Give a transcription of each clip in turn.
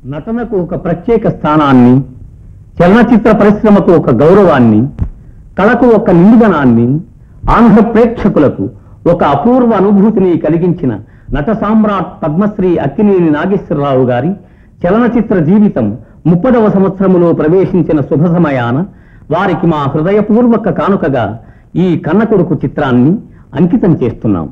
నటనకు ఒక ప్రత్యేక స్థానాన్ని చలనచిత్ర పరిశ్రమకు ఒక గౌరవాన్ని కళకు ఒక నిండుదనాన్ని ఆంధ్ర ప్రేక్షకులకు ఒక అపూర్వ అనుభూతిని కలిగించిన నట సామ్రాట్ పద్మశ్రీ అక్కినేని నాగేశ్వరరావు గారి చలనచిత్ర జీవితం ముప్పదవ సంవత్సరములో ప్రవేశించిన శుభ సమయాన వారికి మా హృదయపూర్వక కానుకగా ఈ కన్నకొడుకు చిత్రాన్ని అంకితం చేస్తున్నాం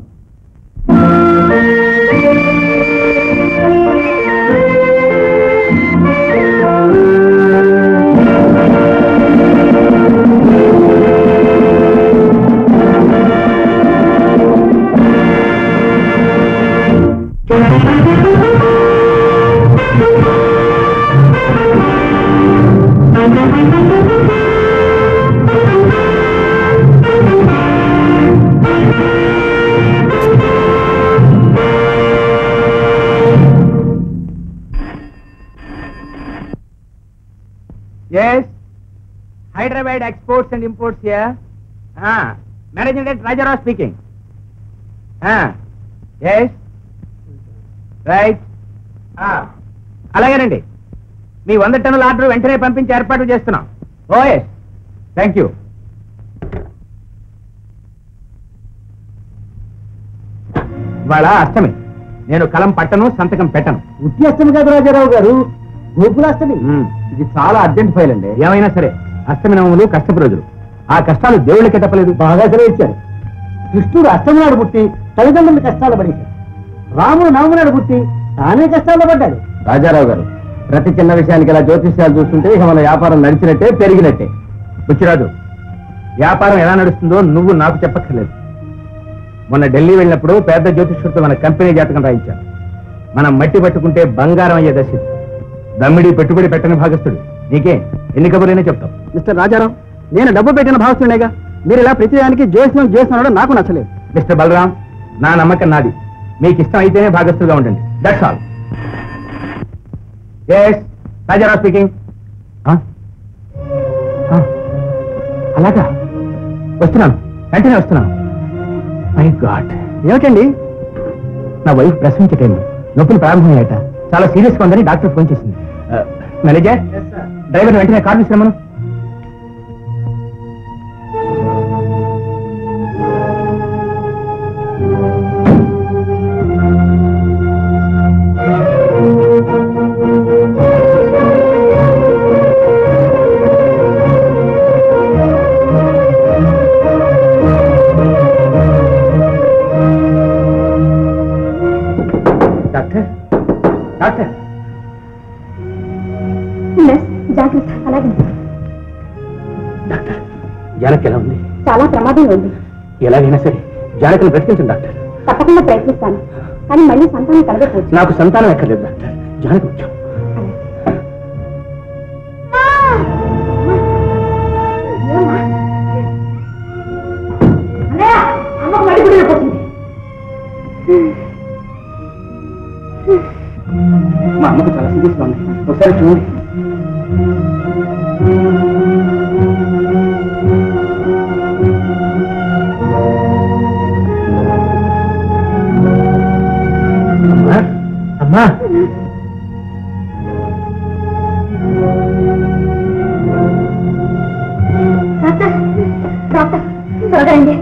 Yes. Hyderabad Exports and Imports here. Ah, Managing Director Rajarao speaking. Ah, yes. Right. Ah, అలాగేనండి మీ వంద టన్నుల ఆర్డర్ వెంటనే పంపించి ఏర్పాట్లు చేస్తున్నాం ఓ ఎస్ థ్యాంక్ యూ ఇవాళ అష్టమి నేను కలం పట్టను సంతకం పెట్టను ఉత్యష్టమి కాదు రాజారావు గారు గోకులాష్టమి ఇది చాలా అర్జెంట్ ఫైల్ అండి ఏమైనా సరే అష్టమి నవములు కష్టపు రోజులు ఆ కష్టాలు దేవుళ్ళకి తప్పలేదు బాగా సెలవిచ్చారు కృష్ణుడు అష్టమి నాడు పుట్టి తల్లిదండ్రులు కష్టాలు పడేశాడు రాముడు నవమి నాడు పుట్టి తానే కష్టాలు పడ్డాడు రాజారావు గారు ప్రతి చిన్న విషయానికి ఇలా జ్యోతిష్యాలు చూస్తుంటే ఇక మన వ్యాపారం నడిచినట్టే పెరిగినట్టే బుచ్చిరాజు వ్యాపారం ఎలా నడుస్తుందో నువ్వు నాకు చెప్పక్కర్లేదు మొన్న ఢిల్లీ వెళ్ళినప్పుడు పెద్ద జ్యోతిష్యుడితో మన కంపెనీ జాతకం రాయించాను మనం మట్టి పట్టుకుంటే బంగారం అయ్యే దశ ఇది. దమ్మిడి పెట్టుబడి పెట్టని భాగస్తుడు నీకే ఎన్ని కబురైనా చెప్తాం మిస్టర్ రాజారావు నేను డబ్బు పెట్టిన భావస్తుడేగా మీరు ఇలా ప్రతిదానికి జోస్యం చేస్తున్నాడో నాకు నచ్చలేదు మిస్టర్ బలరాం నా నమ్మకం నాది మీకు ఇష్టం అయితేనే భాగస్తులుగా ఉండండి that's all yes Rajarao speaking అలాగా వస్తున్నాను వెంటనే వస్తున్నాను మై గాడ్ ఏమిటండి నా వైఫ్ ప్రసవించే టైం నొప్పులు ప్రారంభమయ్యాట చాలా సీరియస్ గా ఉందని డాక్టర్ ఫోన్ చేసింది మేనేజర్ డ్రైవర్ వెంటనే కార్ తీసుకురమ్మను డాక్టర్ డాక్టర్ జాగ్రత్త అలాగే డాక్టర్ జానకి ఎలా ఉంది చాలా ప్రమాదం ఉంది ఎలాగైనా సరే జానకిని బ్రతికించండి డాక్టర్ తప్పకుండా ప్రయత్నిస్తాను కానీ మళ్ళీ సంతానం కలగకపోవచ్చు నాకు సంతానం ఎక్కర్లేదు డాక్టర్ జానకి ముఖ్యం మా అమ్మకు చాలా సీరియస్ గా ఉంది ఒకసారి చూడండి అమ్మా అమ్మా డాక్టర్ డాక్టర్ త్వరగా రండి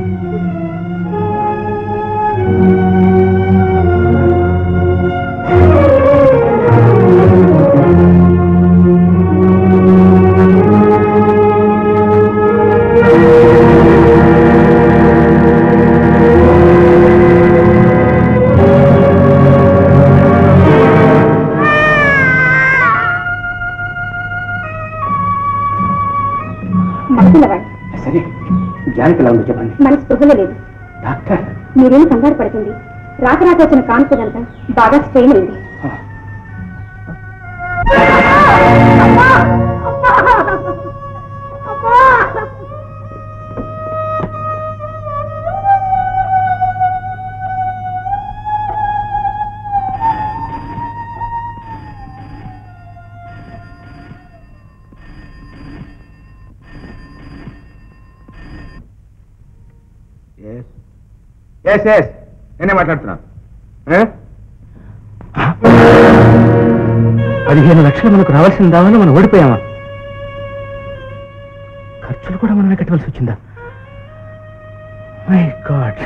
మగపిల్లవాడు సరే జానకి ఎలా ఉందో చెప్పండి మనసు స్పృహలో లేదు డాక్టర్ మీరేం కంగారు పడుతుంది రాక రాక వచ్చిన కాన్ఫిడెన్స్ బాగా స్ట్రెయిన్ అయింది ఎస్ ఎస్ నేనే మాట్లాడుతున్నాను ఏ? పదిహేను లక్షలు మనకు రావాల్సిన దావని మనం ఓడిపోయామా ఖర్చులు కూడా మనమే కట్టవలసి వచ్చిందా మై గాడ్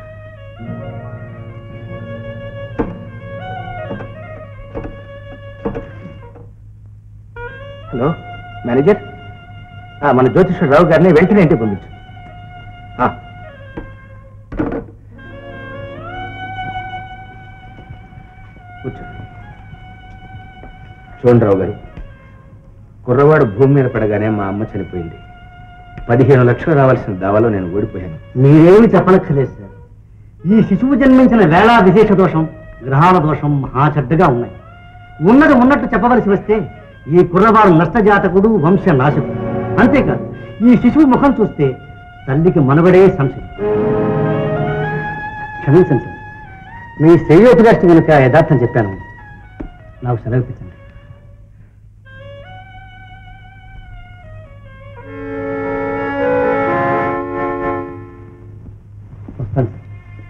హలో మేనేజర్ ఆ, మన జ్యోతిష్వరరావు గారిని వెంటనే ఇంటికి పంపించు ఆ. కూర్చో చూడండి రావు గారు కుర్రవాడు భూమి మీద పడగానే మా అమ్మ చనిపోయింది పదిహేను లక్షలు రావాల్సిన దావాలో నేను ఓడిపోయాను మీరేమి చెప్పనక్కర్లేదు సార్ ఈ శిశువు జన్మించిన వేళ విశేష దోషం గ్రహాల దోషం మహా చెడ్డగా ఉన్నాయి ఉన్నది ఉన్నట్టు చెప్పవలసి వస్తే ఈ కుర్రవాడు నష్టజాతకుడు వంశ నాశకుడు అంతేకాదు ఈ శిశువు ముఖం చూస్తే తల్లికి మనవడే సంశయం క్షమించండి సార్ మీ శ్రేయోపగాష్టి కనుక యథార్థం చెప్పాను నాకు సెలవిపించండి వస్తాను సార్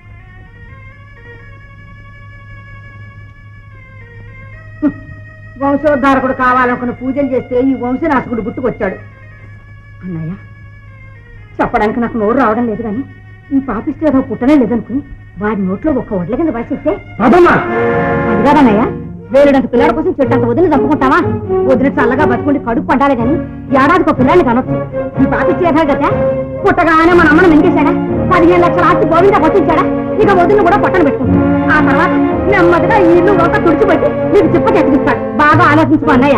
వంశోద్ధారకుడు కావాలనుకున్న పూజలు చేస్తే ఈ వంశనాశకుడు గుర్తుకొచ్చాడు అన్నయ్య చెప్పడానికి నాకు నోరు రావడం లేదు కానీ ఈ పాపిస్తే ఏదో పుట్టనే లేదనుకుని వాడి నోట్లో ఒక్క వడ్ల కింద వేసేస్తే పదమ్మా అది కాదన్నయ్య వేరేడంత పిల్లాడి కోసం చెట్టంత వదిలి చంపుకుంటావా వదిలి చల్లగా బతుకుండి కడుపు పండాలి కానీ ఏడాదికి ఒక పిల్లాన్ని కనొచ్చు ఈ పాపిచ్చి కదా పుట్టగానే మన అమ్మను మింగేశాడా పదిహేను లక్షల ఆస్తి గోవింద పట్టించాడా ఇక వదిలి కూడా పట్టణ పెట్టుకుంది ఆ తర్వాత నెమ్మదిగా ఈ ఇల్లు ఒక తుడిచిపెట్టి నీకు చిప్ప చెప్పిస్తాడు బాగా ఆలోచించుకో అన్నయ్య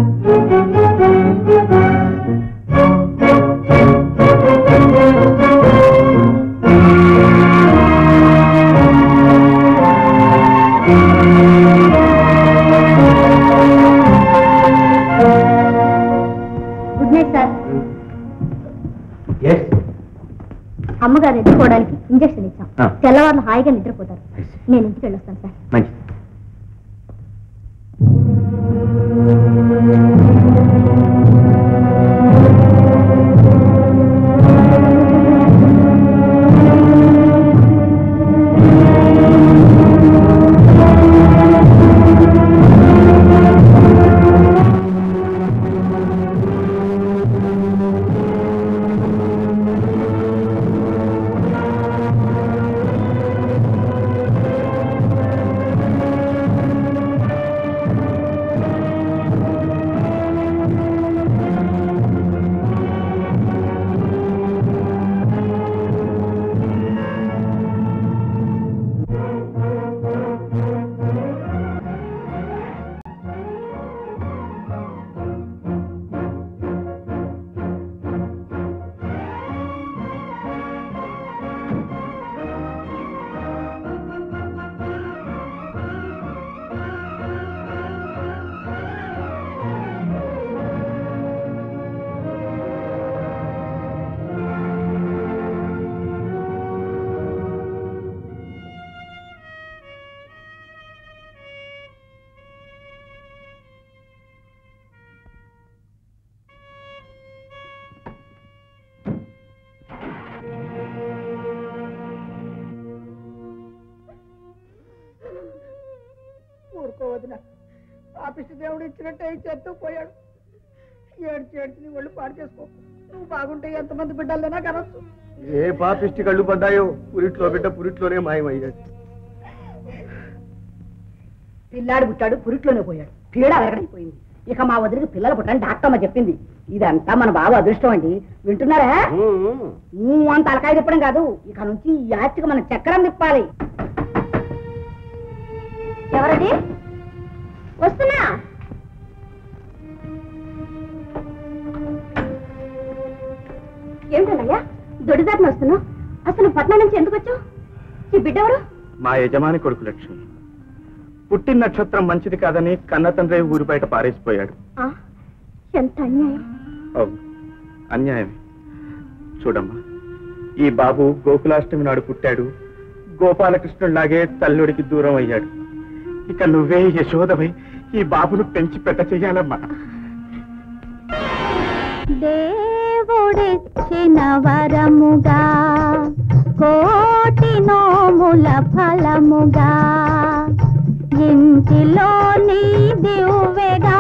గుడ్ నైట్ సార్ ఎస్ అమ్మగారు నిద్రపోవడానికి ఇంజక్షన్ ఇచ్చాం ఆ. తెల్లవారులు హాయిగా నిద్రపోతారు I see. నేను ఇంటికి వెళ్ళొస్తాను సార్ మంచిది ఊరుకోవద్దున ఆఫీసు దేవుడు ఇచ్చినట్టే చెత్తూ పోయాడు ఏడ్చి ఏడ్చి నీ ఒళ్ళు పాడు చేసుకో నువ్వు బాగుంటే ఎంతమంది బిడ్డలైనా కనొచ్చు ఏ పాపిష్టి కళ్ళు పడ్డాయో పురిట్లో బిడ్డ పురిట్లోనే మాయమయ్యాడు పిల్లాడు పుట్టాడు పురిట్లోనే పోయాడు పీడ అరగడైపోయింది ఇక మా వదిలికి పిల్లలు పుట్టని డాక్టమ్మ చెప్పింది ఇదంతా మన బాబు అదృష్టం అండి వింటున్నారా ఊ అంత తలకాయ తిప్పడం కాదు ఇక నుంచి ఈ ఆస్తికి మనం చక్రం తిప్పాలి ఎవరది వస్తున్నా ఏమిటన్నయ్యా దొడిదారిని వస్తున్నావు అసలు పట్నం నుంచి ఎందుకు వచ్చావు ఈ బిడ్డ ఎవరు మా యజమాని కొడుకు లక్ష్మి పుట్టిన నక్షత్రం మంచిది కాదని కన్న తండ్రి ఊరి బయట పారేసిపోయాడు ఆ, ఎంత అన్యాయం అవును అన్యాయమే చూడమ్మా ఈ బాబు గోకులాష్టమి నాడు పుట్టాడు గోపాలకృష్ణుడిలాగే తల్లుడికి దూరం అయ్యాడు ఇక నువ్వే యశోదవై ఈ బాబును పెంచి పెట్ట చెయ్యాలమ్మా దేవుడిచ్చిన వరముగా కోటి నోముల ఫలముగా ఇంటిలో నీ దివ్వెగా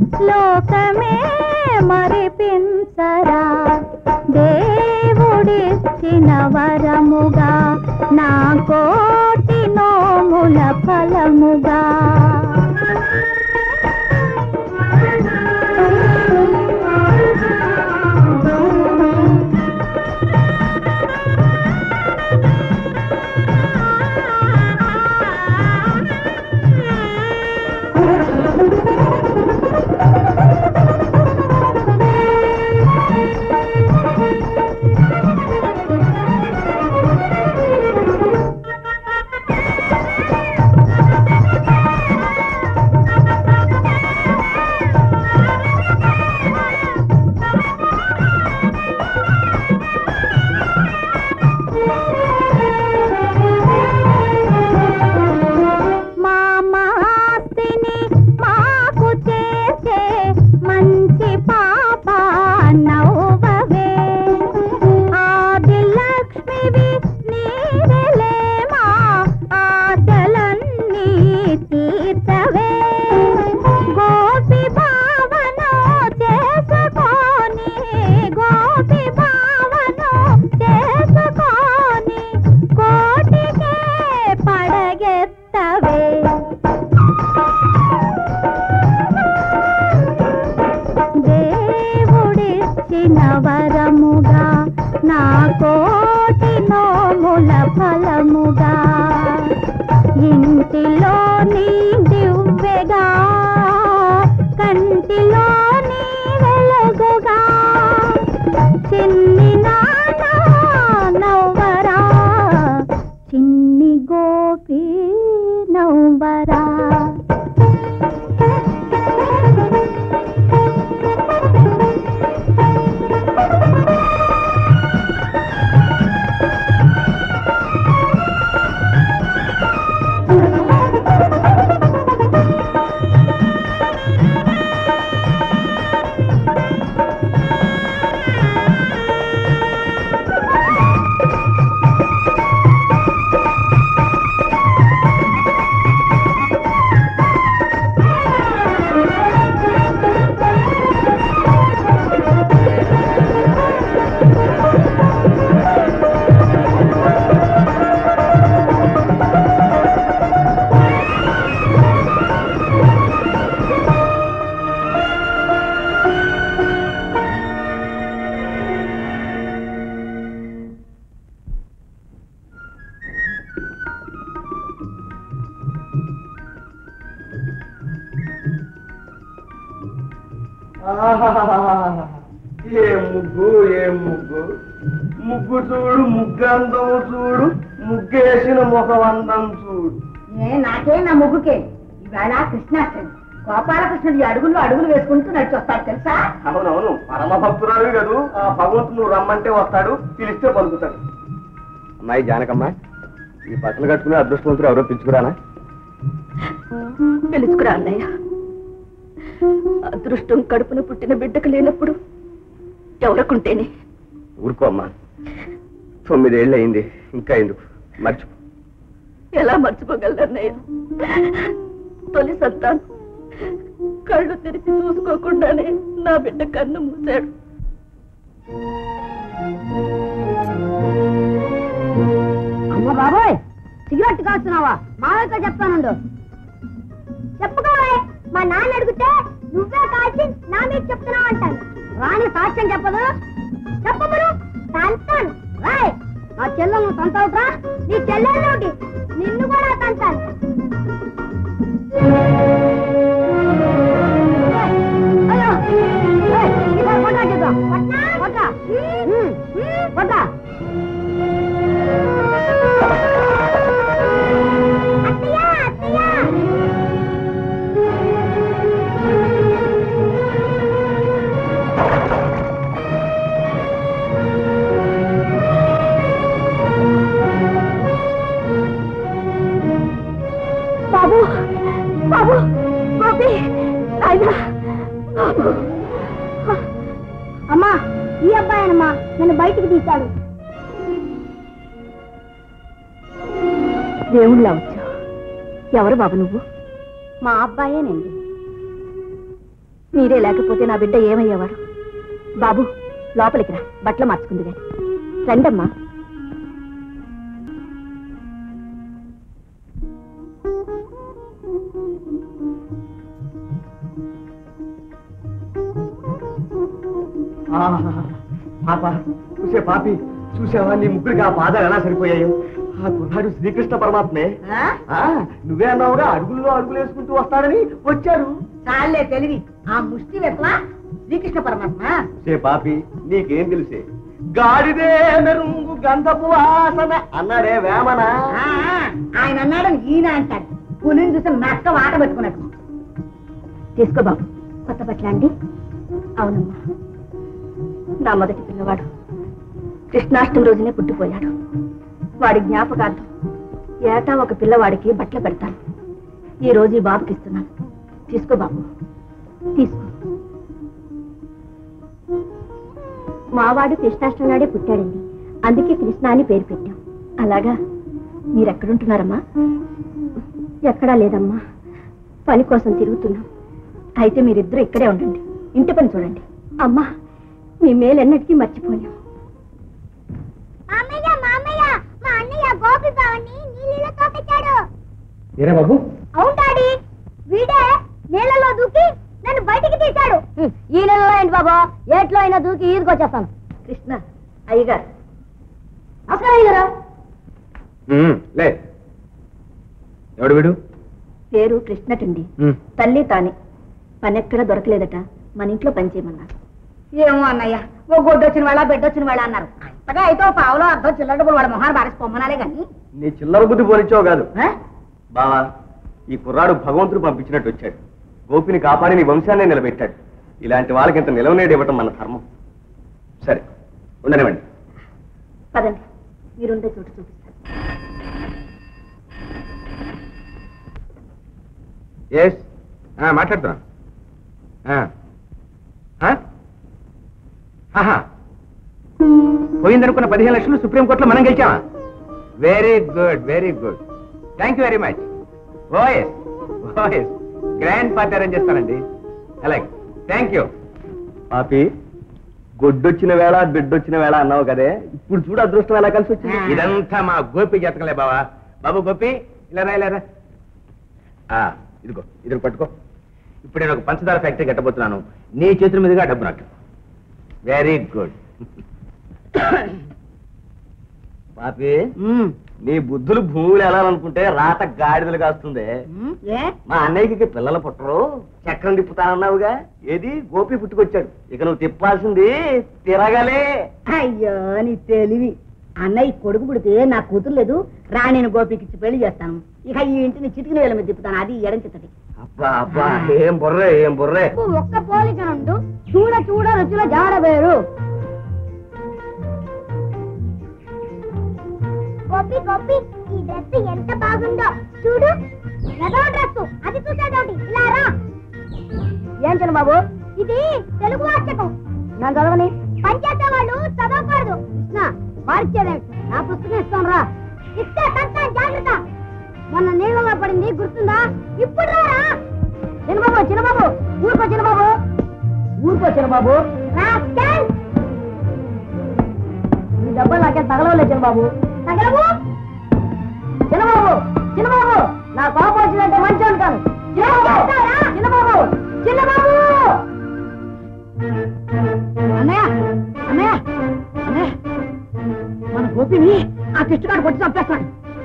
లోకమే మరిపించరా దేవుడిచ్చిన వరముగా నా కోటి నోముల ఫలముగా మా మాస్తిని మాకు చేసే మంచి పాప నవ్వవే ఆది లక్ష్మివి నీవెలే మా ఆశలన్నీ తీర్చవే గోపి భావను చేసుకొని గోపి భావను చేసుకొని కోటికే పడగెత్తవే దేవుడిచ్చిన వరముగా నా కోటి నోముల ఫలముగా ఇంటిలో నీ దివ్వెగా కంటిలో నీ వెలుగుగా చిన్ని నాన్న నవ్వరా చిన్ని గోపి నవ్వరా ఆహాహాహాహా. ఏం ముగ్గు ఏం ముగ్గు ముగ్గు చూడు ముగ్గందం చూడు ముగ్గేసిన ముఖవందం చూడు ఏ నాకే నా ముగ్గుకే ఈవేళ కృష్ణాష్టమి గోపాలకృష్ణుడి అడుగుల్లో అడుగులు వేసుకుంటూ నడిచి వస్తాడు తెలుసా అవునవును పరమ భక్తురాలు కదూ ఆ భగవంతుడు నువ్వు రమ్మంటే వస్తాడు పిలిస్తే పలుకుతాడు అమ్మాయి జానకమ్మ ఈ బట్టలు కట్టుకుని అదృష్టవంతుడు ఎవరో పిలుచుకురానా పిలుచుకురా అన్నయ్య అదృష్టం కడుపున పుట్టిన బిడ్డకు లేనప్పుడు ఎవరకుంటేనే ఊరుకో అమ్మా తొమ్మిదేళ్ళు అయింది ఇంకా ఎందుకు మర్చిపో ఎలా మర్చిపోగలరు అన్నయ్య తొలి సంతానం కళ్ళు తెరిచి చూసుకోకుండానే నా బిడ్డ కన్ను మూసాడు అమ్మ బాబోయ్ సిగరెట్ కాస్తున్నావా మావయ్యతో చెప్తానుండు చెప్పుకోవే మా నాన్న అడిగితే నువ్వే కాల్చి నా మీద చెప్తున్నావు అంటాను రాణి సాక్ష్యం చెప్పదు చెప్పబడు తంతాను రాయ్ నా చెల్లెలు తంతావుట్రా నీ చెల్లెలు నిన్ను కూడా తంతాను అయ్యో ఏయ్, ఇలా కొట్టా చూద్దాం. కొట్టా ఉమ్, కొట్టా అత్తయ్య అత్తయ్య బాబు బాబు గోపి ఆయన అమ్మా ఈ అబ్బాయినమ్మా నన్ను బయటికి తీశాడు దేవుళ్ళ వచ్చావు ఎవరు బాబు నువ్వు మా అబ్బాయేనండి మీరే లేకపోతే నా బిడ్డ ఏమయ్యేవాడు బాబు లోపలికి రా బట్టలు మార్చుకుంది గాని రండమ్మా పాప చూసే పాపి చూసావా నీ ముగ్గురికి ఆ పాదాలు ఎలా సరిపోయాయో ఆ కుర్రాడు శ్రీకృష్ణ పరమాత్మే ఆ, నువ్వే అన్నావుగా అడుగుల్లో అడుగులు వేసుకుంటూ వస్తాడని వచ్చాడు చాలే తెలివి ఆ ముష్టి వెట్లా శ్రీకృష్ణ పరమాత్మ సే పాపి నీకేం తెలిసే గాడిదే మెరుంగు గంధపు వాసన అన్నాడే వేమన ఆయన అన్నాడని ఈయన అంటాడు పులిని చూసి నక్క వాట పెట్టుకున్నట్టు తీసుకో బాబు కొత్త బట్టలు అండి అవునమ్మా నా మొదటి పిల్లవాడు కృష్ణాష్టమి రోజునే పుట్టిపోయాడు వాడి జ్ఞాపకార్థం ఏటా ఒక పిల్లవాడికి బట్టలు పెడతాను ఈ రోజు ఈ బాబుకి ఇస్తున్నాను తీసుకో బాబు తీసుకో మావాడు కృష్ణాష్టమి నాడే పుట్టాడండి అందుకే కృష్ణ అని పేరు పెట్టాం అలాగా మీరెక్కడుంటున్నారమ్మా ఎక్కడా లేదమ్మా పని కోసం తిరుగుతున్నాం అయితే మీరిద్దరూ ఇక్కడే ఉండండి ఇంటి పని చూడండి అమ్మా మీ మేలెన్నటికీ మర్చిపోయాం మామయ్య మామయ్య మా అన్నయ్య గోపి బావని నీళ్ళతో పెట్టాడు ఏరా బాబు అవును డాడీ వీడే నీళ్ళలో దూకి నన్ను బయటికి తీశాడు ఈ నెలలో ఏంటి బాబా ఏట్లో అయినా దూకి ఈదుకొచ్చేస్తాను కృష్ణ అయ్యగారు నమస్కారం అయ్యగారు ఉమ్, లే ఎవడు వీడు పేరు కృష్ణటండి ఉమ్, తల్లి తానే పనెక్కడ దొరకలేదట మన ఇంట్లో పని చేయమన్నారు ఏమో అన్నయ్య ఓ గొడ్డు వచ్చిన వాళ్ళ బిడ్డ వచ్చిన వాళ్ళ అన్నారు అంతగా అయితే ఓ పావులో అర్థం చిల్లర డబ్బులు వాడు మొహాన్ని బారేసి పొమ్మనాలే కానీ నీ చిల్లర బుద్ధి పోనిచ్చావు కాదు బావా ఈ కుర్రాడు భగవంతుడు పంపించినట్టు వచ్చాడు గోపిని కాపాడి నీ వంశాన్ని నిలబెట్టాడు ఇలాంటి వాళ్ళకి ఇంత నిలవనేడు ఇవ్వటం మన ధర్మం సరే ఉండనివ్వండి పదండి మీరుండే చోటు చూపిస్తాను ఎస్ మాట్లాడుతున్నా ఆ. ఆ? ఆహా. పోయిందనుకున్న పదిహేను లక్షలు సుప్రీంకోర్టులో మనం గెలిచామా very good very good thank you very much oh yes oh yes grand party arrange చేస్తానండి అలాగే థ్యాంక్ యూ పాపి గొడ్డొచ్చిన వేళ బిడ్డొచ్చిన వేళ అన్నావు కదే ఇప్పుడు చూడు అదృష్టం ఎలా కలిసి వచ్చింది ఇదంతా మా గోపి జాతకలే బావా బాబు గోపి ఇలా రా ఇలా రా ఆ, ఇదిగో ఇదిగో పట్టుకో ఇప్పుడు నేను ఒక పంచదార ఫ్యాక్టరీ కట్టబోతున్నాను నీ చేతుల మీదుగా డబ్బు నాకు వెరీ గుడ్ పాపి నీ బుద్ధులు భూములు ఎలా అనుకుంటే రాత గాడిదలు కాస్తుంది ఏ మా అన్నయ్యకి పిల్లలు పుట్టరు చక్రం తిప్పుతానన్నావుగా ఏది గోపి పుట్టుకొచ్చాడు ఇక నువ్వు తిప్పాల్సింది తిరగలే అయ్యో నీ తెలివి అన్నయ్య కొడుకు పుడితే నా కూతురు లేదు రా నేను గోపికి ఇచ్చి పెళ్లి చేస్తాను ఇక ఈ ఇంటిని చిటికిన వేల మీద తిప్పుతాను అది ఎడం చిత్తది అబ్బా అబ్బా ఏం బుర్రే ఏం బుర్రే ఒక్క పోలిక నుండు చూడ చూడ రుచుల జాడ వేరు గోపి గోపి ఈ డ్రెస్ ఎంత బాగుందో చూడు ఎదో డ్రెస్ అది చూసేదోటి ఇలా రా ఏం చిన్న బాబు ఇది తెలుగు వాచకం నన్ను చదవని పనిచేసే వాళ్ళు చదవకూడదు కృష్ణ మార్చేదేమిటి నా పుస్తకం ఇస్తాను రా ఇస్తే తంతాను జాగ్రత్త మొన్న నీళ్ళలో పడింది గుర్తుందా ఇప్పుడు రా చిన్నబాబు చిన్నబాబు ఊరుకో చిన్నబాబు ఊరుకో చిన్నబాబు రాస్కల్ ఈ డబ్బులు నాకే తగలవలే చిన్నబాబు తగలవు చిన్నబాబు చిన్నబాబు నా కోపం వచ్చిందంటే మంచి ఉంటాను చిన్నబాబు చిన్నబాబు చిన్నబాబు అన్నయ్య అన్నయ్య అన్నయ్య మన గోపిని ఆ కిష్టగాడు కొట్టి చంపేస్తాడు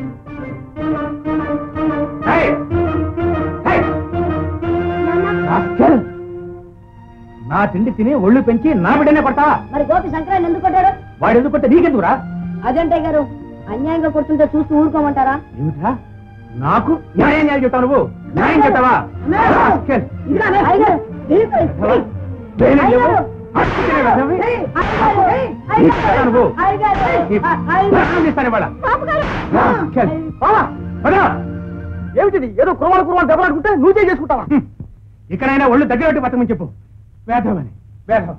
Hey! Hey! రాస్కెల్! నా తిండి తిని ఒళ్ళు పెంచి నా బిడ్డనే కొడతావా మరి గోపి శంకరాన్ని ఎందుకు కొట్టాడు వాడు ఎందుకు కొట్టే నీకెందుకురా అదేంటే గారు అన్యాయంగా కొడుతుంటే చూస్తూ ఊరుకోమంటారా ఏమిటా నాకు న్యాయం న్యాయం చెప్తావు నువ్వు న్యాయం చెప్తావా రాస్కెల్! ఇదిగోనే, అయ్యగారు, ఎవరు? వేరే లేవు? అట్టుకునే వెధవి? నీ పిల్ల నువ్వు. నీ ప్రాణం తీస్తాను ఇవాళ. రాస్కెల్! బావా, పద. ఏమిటిది ఏదో కురవాడు కురవాడు దెబ్బలాడుకుంటే నువ్వు చేసుకుంటావా హ్మ్. ఇకనైనా ఒళ్ళు దగ్గర పెట్టి బతకమని చెప్పు వేధవని వేధవ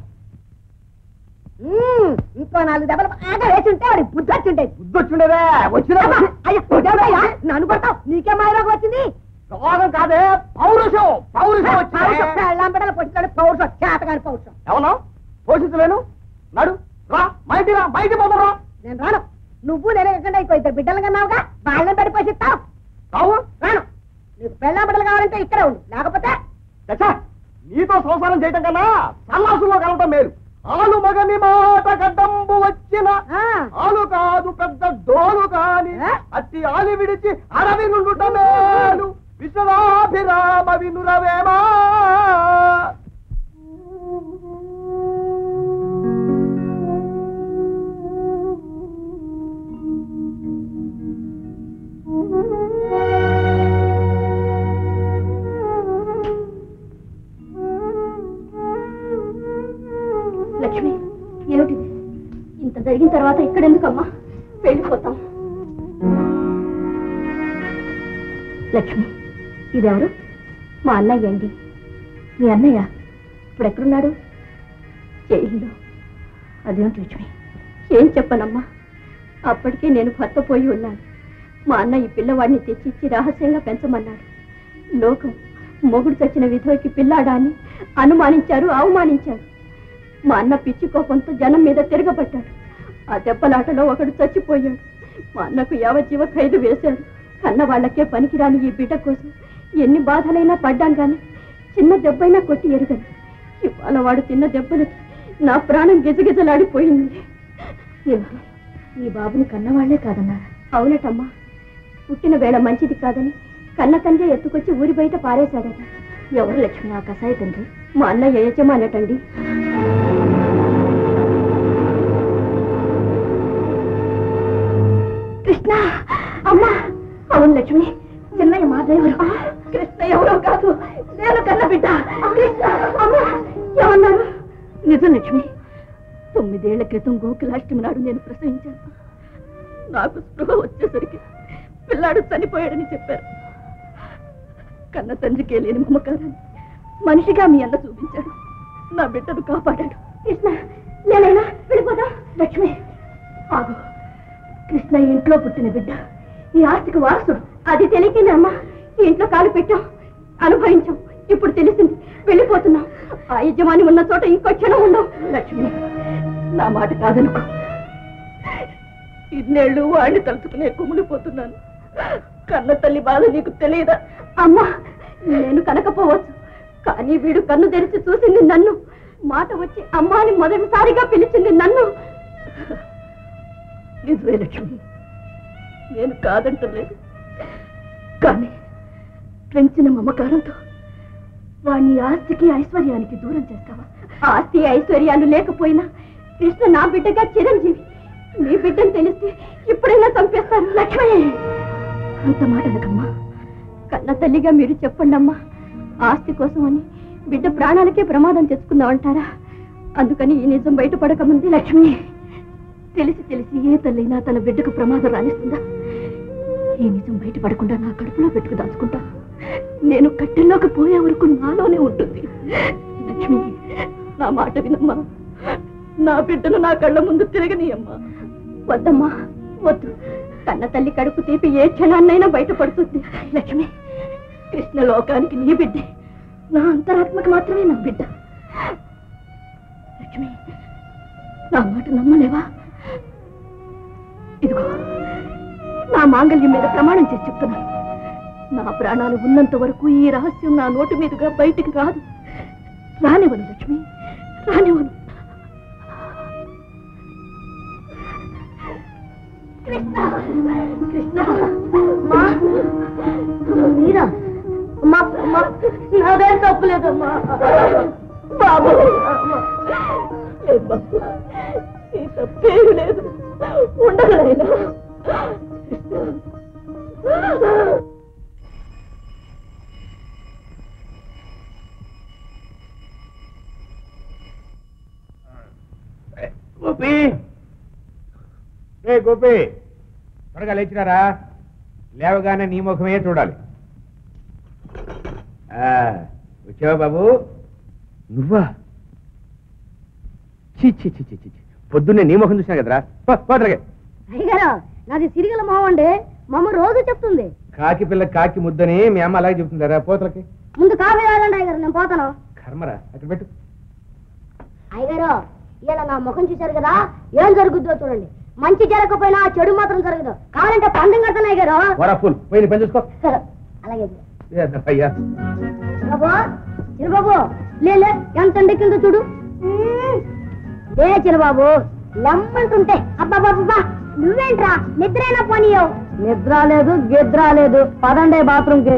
ఉమ్, ఇంకో నాలుగు దెబ్బలు బాగా వేసి ఉంటే వాడికి బుద్ధి వచ్చి ఉంటాయి బుద్ధి వచ్చిండేదే వచ్చిన అయ్యా, వదిలేవయ్యా, నన్ను కొడతావు నీకే మాయలోకి వచ్చింది రోగం కాదే పౌరుషం పౌరుషం వచ్చింది పెళ్ళాం బిడ్డలు పొచ్చుతాడు పౌరుషం చేతగాని పౌరుషం ఎవనా పోషించలేను నడు రా బయటి రా బయటి పోతారా నేను రాను నువ్వు నేను ఎక్కడ ఇంకో ఇద్దరు బిడ్డలు కన్నావుగా వాళ్ళని పెట్టి పోషిస్తావు రావు రాను నీకు పెళ్ళాం బిడ్డలు కావాలంటే ఇక్కడే ఉండు లేకపోతే చచ్చా నీతో సంసారం చేయటం కన్నా సన్నాసుల్లో కలవటం మేలు ఆలు మగని మాట గడ్డంబు వచ్చిన ఆ, ఆలు కాదు పెద్ద డోలు కాని ఏ? అట్టి ఆలి విడిచి అడవి నుండుట మేలు విశ్వనాభిరామ వినురవేమా లక్ష్మి ఏమిటిది ఇంత జరిగిన తర్వాత ఇక్కడెందుకమ్మా వెళ్ళిపోతాం లక్ష్మి ఇదెవరు మా అన్నయ్య అండి మీ అన్నయ్య ఇప్పుడు ఎక్కడున్నాడు జైల్లో అదేమిటి లక్ష్మి ఏం చెప్పనమ్మా అప్పటికే నేను భర్త పోయి ఉన్నాను మా అన్న ఈ పిల్లవాడిని తెచ్చిచ్చి రహస్యంగా పెంచమన్నాడు లోకం మొగుడు చచ్చిన విధవకి పిల్లాడా అని అనుమానించారు అవమానించారు మా అన్న పిచ్చి కోపంతో జనం మీద తిరగబడ్డాడు ఆ దెబ్బలాటలో ఒకడు చచ్చిపోయాడు మా అన్నకు యావజ్జీవ ఖైదు వేశాడు కన్న వాళ్ళకే పనికిరాని ఈ బిడ్డ కోసం ఎన్ని బాధలైనా పడ్డాం గాని చిన్న దెబ్బైనా కొట్టి ఎరుగను ఇవాళ వాడు తిన్న దెబ్బలకి నా ప్రాణం గిజగిజలాడిపోయింది ఏమిటి ఈ బాబుని కన్నవాళ్లే కాదన్నారు అవునటమ్మా పుట్టిన వేళ మంచిది కాదని కన్న తండ్రి ఎత్తుకొచ్చి ఊరి బయట పారేశాడట ఎవరు లక్ష్మి ఆ కసాయి తండ్రి మా అన్నయ్య యజమానటండి కృష్ణ అమ్మా అవును లక్ష్మి చిన్నయ్య మా డ్రైవరు కృష్ణ ఎవరో కాదు నేను కన్న బిడ్డ కృష్ణ అమ్మా ఏమన్నారు నిజం లక్ష్మి తొమ్మిదేళ్ల క్రితం గోకులాష్టమి నాడు నేను ప్రసవించాను నాకు స్పృహ వచ్చేసరికి పిల్లాడు చనిపోయాడని చెప్పారు కన్న తండ్రికే లేని మమకారాన్ని మనిషిగా మీ అన్న చూపించాడు నా బిడ్డను కాపాడాడు కృష్ణ నేనైనా వెళ్ళిపోదా లక్ష్మి ఆగు కృష్ణ ఇంట్లో పుట్టిన బిడ్డ ఈ ఆస్తికి వారసుడు అది తెలియకనే అమ్మా ఈ ఇంట్లో కాలు పెట్టాం అనుభవించాం ఇప్పుడు తెలిసింది వెళ్ళిపోతున్నాం ఆ యజమాని ఉన్న చోట ఇంకో క్షణం ఉండవు లక్ష్మి నా మాట కాదనుకో ఇన్నేళ్ళు వాడిని తలుచుకునే కుమిలిపోతున్నాను కన్న తల్లి బాధ నీకు తెలియదా అమ్మా నేను కనకపోవచ్చు కానీ వీడు కన్ను తెరిచి చూసింది నన్ను మాట వచ్చి అమ్మా అని మొదటిసారిగా పిలిచింది నన్ను నిజమే లక్ష్మి నేను కాదంటలేదు కానీ పెంచిన మమకారంతో వాణ్ణి ఆస్తికి ఐశ్వర్యానికి దూరం చేస్తావా ఆస్తి ఐశ్వర్యాలు లేకపోయినా కృష్ణ నా బిడ్డగా చిరంజీవి నీ బిడ్డని తెలిస్తే ఇప్పుడైనా చంపేస్తారు లక్ష్మి అంత మాట అనకమ్మా కన్న తల్లిగా మీరు చెప్పండి అమ్మా ఆస్తి కోసం అని బిడ్డ ప్రాణాలకే ప్రమాదం తెచ్చుకుందామంటారా అందుకని ఈ నిజం బయటపడకముంది లక్ష్మి తెలిసి తెలిసి ఏ తల్లైనా తన బిడ్డకు ప్రమాదం రానిస్తుందా ఈ నిజం బయటపడకుండా నా కడుపులో పెట్టుకు దాచుకుంటా నేను కట్టెల్లోకి పోయే వరకు నాలోనే ఉంటుంది లక్ష్మి నా మాట వినమ్మా నా బిడ్డను నా కళ్ళ ముందు తిరగనీయమ్మా వద్దమ్మా వద్దు కన్న తల్లి కడుపు తీపి ఏ క్షణాన్నైనా బయటపడుతుంది లక్ష్మి కృష్ణ లోకానికి నీ బిడ్డే నా అంతరాత్మకి మాత్రమే నా బిడ్డ లక్ష్మి నా మాట నమ్మలేవా ఇదిగో నా మాంగళ్యం మీద ప్రమాణం చేసి చెప్తున్నాను నా ప్రాణాలు ఉన్నంత వరకు ఈ రహస్యం నా నోటి మీదుగా బయటికి రాదు రానివ్వను లక్ష్మి రానివ్వను కృష్ణ కృష్ణ అమ్మా మీరా అమ్మా అమ్మా నాదేం తప్పులేదమ్మా బాబు అమ్మా. లేదు బాబు నీ తప్పేం లేదు ఉండగలైనా గోపి రే గోపి త్వరగా లేచినారా లేవగానే నీ ముఖమే చూడాలి ఆ, వచ్చావా బాబు నువ్వా చి చి చి చి చి చి. పొద్దున్నే నీ ముఖం చూసినా కదరా పో, పో త్వరగా. అయ్యగారు నాది సిరిగల మావ అండి మా అమ్మ రోజు చెప్తుంది కాకి పిల్ల కాకి ముద్దని మీ అమ్మ అలాగే చెబుతుందారా పోతలకి ముందు కాఫీ తాగండి అయ్యగారు నేను పోతాను కర్మరా అక్కడ పెట్టు అయ్యగారు ఇలా నా ముఖం చూశారు కదా ఏం జరుగుద్దో చూడండి మంచి జరగకపోయినా చెడు మాత్రం జరగదు కావాలంటే పందెం కడతాను అయ్యగారు వరా ఫుల్ పోయి నీ పని చూసుకో అలాగే అయ్యా బాబు చిరబాబు లే లే, ఎంత కింద చూడు లే చిరబాబు లమ్మంటుంటే అబ్బాబాబా నువ్వేంట్రా నిద్రైనా పోనీయవు నిద్ర లేదు గిద్ర లేదు పదండే బాత్రూమ్ కి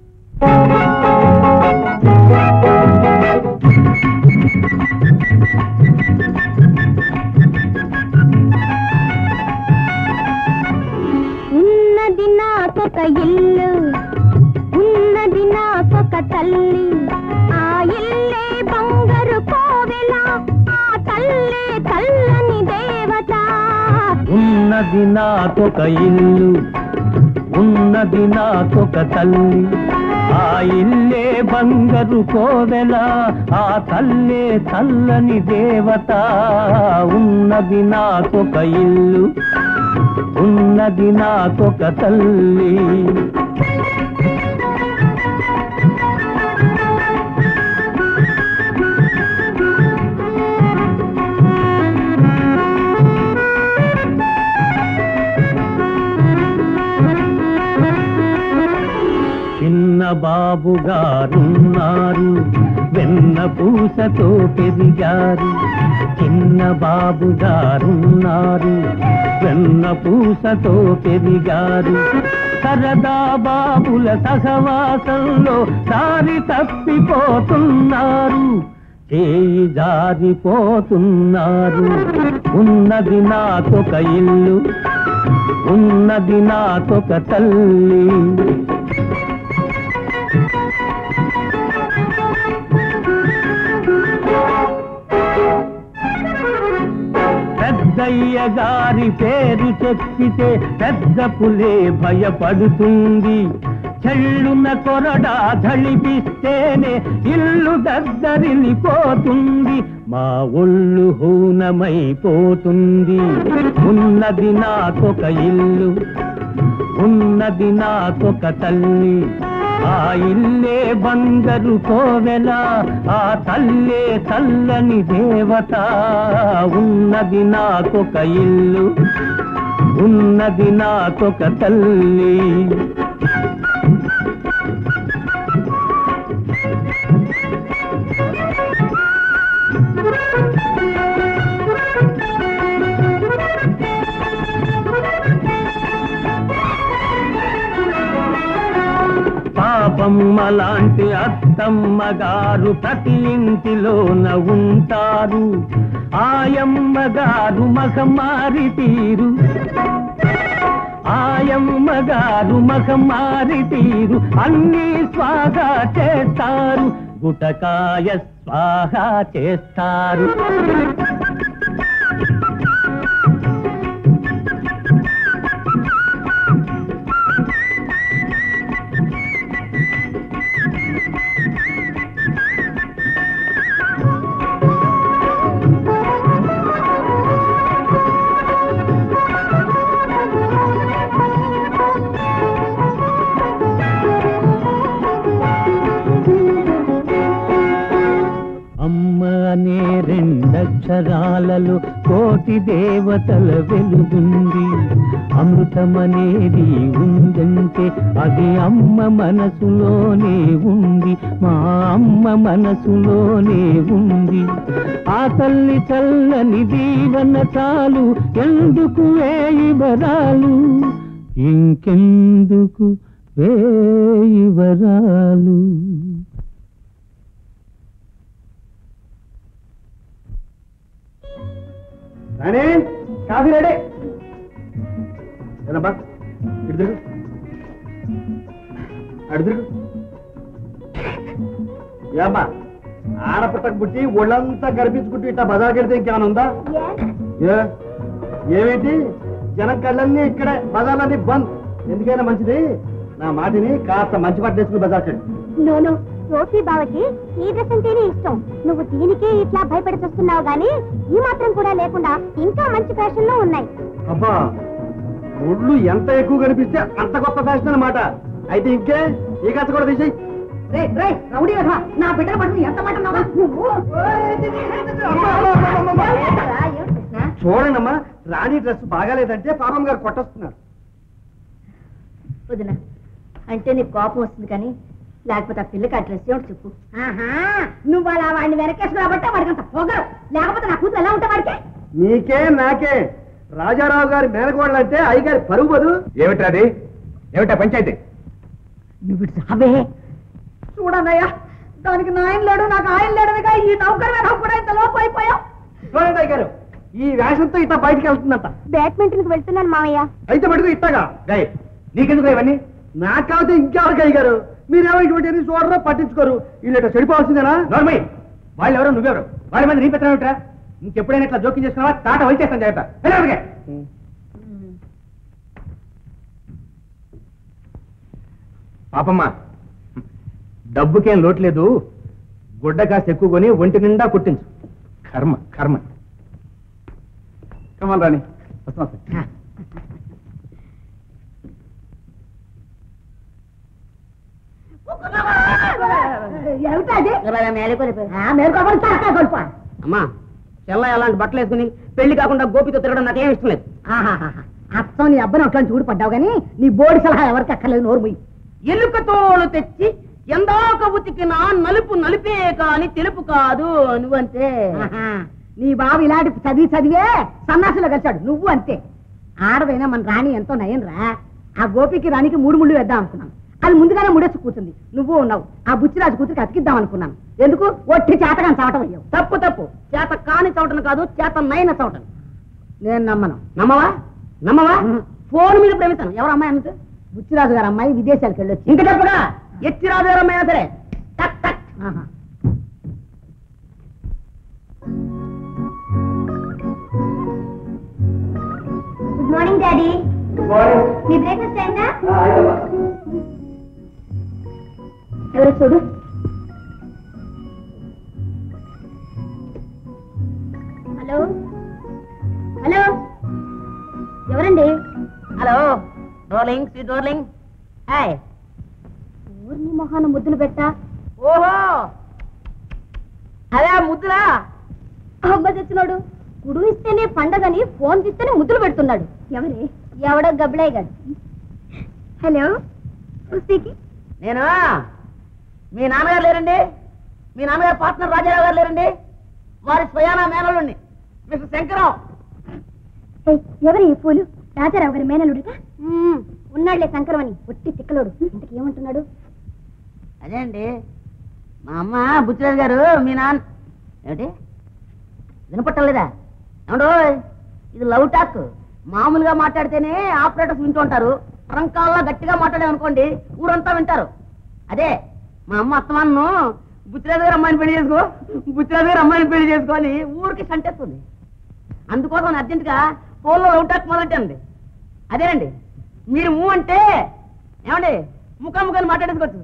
ఉన్నది నాకొక ఇల్లు ఉన్నది నాకొక తల్లి ఆ ఇల్లే బంగారు కోవెల ఆ తల్లే తల్లని దేవత ఉన్నది నాకొక ఇల్లు ఉన్నది నాకొక తల్లి ఆ ఇల్లే బంగారు కోవెల ఆ తల్లే చల్లని దేవత ఉన్నది నాకొక ఇల్లు ఉన్నది నాకొక తల్లి చిన్న బాబు గారున్నారు వెన్న పూసతో పెరిగారు చిన్న బాబు గారున్నారు వెన్న పూసతో పెరిగారు సరదా బాబుల సహవాసంలో దారి తప్పిపోతున్నారు చేయి జారిపోతున్నారు ఉన్నది నాకొక ఇల్లు ఉన్నది నాకొక తల్లి పెద్దయ్య గారి పేరు చెప్పితే పెద్ద పులే భయపడుతుంది చెళ్ళున కొరడా ధళిపిస్తేనే ఇల్లు దగ్గరిల్లిపోతుంది మా ఒళ్ళు హూనమైపోతుంది ఉన్నది నాకొక ఇల్లు ఉన్నది నాకొక తల్లి ఆ ఇల్లే బంగారు కోవెల ఆ తల్లే చల్లని దేవత ఉన్నది నాకొక ఇల్లు ఉన్నది నాకొక తల్లి పాపమ్మ లాంటి అత్తమ్మ గారు ప్రతి ఇంటిలోన ఉంటారు ఆయమ్మ గారు మగమారి తీరు ఆయమ్మ గారు మగమారి తీరు అన్ని స్వాగా చేస్తారు గుటకాయ స్వాహా చేస్తారు అమ్మ అనే రెండక్షరాలలో కోటి దేవతల వెలుగుంది అమృతమనేది ఉందంటే అది అమ్మ మనసులోనే ఉంది మా అమ్మ మనసులోనే ఉంది ఆ తల్లి చల్లని దీవన చాలు ఎందుకు వేయి వరాలు ఇంకెందుకు వేయి వరాలు రాణి కాఫీ రెడీ ఏనమ్మా ఇటు తిరుగు అటు తిరుగు ఏమ్మా ఆడపట్టకు పుట్టి ఒళ్ళంతా కనిపించుకుంటూ ఇట్లా బజార్కి వెళ్తే ఇంకేమైనా ఉందా ఏ ఏమేంటి జనం కళ్ళన్నీ ఇక్కడే బజార్లన్నీ బంద్ ఎందుకైనా మంచిది నా మాటిని కాస్త మంచి పట్టు వేసుకుని బజార్కి నోను సోఫీ బావకి ఈ డ్రెస్ అంటేనే ఇష్టం నువ్వు దీనికే ఇట్లా భయపడి చూస్తున్నావు గానీ ఈ మాత్రం కూడా లేకుండా ఇంకా మంచి ఫ్యాషన్ లో ఉన్నాయి అబ్బా ఒళ్ళు ఎంత ఎక్కువ కనిపిస్తే అంత గొప్ప ఫ్యాషన్ అన్నమాట అయితే ఇంకే ఈ కథ కూడా తీసేయి రే రే రౌడీ వధ నా బిడ్డను పట్టుకుని ఎంత మాట అన్నావా? నువ్వు ఏమిటరా? ఏమిటి కృష్ణ? చూడండమ్మా రాణి డ్రెస్ బాగాలేదంటే పాపం గారు కొట్టొస్తున్నారు వదిన అంటే నీకు కోపం వస్తుంది కానీ లేకపోతే ఆ పిల్లకి ఆ డ్రెస్ ఏమిటి చెప్పు ఆహా నువ్వు అలా వాడిని వెనకేసి రాబట్టే వాడికి అంత పొగరు లేకపోతే నా కూతురు ఎలా ఉంటా వాడికి నీకే నాకే రాజారావు గారి మేనకోడలు అంటే అయ్యగారి పరుగు బదు ఏమిట్రా అది ఏమిటా పంచాయతీ నువ్వు సావే చూడన్నయ్యా దానికి నా ఆయన లేడు నాకు ఆయన లేడుగా ఈ నౌకర్ మీద కూడా ఇంత లోపు అయిపోయావు చూడండి అయ్యగారు ఈ వేషంతో ఇట్లా బయటికి వెళ్తుందంట బ్యాడ్మింటన్ కి వెళ్తున్నాను మామయ్య అయితే మటుకు ఇట్టగా రేయ్, నీకెందుకు ఇవన్నీ నాకు కాకపోతే ఇంకెవరికి అయ్యగారు మీరేమో ఇటువంటి చూడరు పట్టించుకోరు వీళ్ళు చెడిపోవాల్సిందేనా నార్మల్ వాళ్ళు ఎవరు నువ్వెవరు వాళ్ళ మీద నీ పెత్తనం ఏమిట్రా ఇంకెప్పుడైనా ఇట్లా జోక్యం చేసుకున్నావా తాట వచ్చేస్తాను జాగ్రత్త వెళ్ళి అక్కడికే. పాపమ్మ డబ్బుకేం లోటు లేదు గుడ్డ కాస్త ఎక్కువ కొని ఒంటి నిండా కుట్టించు కర్మ కర్మ కమల్ రాణి వస్తాం వస్తాం. ఏమిటా అది మేలుకోవాలి తరకా కొలుపా అమ్మా చెల్ల అలాంటి బట్టలు వేసుకుని పెళ్లి కాకుండా గోపితో తిరగడం నాకేం ఇష్టం లేదు అత్తం నీ అబ్బాయి అట్లా చూడు పడ్డావు కానీ నీ బోడి సలహా ఎవరికి అక్కర్లేదు నోరు ముయ్యి ఎలుక తోలు తెచ్చి ఎందాక ఉతికినా నలుపు నలిపే కాని తెలుపు కాదు నువ్వంతే ఆహా. నీ బాబు ఇలాంటి చదివి చదివే సన్నాసులో కలిశాడు నువ్వు అంతే ఆడదైనా మన రాణి ఎంతో నయం రా ఆ గోపికి రాణికి మూడు ముళ్ళు వేద్దాం అనుకున్నాను అది ముందుగానే ముడేసి కూర్చుంది నువ్వు ఉన్నావు ఆ బుచ్చిరాజు కూతురికి అతికిద్దాం అనుకున్నాను ఎందుకు ఒట్టి చేతగాని చావటం అయ్యావు తప్పు తప్పు చేత కాని చవటను కాదు చేత నైన చవటను నేను నమ్మను నమ్మవా నమ్మవా ఫోన్ మీద ప్రేమిస్తాను ఎవరు అమ్మాయి అన్నది బుచ్చిరాజు గారు అమ్మాయి విదేశాలకు వెళ్ళొచ్చి ఇంకా చెప్పగా ఎత్తి రాజు గారు అమ్మాయి సరే టక్ టక్ ఆహా. గుడ్ మార్నింగ్ డాడీ మీ బ్రేక్ఫాస్ట్ అయిందా ఎవరో చూడు హలో హలో ఎవరండి hello darling sweet darling hi ఊరిని మొహాన ముద్దులు పెట్టా ఓహో అదే ముద్దులా అమ్మ తెచ్చినాడు కుడు ఇస్తేనే పండగని ఫోన్ తీస్తేనే ముద్దులు పెడుతున్నాడు ఎవరే ఎవడో గబ్బిడాయి గాడు హలో స్పీకింగ్ నేను మీ నాన్నగారు లేరండి మీ నాన్నగారు పార్ట్నర్ రాజారావు గారు లేరండి వారి స్వయానా మేనలుండి మిస్టర్ శంకరం ఎవరు ఈ పూలు రాజారావు గారి మేనలుడిగా ఉన్నాడులే శంకరమని ఒట్టి తిక్కలోడు ఇంతకు ఏమంటున్నాడు అదే అండి మా అమ్మ బుచ్చిరాజు గారు మీ నాన్న ఏమిటి వినపట్టలేదా ఏమండో ఇది లవ్ టాక్ మామూలుగా మాట్లాడితేనే ఆపరేటర్స్ వింటూ ఉంటారు ట్రంకాల్లో గట్టిగా మాట్లాడామనుకోండి ఊరంతా వింటారు అదే మా అమ్మ అత్తమాను బుచ్చిరాజు గారు అమ్మాయిని పెళ్లి చేసుకో బుచ్చిరాజు గారు అమ్మాయిని పెళ్లి చేసుకొని ఊరికి సంటేస్తుంది అందుకోసం అర్జెంటుగా ఫోన్లో లవ్ టాక్ మొదలెట్టండి అదేనండి మీరు మూ అంటే ఏమండి ముఖాముఖాలు మాట్లాడేసుకోవచ్చు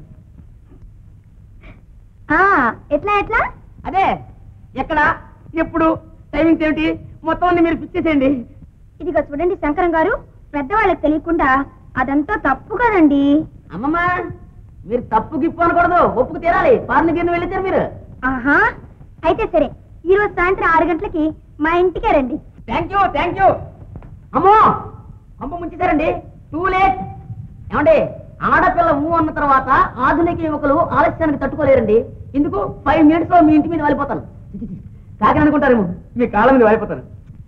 ఆ ఎట్లా ఎట్లా అదే ఎక్కడ ఎప్పుడు టైమింగ్స్ ఏమిటి మొత్తం అన్ని మీరు ఫిక్స్ చేసేయండి ఇదిగో చూడండి శంకరం గారు పెద్దవాళ్ళకి తెలియకుండా అదంతా తప్పు కదండి అమ్మమ్మ మీరు తప్పు గిప్పు అనకూడదు ఒప్పుకు తీరాలి పార్ని గిన్నె వెళ్ళిచ్చారు మీరు ఆహా అయితే సరే ఈ రోజు సాయంత్రం ఆరు గంటలకి మా ఇంటికే రండి థ్యాంక్ యూ థ్యాంక్ యూ అమ్మో అమ్మ ముంచేశారండి టూ లేట్ ఏమండి ఆడపిల్ల ఊ అన్న తర్వాత ఆధునిక యువకులు ఆలస్యానికి తట్టుకోలేరండి ఎందుకు ఫైవ్ మినిట్స్ లో మీ ఇంటి మీద వెళ్ళిపోతాను కాకి అనుకుంటారేమో మీ కాళ్ళ మీద వెళ్ళిపోతాను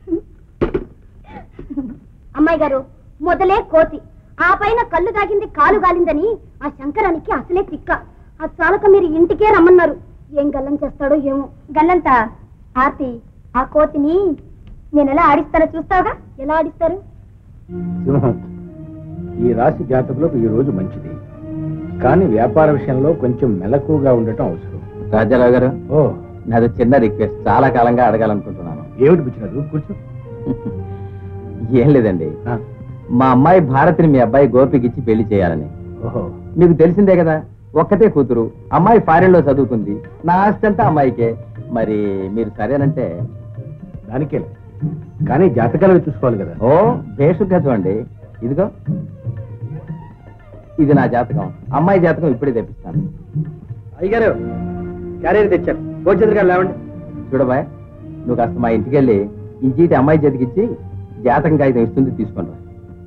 అమ్మాయి గారు మొదలే కోతి ఆ పైన కళ్ళు తాగింది కాలు గాలిందని ఆ శంకరానికి అసలే తిక్క ఆ చాలక మీరు ఇంటికే రమ్మన్నారు ఏం గల్లం చేస్తాడో ఏమో గల్లంతా ఆర్తి ఆ కోతిని నేను ఎలా ఆడిస్తానో చూస్తావుగా ఎలా ఆడిస్తారు సింహం ఈ రాశి జాతకులకు ఈ రోజు మంచిది కానీ వ్యాపార విషయంలో కొంచెం మెలకుగా ఉండటం అవసరం రాజారావు గారు ఓ నాది చిన్న రిక్వెస్ట్ చాలా కాలంగా అడగాలనుకుంటున్నాను ఏమిటి పుచ్చినదు కూర్చో ఏం లేదండి ఆ, మా అమ్మాయి భారతిని మీ అబ్బాయి గోపికి ఇచ్చి పెళ్లి చేయాలని ఓహో మీకు తెలిసిందే కదా ఒక్కతే కూతురు అమ్మాయి ఫారెన్ లో చదువుకుంది నా ఆస్తి అంతా అమ్మాయికే మరి మీరు సరేనంటే దానికే కానీ జాతకాలు చూసుకోవాలి కదా ఓ బేషుగ్గా చూడండి ఇదిగో ఇది నా జాతకం అమ్మాయి జాతకం ఇప్పుడే తెప్పిస్తాను అయ్యగారు క్యారియర్ తెచ్చారు భోజనం గారు లేవండి చూడబాయ్ నువ్వు కాస్త మా ఇంటికి వెళ్ళి ఈ చీటి అమ్మాయి చేతికిచ్చి జాతకం కాగితం ఇస్తుంది తీసుకొని రా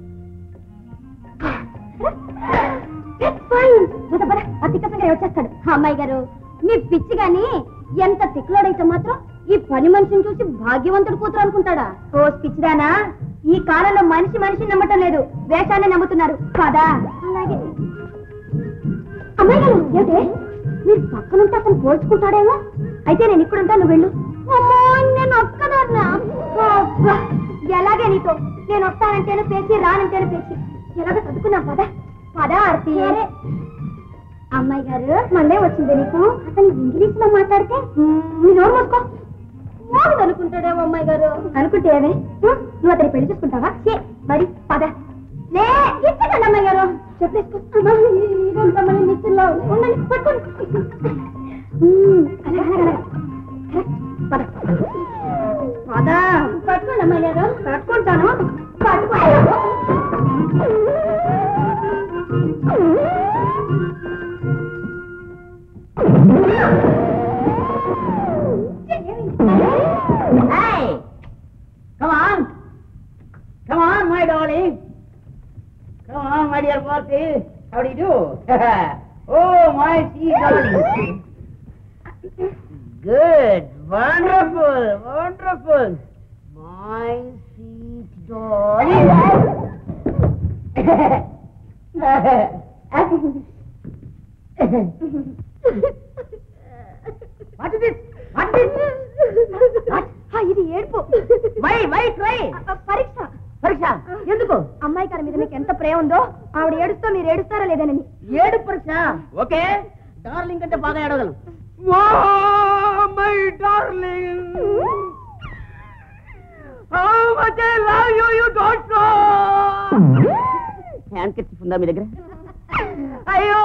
వచ్చేస్తాడు అమ్మాయి గారు మీ పిచ్చి గాని ఎంత తిక్కులోడైతే మాత్రం ఈ పని మనిషిని చూసి భాగ్యవంతుడు కూతురు అనుకుంటాడా ఓ పిచ్చిదానా ఈ కాలంలో మనిషి మనిషిని నమ్మటం లేదు వేషాన్ని నమ్ముతున్నారు కాదా అలాగే అమ్మాయి గారు ఏమిటే మీరు పక్కనుంటే అతను పోల్చుకుంటాడేమో అయితే నేను ఇక్కడ ఉంటాను నువ్వు వెళ్ళు అమ్మో నేను ఒక్కదాన్నా అబ్బా, ఎలాగే నీతో నేను వస్తానంటేనే పేచి రానంటేనే పేచి ఎలాగ చదువుకున్నాం పదా పదా ఆర్తి అమ్మాయి గారు మళ్ళీ వచ్చింది నీకు అతను ఇంగ్లీష్ లో మాట్లాడితే నీ నోరు మూసుకో మోగుడు అనుకుంటాడేమో అమ్మాయి గారు అనుకుంటే ఏమే హ్మ్? నువ్వు అతని పెళ్లి చేసుకుంటావా చే మరి పద లే ఇచ్చకండి అమ్మాయి గారు చెప్పేసుకో అమ్మా, ఇదంతా మన నిత్యంలో ఉంది. ఉండండి పట్టుకోండి హ్మ్, అలాగే, అలాగే, అలాగే. పద పద పట్టుకోండి అమ్మాయి గారు పట్టుకుంటాను పట్టుకుంటాను Hey! Come on! Come on, my darling! Come on, my dear Marty! How do you do? oh, my sweet darling! Good! Wonderful! Wonderful! My sweet darling! what is this? What is this? What? ఆ, ఇది ఏడుపు Why? Why try? ఆ, పరీక్ష పరీక్ష ఎందుకు అమ్మాయి గారి మీద మీకు ఎంత ప్రేమ ఉందో ఆవిడ ఏడుస్తో మీరు ఏడుస్తారా లేదనని ఏడు పరీక్ష ఓకే డార్లింగ్ అంటే బాగా ఏడగలను my darling how much I love you you don't know hand kit ఉందా మీ దగ్గర అయ్యో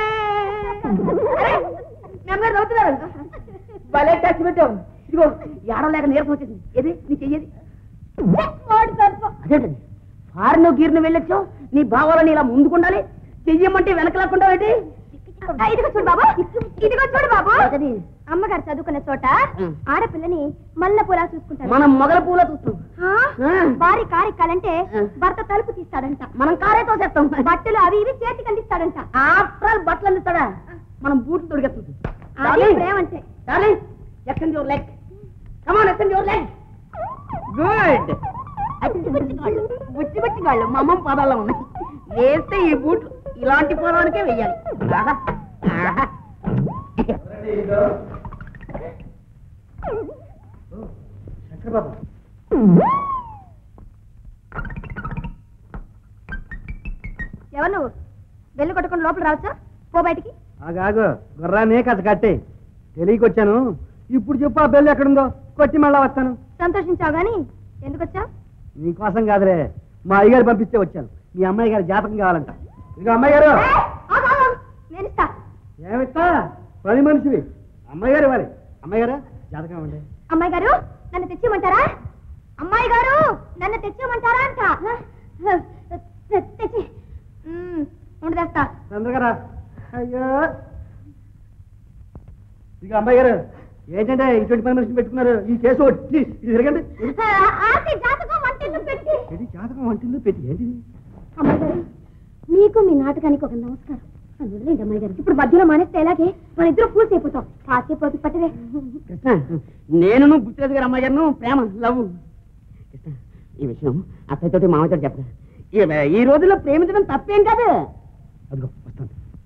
నెమ్మది అవుతున్నారు భలే టచ్ పెట్టావు ఇదిగో ఏడవలేక నీరసం వచ్చేసింది ఏది నీ చెయ్యేది అదేంటది ఫారెన్ గీర్ను వెళ్ళొచ్చు నీ భావాలని ఇలా ముందుకుండాలి చెయ్యమంటే వెనకలాకుండా ఏంటి ఆ, ఇదిగో చూడు బాబు ఇదిగో చూడు బాబు అమ్మగారు చదువుకున్న చోట ఉం. ఆడపిల్లని మల్ల పూలా చూసుకుంటారు మనం మొగల పూల చూస్తాం ఆ? ఆ. భార్య కారెక్కాలంటే ఆ. భర్త తలుపు తీస్తాడంట మనం కారే తోసేస్తాం బట్టలు అవి ఇవి చేతికి అందిస్తాడంట ఆఫ్టర్ ఆల్ బట్టలు అందిస్తాడా మనం బూట్లు తొడిగేస్తుంది అది ప్రేమ అంటే డార్లింగ్ ఎక్కండి యువర్ లెగ్ కమాన్ ఎక్కండి your leg good Buchchi Buchchi కాళ్ళు మా అమ్మమ్మ పాదాల్లో ఉన్నాయి వేస్తే ఈ బూట్లు ఇలాంటి పొలానికే వెయ్యాలి ఆహా, ఆహా. ఎవరు నువ్వు వెళ్ళి కొట్టుకుని లోపల రావచ్చా పో బయటికి ఆగాగు గుర్రానే కథ కట్టే తెలియకొచ్చాను ఇప్పుడు చెప్పు ఆ బెల్లు ఎక్కడుందో కొట్టి మళ్ళా వస్తాను సంతోషించావు గాని ఎందుకు వచ్చావు నీకోసం కాదులే మా అయ్యగారు పంపిస్తే వచ్చాను మీ అమ్మాయి గారి జాతకం కావాలంట ఇక అమ్మాయి గారు నేను ఇస్తా ఏమిస్తా పని మనిషివి అమ్మాయి గారు ఇవ్వాలి అమ్మాయి గారు జాతకం ఇవ్వండి అమ్మాయి గారు నన్ను తెచ్చిమంటారా అమ్మాయి గారు నన్ను తెచ్చిమంటారా అంట తెచ్చి మ్మ్, ఉండు తెస్తా తొందరగా రా అయ్యో ఇక అమ్మాయి గారు ఏంటంటే ఇటువంటి పని మనిషిని పెట్టుకున్నారు ఈ కేసు వచ్చి ఇది తిరగండి ఆర్తి జాతకం వంటిల్లు పెట్టి ఏంటి జాతకం వంటిందో పెట్టి ఏంటిది అమ్మాయి గారు మీకు మీ నాటకానికి ఒక నమస్కారం నన్ను వదిలేండి అమ్మాయి గారు ఇప్పుడు మధ్యలో మానేస్తే ఎలాగే మన ఇద్దరు పూర్తి అయిపోతాం కాసేపు ఓపిక పట్టవే కృష్ణ నేను బుచ్చిరాజు గారు అమ్మాయి గారు ప్రేమ లవ్ కృష్ణ ఈ విషయం అత్తయ్యతోటి మామయ్యతో చెప్పరా ఈ- ఈ రోజుల్లో ప్రేమించడం తప్పేం కాదు అదిగో వస్తాను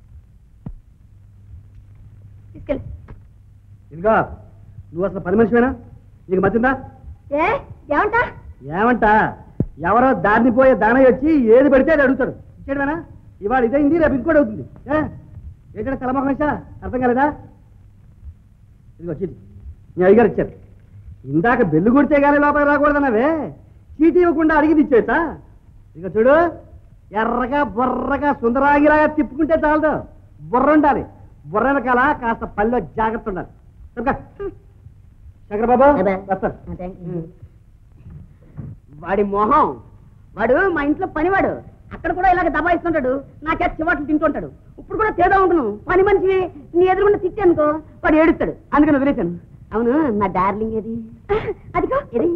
తీసుకెళ్ళి ఇదిగో నువ్వు అసలు పని మనిషివేనా నీకు మతిందా ఏ ఏమంటా ఏమంట ఎవరో దారిని పోయే దానయ్య వచ్చి ఏది పడితే అది అడుగుతాడు ఇచ్చాడువేనా ఇవాళ ఇదైంది రేపు ఇంకోటి అవుతుంది ఏ ఏంటంటే తలమొహం వేసా అర్థం కాలేదా ఇదిగో చీటి మీ అయ్యగారు ఇచ్చారు ఇందాక బెల్లు కొడితే కానీ లోపల రాకూడదన్నావే చీటీ ఇవ్వకుండా అడిగింది ఇచ్చేసా ఇక చూడు ఎర్రగా బుర్రగా సుందరాగిలాగా తిప్పుకుంటే చాలదు బుర్ర ఉండాలి బుర్ర వెనకాల కాస్త పల్లె జాగ్రత్త ఉండాలి చెప్పుకో. శంకర్ బాబు అబ్బే. వస్తాను వాడి మొహం వాడు మా ఇంట్లో పనివాడు అక్కడ కూడా ఇలాగ దబాయిస్తుంటాడు నా చేత చివాట్లు తింటుంటాడు ఇప్పుడు కూడా తేడా ఉంటున్నాను పని మనిషి నీ ఎదురుగుండా తిట్టానుకో వాడు ఏడుస్తాడు అందుకని వదిలేశాను అవును నా డార్లింగ్ ఏది అదిగో ఏది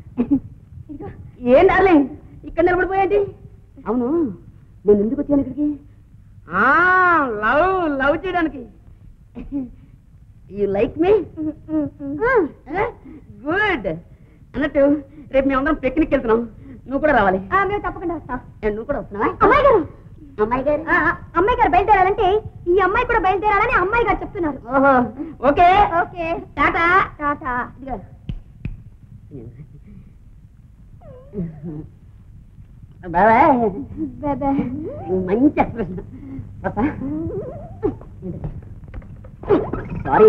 ఏం డార్లింగ్ ఇక్కడ నిలబడిపోయేది అవును నేను ఎందుకు వచ్చాను ఇక్కడికి ఆ లవ్ లవ్ చేయడానికి యు లైక్ మీ గుడ్ అన్నట్టు రేపు మేమందరం పిక్నిక్ వెళ్తున్నాం నువ్వు కూడా రావాలి మేము తప్పకుండా వస్తాం ఏ, నువ్వు కూడా వస్తున్నావా అమ్మాయి గారు అమ్మాయి గారు ఆ, అమ్మాయి గారు బయలుదేరాలంటే ఈ అమ్మాయి కూడా బయలుదేరాలని అమ్మాయి గారు చెప్తున్నారు ఓహో ఓకే ఓకే టాటా టాటా ఇదిగో. బాబాయ్ బాయ్ మంచి ఎక్స్ప్రెషన్ సారీ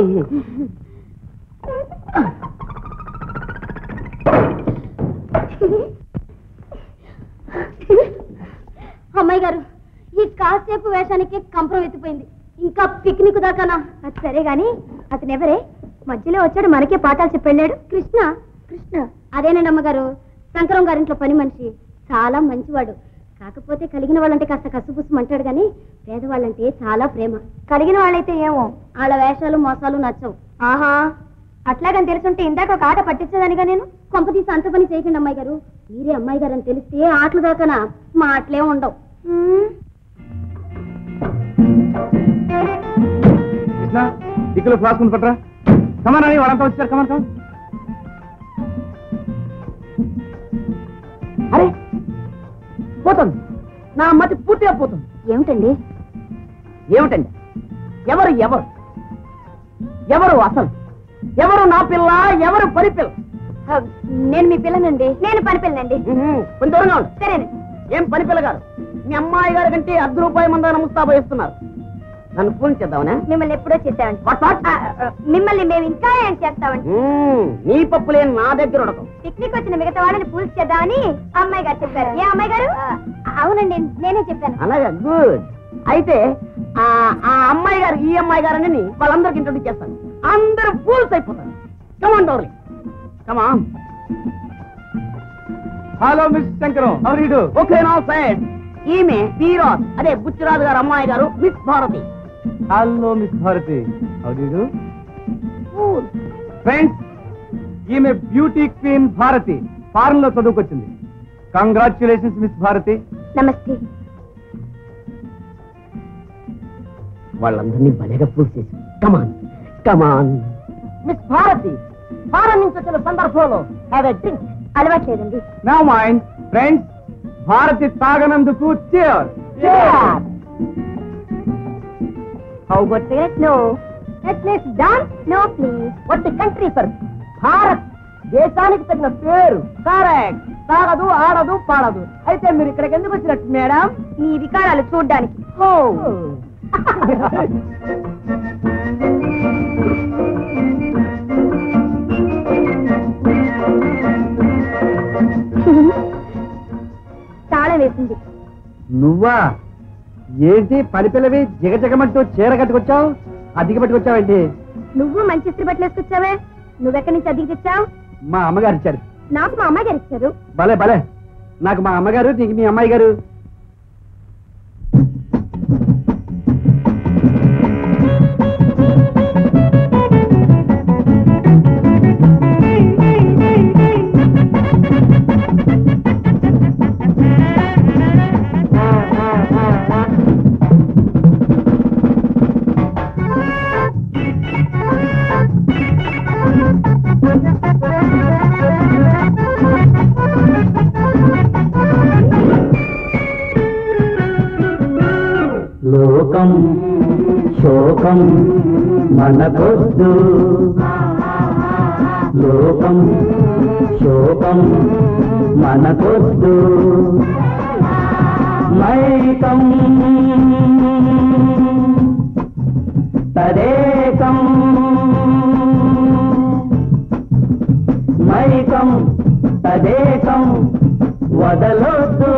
అమ్మాయి గారు ఈ కాసేపు వేషానికి కంపరం ఎత్తిపోయింది ఇంకా పిక్నిక్ దాకానా అది సరే గాని అతను ఎవరే మధ్యలో వచ్చాడు మనకే పాఠాలు చెప్పి వెళ్ళాడు కృష్ణ కృష్ణ అదేనండి అమ్మగారు శంకరం గారింట్లో పని మనిషి చాలా మంచివాడు కాకపోతే కలిగిన వాళ్ళంటే కాస్త కసుపుసు అంటాడు గాని పేదవాళ్ళంటే చాలా ప్రేమ కలిగిన వాళ్ళైతే ఏమో వాళ్ళ వేషాలు మోసాలు నచ్చవు ఆహా అట్లాగని తెలుసుంటే ఇందాక ఒక ఆట పట్టించేదానిగా నేను కొంపతీసి అంత పని చేయకండి అమ్మాయి గారు మీరే అమ్మాయి గారు అని తెలిస్తే ఆటలు దాకానా మా ఆటలే ఉండవు కృష్ణ దిక్కులో ఫ్లాస్ ముందు పట్టరా కమన్ అని వాళ్ళంతా వచ్చారు కమన్ కమన్ అరే పోతుంది నా మతి పూర్తిగా పోతుంది ఏమిటండి ఏమిటండి ఎవరు ఎవరు ఎవరు అసలు ఎవరు నా పిల్ల ఎవరు పని పిల్ల ఆ, నేను మీ పిల్లనండి నేను పని పిల్లనండి ఉహుం, కొంచెం దూరంగా ఉండు సరేనండి ఏం పని పిల్ల గారు మీ అమ్మాయి గారి కంటే అర్ధ రూపాయి మందాన ముస్తాబా ఇస్తున్నారు నన్ను ఫోన్ చేద్దామనా మిమ్మల్ని ఎప్పుడో చేద్దామండి What, what? ఆ, ఆ, మిమ్మల్ని మేము ఇంకా ఏం చేస్తామండి ఉమ్, నీ పప్పులే నా దగ్గర ఉడకం పిక్నిక్ వచ్చిన మిగతా వాళ్ళని పూజ చేద్దామని అమ్మాయి గారు చెప్పారు ఏ అమ్మాయి గారు అవునండి నేనే చెప్పాను అలాగా గుడ్ అయితే ఆ ఆ అమ్మాయి గారు ఈ అమ్మాయి గారు అని వాళ్ళందరికి ఇంట్రొడ్యూస్ చేస్తాను అందరూ ఫూల్స్ అయిపోతారు come on darling come on hello miss Shankaram how you do okay no side ఈమె వీరాజ్ అదే బుచ్చిరాజు గారు అమ్మాయి గారు miss Bharati hello miss Bharati how do do friends ఈమె బ్యూటీ క్వీన్ భారతి ఫారెన్ లో చదువుకొచ్చింది కంగ్రాచులేషన్స్ మిస్ భారతి నమస్తే వాళ్ళందరినీ భలేగా ఫూల్ చేసి come on come on miss Bharati foreign నుంచి వచ్చిన సందర్భంలో హ్యావ్ ఎ డ్రింక్ అలవాట్లేదండి నో మైండ్ ఫ్రెండ్స్ భారతి తాగనందుకు cheers. How but cigarette no let's dance no please what the country for Bharat దేశానికి తగిన పేరు కరెక్ట్ తాగదు ఆడదు పాడదు అయితే మీరు ఇక్కడికి ఎందుకు వచ్చినట్టు మేడం మీ వికారాలు చూడ్డానికి ఓ తాళం వేసింది నువ్వా ఏంటి పని పిల్లవి జిగజగమంటూ చీర కట్టుకొచ్చావు అద్దెకి పట్టుకొచ్చావేంటి నువ్వు మంచి ఇస్త్రీ బట్టలు వేసుకొచ్చావే నువ్వెక్కడి నుంచి అద్దెకి తెచ్చావు మా అమ్మగారు ఇచ్చారు నాకు మా అమ్మాయి గారు ఇచ్చారు భలే భలే నాకు మా అమ్మగారు నీకు మీ అమ్మాయి గారు లోకం శోకం మనకొద్దు లోకం శోకం మనకొద్దు మైకం తదేకం మైకం తదేకం వదలొద్దు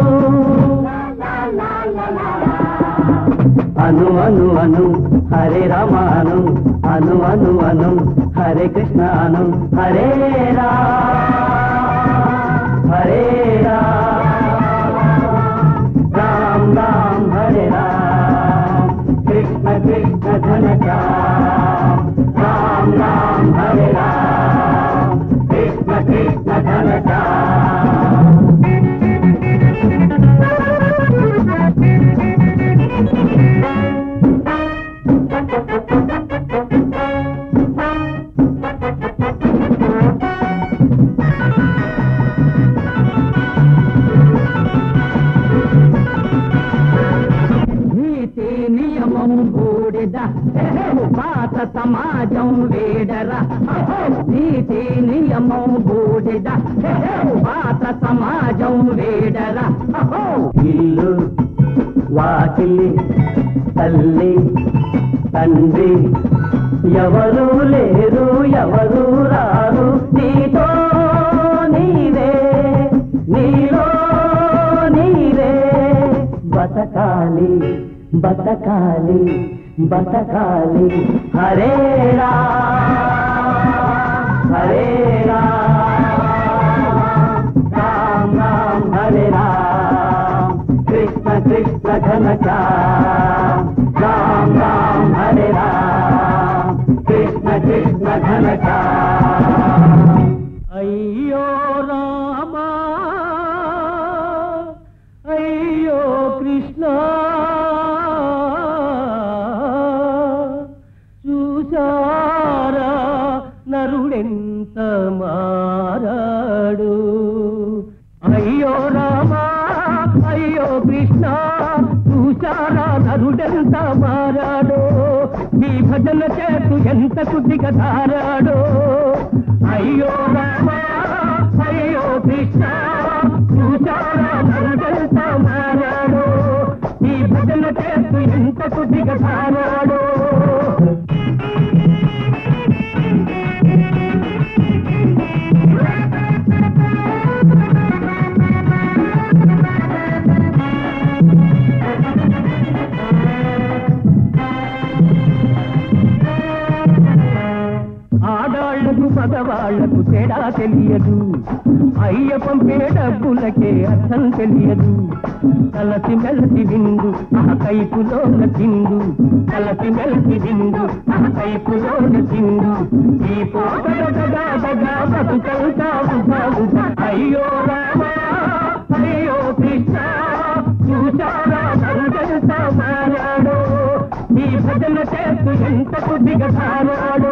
అను అను అను హరే రామ అను అను అను అను హరే కృష్ణ అను హరే రా హరే రా రామ మీద హే, హే, పాత సమాజం వేడరా అహో! ఇల్లు వాకిలి తల్లి తండ్రి ఎవరు లేరు ఎవరు రారు నీతో నీవే నీలో నీవే బతకాలి బతకాలి బతకాలి హరే రామ్ హరే రామ్ రామ్ రామ్ హరే రామ్ కృష్ణ కృష్ణ ఘన శ్యామ్ రామ్ రామ్ హరే రామ్ కృష్ణ కృష్ణ ఘన శ్యామ్ అయ్యో రామా అయ్యో కృష్ణ చూసారా నరుడెంత మారాడు అయ్యో రామా అయ్యో కృష్ణ చూసారా నరుడెంత మారాడు మీ భజన చేతు ఎంత కుదిగా ధారాడు అయ్యో రామా అయ్యో కృష్ణ చూసారా నరుడెంత మారాడు మీ భజన చేతు ఎంత కుదిగా ధారాడు ఆడాళ్లకు మగవాళ్లకు తేడా తెలియదు అయ్య పంపే డబ్బులకే అర్థం తెలియదు కలసి మెలసి విందు ఆ కైపులోన చిందు కలసి మెలసి విందు ఆ కైపులోన చిందు ఈ పోటగా బతుకంతా ఉదా అయ్యో రామా అయ్యో కృష్ణ చూసారా సంగంతా మారాడు ఈ భజన చేస్తూ ఎంత కొద్దిగా ధారాడు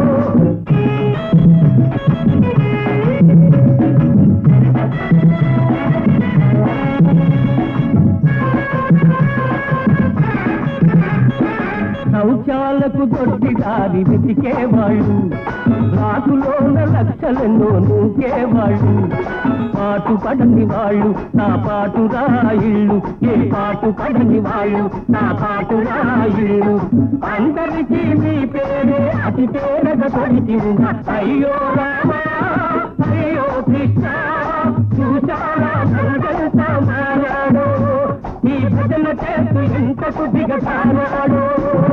శౌచాలకు దొడ్డిదారి వెతికేవాళ్ళు రాకులోన లక్షలను నూకేవాళ్ళు పాటు పడని వాళ్ళు నా పాటు రాయిళ్ళు ఏ పాటు పడని వాళ్ళు నా పాటు రాయిళ్ళు అందరికీ మీ పేరే అతి పేరగ తొలిచి ఉన్న అయ్యో రామా అయ్యో కృష్ణ చూసారా సంగంతా మారాడు ఈ భజన చేస్తూ ఎంత కొద్దిగా తారాడు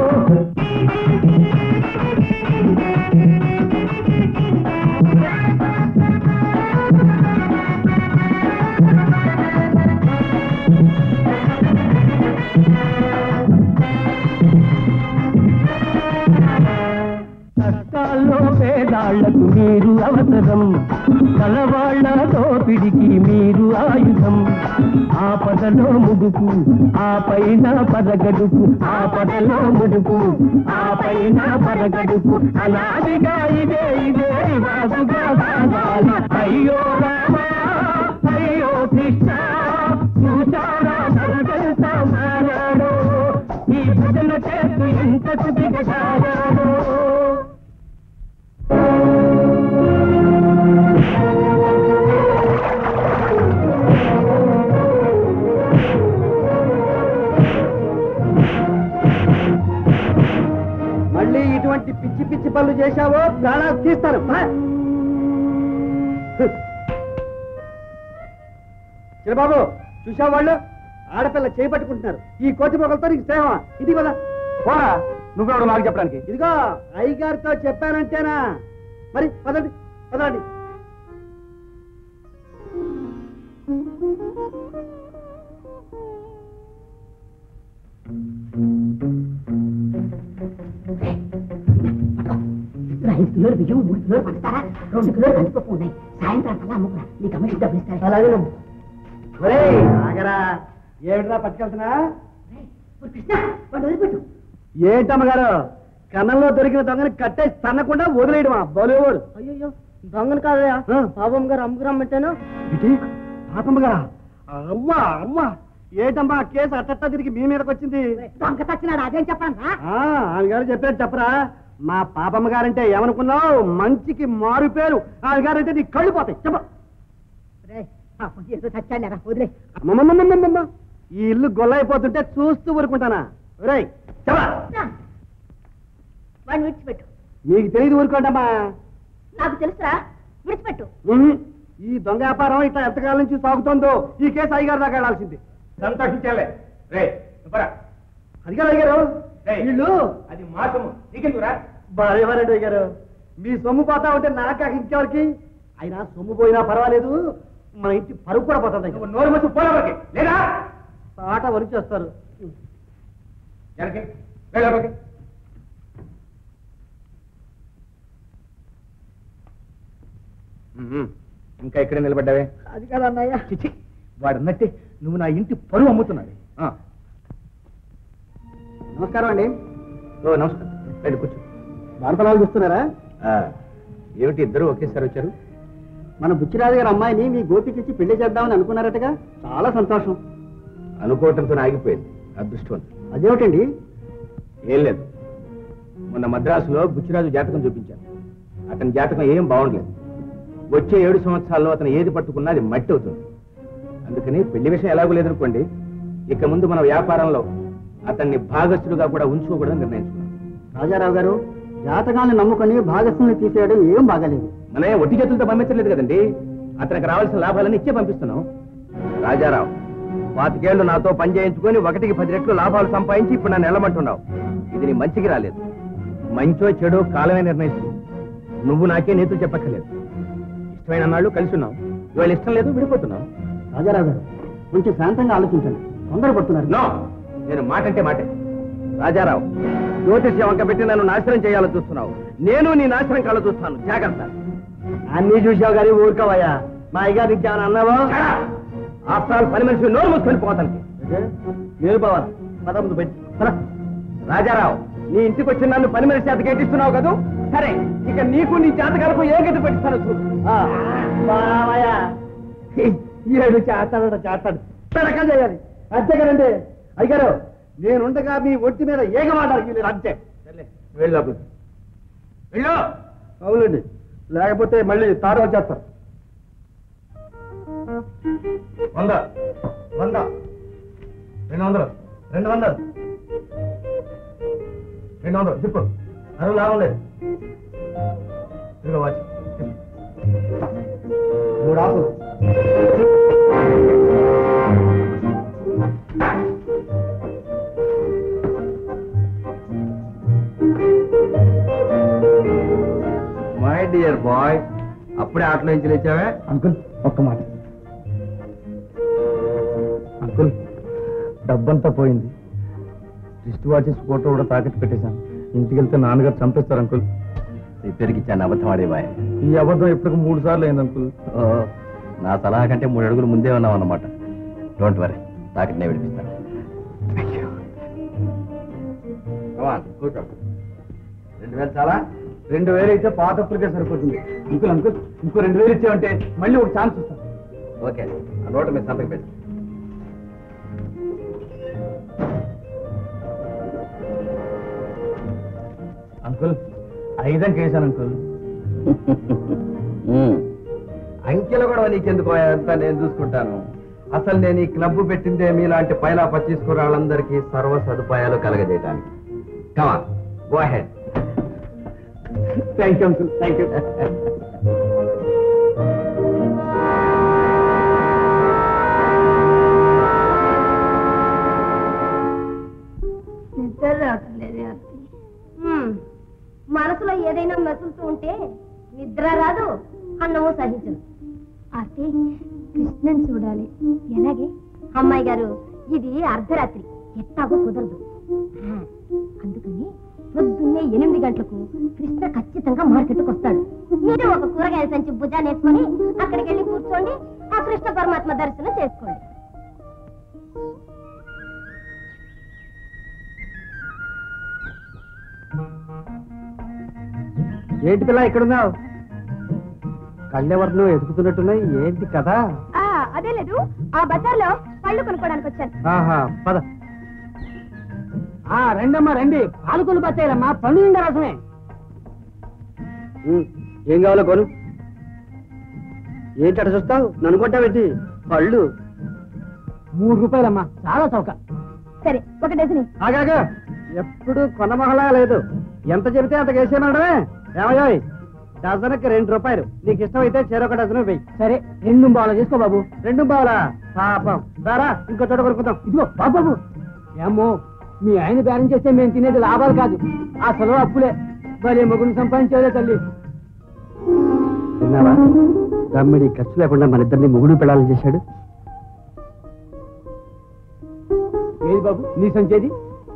కష్టాల్లో పేదాళ్లకు మీరు అవసరం కలవాళ్ల దోపిడికి మీరు ఆయుధం ఆపదలో ముడుపు ఆ పైన పరగడుపు ఆపదలో ముడుపు ఆ పైన పరగడుపు అనాదిగా ఇదే ఇదే వాసుగా సాగాలి అయ్యో రామా అయ్యో కృష్ణ చూసారా సంగంతా మారాడు ఈ భజన చేస్తూ ఎంత దిగజారాడు మళ్ళీ ఇటువంటి పిచ్చి పిచ్చి పనులు చేశావో ప్రాణాలు తీస్తాను పా. చిరబాబు చూసావు వాళ్ళు ఆడపిల్ల చేపట్టుకుంటున్నారు ఈ కోతి మొగలతో నీకు స్నేహమా ఇది కదా పోరా నువ్వెవడు నాకు చెప్పడానికి ఇదిగో అయ్యగారితో చెప్పానంటేనా మరి పదండి పదండి ఐదు కిలోలు బియ్యం మూడు కిలోలు పంచుతారా రెండు కిలోలు కందిపప్పు ఉన్నాయి సాయంత్రం కల్లా అమ్ముకురా నీ కమిషన్ డబ్బులు ఇస్తారు అలాగే ఒరేయ్ ఆగరా ఏమిట్రా పట్టుకెళ్తున్నా కృష్ణ వాడు వదిలిపెట్టు ఏంటమ్మగారు కన్నంలో దొరికిన దొంగని కట్టేసి తన్నకుండా వదిలేయడమా బోలేవాడు అయ్యో దొంగను కాదయా పాపం గారు అమ్ముకురమ్మంటాను ఇటు పాపమ్మ గారా అమ్మా అమ్మా ఏటమ్మా కేసు అట్టట్టా తిరిగి మీ మీదకి వచ్చింది దొంగ తచ్చినాడు అదేం చెప్పండి రా ఆ, ఆయన గారు చెప్పారు చెప్పరా మా పాపమ్మ గారంటే ఏమనుకున్నావు మంచికి మారు పేరు ఆమె గారంటే నీ కళ్ళు పోతాయి చెప్ప ఏదో చచ్చాలేరా వదిలే అమ్మమ్మమ్మమ్మమ్మమ్మ. ఈ ఇల్లు గొల్లైపోతుంటే చూస్తూ ఊరుకుంటానా రేయ్ చెప్ప వాడిని విడిచిపెట్టు మీకు తెలియదు ఊరుకోండమ్మా నాకు తెలుసురా విడిచిపెట్టు ఉహు. ఈ దొంగ వ్యాపారం ఇట్లా ఎంతకాలం నుంచి సాగుతోందో ఈ కేసు అయ్యగారి దాకా వెళ్ళాల్సింది సంతోషించాలే రే సుబ్బరా, అదిగారు అయ్యారు రేయ్. వీళ్ళు అది మా సొమ్ము నీకెందుకురా బాగారేవారండి అయ్యారు మీ సొమ్ము పోతా ఉంటే నాకా ఇంకెవరికి అయినా సొమ్ము పోయినా పర్వాలేదు మన ఇంటి పరుగు కూడా పోతుంది నువ్వు నోరు వచ్చి పోలవరికి లేదా ఆట వరకు చేస్తారు వెనక్కి వెళ్ళబోకి ఇంకా ఇక్కడే నిలబడ్డావే అది కదా అన్నయ్య చిచి వాడు అన్నట్టే నువ్వు నా ఇంటి పరువు అమ్ముతున్నాడు నమస్కారం అండి ఓ నమస్కారం రండి కూర్చో వార్తలాలు చూస్తున్నారా ఆ, ఏమిటి ఇద్దరు ఒకేసారి వచ్చారు మన బుచ్చిరాజు గారి అమ్మాయిని మీ గోపికి ఇచ్చి పెళ్లి చేద్దామని అనుకున్నారటగా చాలా సంతోషం అనుకోవటంతో ఆగిపోయింది అదృష్టవంతుడు అదేమిటండి ఏం లేదు మొన్న మద్రాసులో బుచ్చిరాజు జాతకం చూపించాను అతని జాతకం ఏం బాగుండలేదు వచ్చే ఏడు సంవత్సరాల్లో అతను ఏది పట్టుకున్నా అది మట్టి అవుతుంది అందుకని పెళ్లి విషయం ఎలాగో లేదనుకోండి ఇక ముందు మన వ్యాపారంలో అతన్ని భాగస్థుడుగా కూడా ఉంచుకోకూడదని నిర్ణయించుకున్నాం రాజారావు గారు జాతకాన్ని నమ్ముకొని భాగస్వామిని తీసేయడం ఏం బాగాలేదు మనమే ఒట్టి చేతులతో పంపించలేదు కదండి అతనికి రావాల్సిన లాభాలను ఇచ్చే పంపిస్తున్నాం రాజారావు పాతికేళ్లు నాతో పని చేయించుకొని ఒకటికి పది రెట్లు లాభాలు సంపాదించి ఇప్పుడు నన్ను వెళ్ళమంటున్నావు ఇది నీ మంచికి రాలేదు మంచో చెడో కాలమే నిర్ణయిస్తుంది నువ్వు నాకే నీతులు చెప్పక్కర్లేదు ఇష్టమైన నాళ్ళు కలిసి ఉన్నాం ఇవాళ ఇష్టం లేదు విడిపోతున్నాం రాజారావు గారు కొంచెం శాంతంగా ఆలోచించండి తొందరపడుతున్నారు నో నేను మాట అంటే మాటే రాజారావు జ్యోతిష్యం వంక పెట్టి నన్ను నాశనం చేయాలని చూస్తున్నావు నేను నీ నాశనం కళ్ళ చూస్తాను జాగ్రత్త అన్ని చూసావు గారి ఊరుకోవయ్యా మా అయ్యగారు ఇచ్చామని అన్నావా ఆఫ్టర్ ఆల్ పని మనిషి నోరు మూసుకొని పోతానికి నేను పోవాలి పద ముందు బయట పద. రాజారావు నీ ఇంటికి వచ్చి నన్ను పని మనిషి చేత గెట్టిస్తున్నావు కదూ సరే ఇక నీకు నీ జాతకాలకు ఏ గతి పెట్టిస్తాను చూడు ఆ, బావయ్య. ఏడు చేస్తాడు చేస్తాడు తడక చేయాలి అంతే కదండి అయ్యారు నేనుండగా మీ ఒంటి మీద ఏగమాడాలి వీళ్ళు అంతే వెళ్ళు లోపలికి. వెళ్ళు అవునండి లేకపోతే మళ్ళీ తాడు వచ్చేస్తారు వంద వంద రెండు వందలు రెండు వందలు రెండు వందలు చెప్పు అరువు లాభం లేదు ఇదిగో వాచ్ మూడు ఆకులు మై డియర్ బాయ్ అప్పుడే ఆటలో నుంచి లేచావే అంకుల్ ఒక్క మాట అంకుల్ డబ్బంతా పోయింది రిస్ట్ వాచెస్ ఫోటో కూడా తాకట్టు పెట్టేశాను ఇంటికి వెళ్తే నాన్నగారు చంపేస్తారు అంకుల్ రిపేర్కి ఇచ్చాను అబద్ధం ఆడేవాయ్ ఈ అబద్ధం ఇప్పటికి మూడు సార్లు అయింది అంకుల్ నా సలహా కంటే మూడు అడుగులు ముందే ఉన్నాం అన్నమాట డోంట్ వరీ తాకట్నే విడిపిస్తాను కూర్చో రెండు వేలు చాలా రెండు వేలు అయితే పాత అప్పులకే సరిపోతుంది అంకుల్ అంకుల్ ఇంకో రెండు వేలు ఇచ్చావంటే మళ్ళీ ఒక ఛాన్స్ ఇస్తాను ఓకే ఆ నోటు మీద సంతకం పెట్టు అంకుల్ ఐదంక వేశాను అంకుల్ అంకెలు కూడా నీకెందుకు అంతా నేను చూసుకుంటాను అసలు నేను ఈ క్లబ్ పెట్టిందే మీలాంటి పైలా పచ్చీసుకున్న వాళ్ళందరికీ సర్వ సదుపాయాలు కలగజేయడానికి come go ahead thank you uncle thank you నిద్ర రావట్లేదు హ్మ్. మనసులో ఏదైనా మెసులుతూ ఉంటే నిద్ర రాదు అన్నము సహించదు ఆర్తి కృష్ణన్ చూడాలి ఎలాగే అమ్మాయి గారు ఇది అర్ధరాత్రి ఎట్టాగో కుదరదు ఆ, అందుకని పొద్దున్నే ఎనిమిది గంటలకు కృష్ణ ఖచ్చితంగా మార్కెట్కి వస్తాడు మీరు ఒక కూరగాయల సంచి భుజాన్ని వేసుకొని అక్కడికి వెళ్ళి కూర్చోండి ఆ కృష్ణ పరమాత్మ దర్శనం చేసుకోండి ఏంటి పిల్ల ఎక్కడున్నావు కళ్ళెవర్లు ఎదుగుతున్నట్టున్నాయి ఏంటి కదా అదే లేదు ఆ బజార్లో పళ్ళు కొనుక్కోడానికి వచ్చాను ఆహా పద ఆ రండమ్మా రండి పాలకొలు బత్తాయిలమ్మా పండు నిండా రసమే ఏం కావాలో కొను ఏంటి అట చూస్తావు నన్ను కొట్టావేంటి పళ్ళు మూడు రూపాయలమ్మా చాలా చౌక సరే ఒక డజన్ ఆగాగా ఎప్పుడు కొన్న మొహలా లేదు ఎంత చెబితే అంత వేసేయమండమే ఏమయ్యాయ్ డజన్కి రెండు రూపాయలు నీకు ఇష్టమైతే చెరొక డజన్ వెయ్యి సరే రెండు బాగా చేసుకో బాబు రెండు బావలా పాపం రారా ఇంకో చోట కొనుక్కుందాం ఇదిగో బాబు బాబు ఏమో మీ ఆయన బేరం చేస్తే మేము తినేది లాభాలు కాదు అసలు అప్పులే భలే మొగుని సంపాదించేదే తల్లి విన్నావా దమ్మిడి ఖర్చు లేకుండా మన ఇద్దరిని ముగుడు పెళ్ళాలని చేశాడు ఏది బాబు నీ సంచేది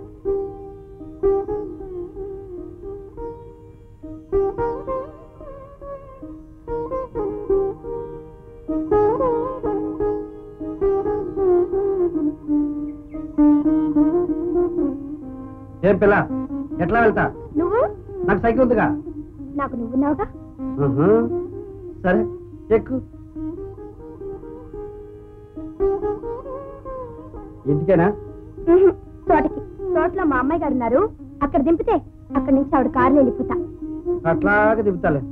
ఏం పిల్ల ఎట్లా వెళ్తా నువ్వు నాకు సైకిల్ ఉందిగా నాకు నువ్వున్నావుగా ఉహు. సరే ఎక్కు ఇంటికేనా ఉహు, తోటకి తోటలో మా అమ్మాయి గారు ఉన్నారు అక్కడ దింపితే అక్కడి నుంచి ఆవిడ కారులో వెళ్ళిపోతా అట్లాగే దిగుతాలే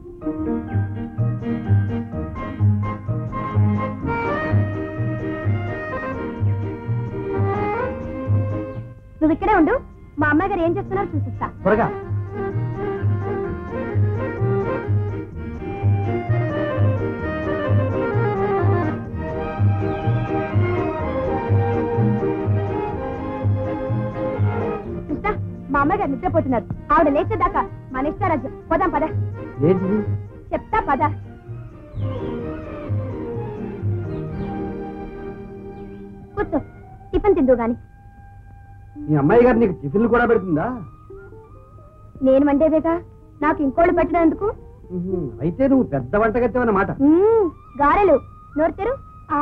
నువ్వు ఇక్కడే ఉండు మా అమ్మాయి గారు ఏం చేస్తున్నారో చూసిస్తా త్వరగా కృష్ణ మా అమ్మాయి గారు నిద్రపోతున్నారు ఆవిడ లేచేదాకా మన ఇష్టారాజ్యం పోదాం పద ఏంటిది చెప్తా పద కూర్చో టిఫిన్ తిందు గాని మీ అమ్మాయి గారు నీకు టిఫిన్లు కూడా పెడుతుందా నేను వండేదేగా నాకు ఇంకోళ్ళు పెట్టడం ఎందుకు ఉహు. అయితే నువ్వు పెద్ద వంటగత్తేవన్నమాట మ్మ్, గారెలు నోరు తెరు ఆ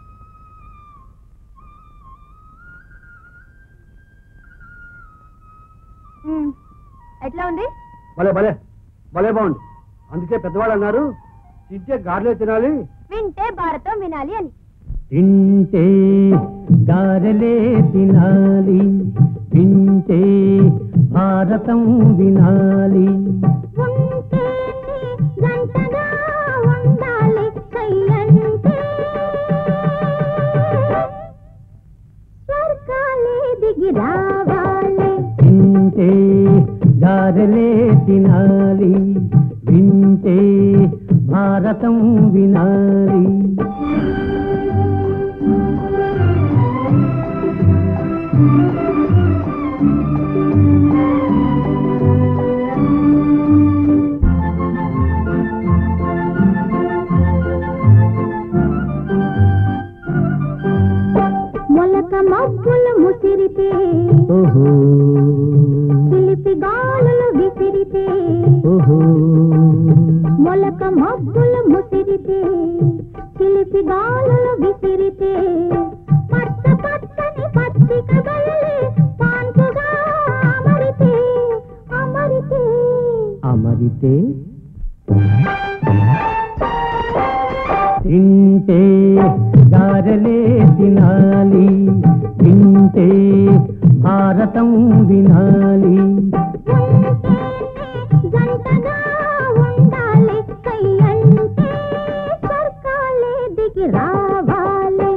మ్మ్, ఎట్లా ఉంది భలే భలే భలే బాగుంది అందుకే పెద్దవాళ్ళు అన్నారు తింటే గార్లే తినాలి వింటే భారతం వినాలి అని తింటే గారెలే తినాలి వింటే భారతం వినాలి గంటగా ఉండాలి కయ్యంటే స్వర్గాలే దిగి రావాలి తింటే గారెలే తినాలి వింటే భారతం వినాలి మొలక మబ్బులు ముసిరితే ఓహో చిలిపి గాలులు విసిరితే ఓహో మొలక మబ్బులు ముసిరితే చిలిపి గాలులు విసిరితే పచ్చ పచ్చని పచ్చిక బయలే పాన్పుగా అమరితే అమరితే అమరితే తింటే గారెలే తినాలి వింటే భారతం వినాలి జంటగా ఉండాలి కయ్యంటే స్వర్గాలే దిగి రావాలి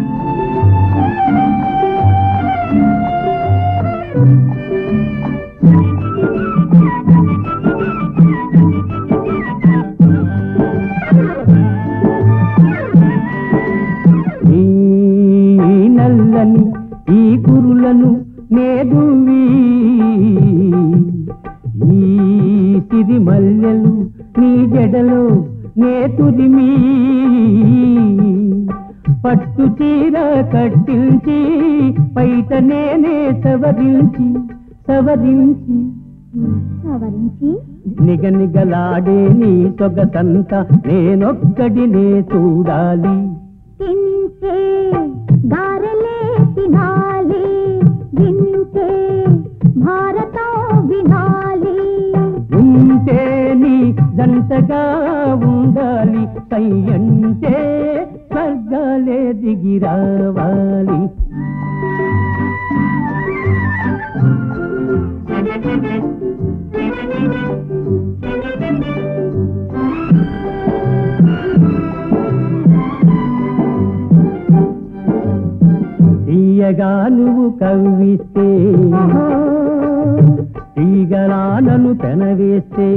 ఈ నల్లని ఈ గురులను నేదువి ఈ సిరి మల్లెలు నీ జడలో నే తురిమి పట్టు చీర కట్టించి పైట నేనే సవరించి సవరించి సవరించి నిగనిగలాడే నీ సొగసంత నేనొక్కడినే చూడాలి తింటే గారెలే తినాలి వింటే భారతం వినాలి ఉంటే నీ జంటగా ఉండాలి సయ్యంటే స్వర్గాలే దిగి రావాలి తీయగా నువ్వు కవ్విస్తే తీగలా నన్ను పెనవేస్తే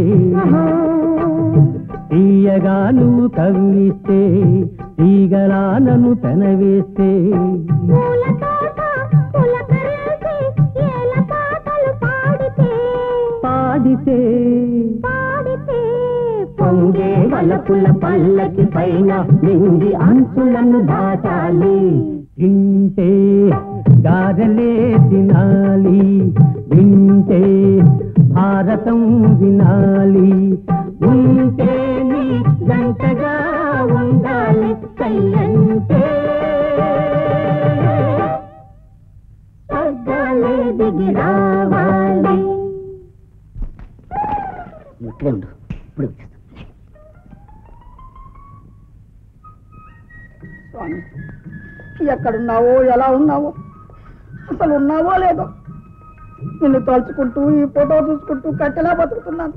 తీయగా నువ్వు కవ్విస్తే తీగలా నన్ను పెనవేస్తే పూల తోట పులకరించి ఏల పాటలు పాడితే పాడితే పాడితే పొంగే వలపుల పల్లకి పైన నిండి అంచులను దాటాలి తింటే గారెలే తినాలి వింటే భారతం వినాలి ఉంటే నీ గంటగా ఉండాలి కయ్యంటే స్వర్గాలే దిగి రావాలి ఇక్కడే ఉండు ఇప్పుడు వచ్చేస్తా స్వామి ఎక్కడున్నావో ఎలా ఉన్నావో అసలు ఉన్నావో లేదో నిన్ను తలుచుకుంటూ ఈ ఫోటో చూసుకుంటూ కట్టెలా బతుకుతున్నాను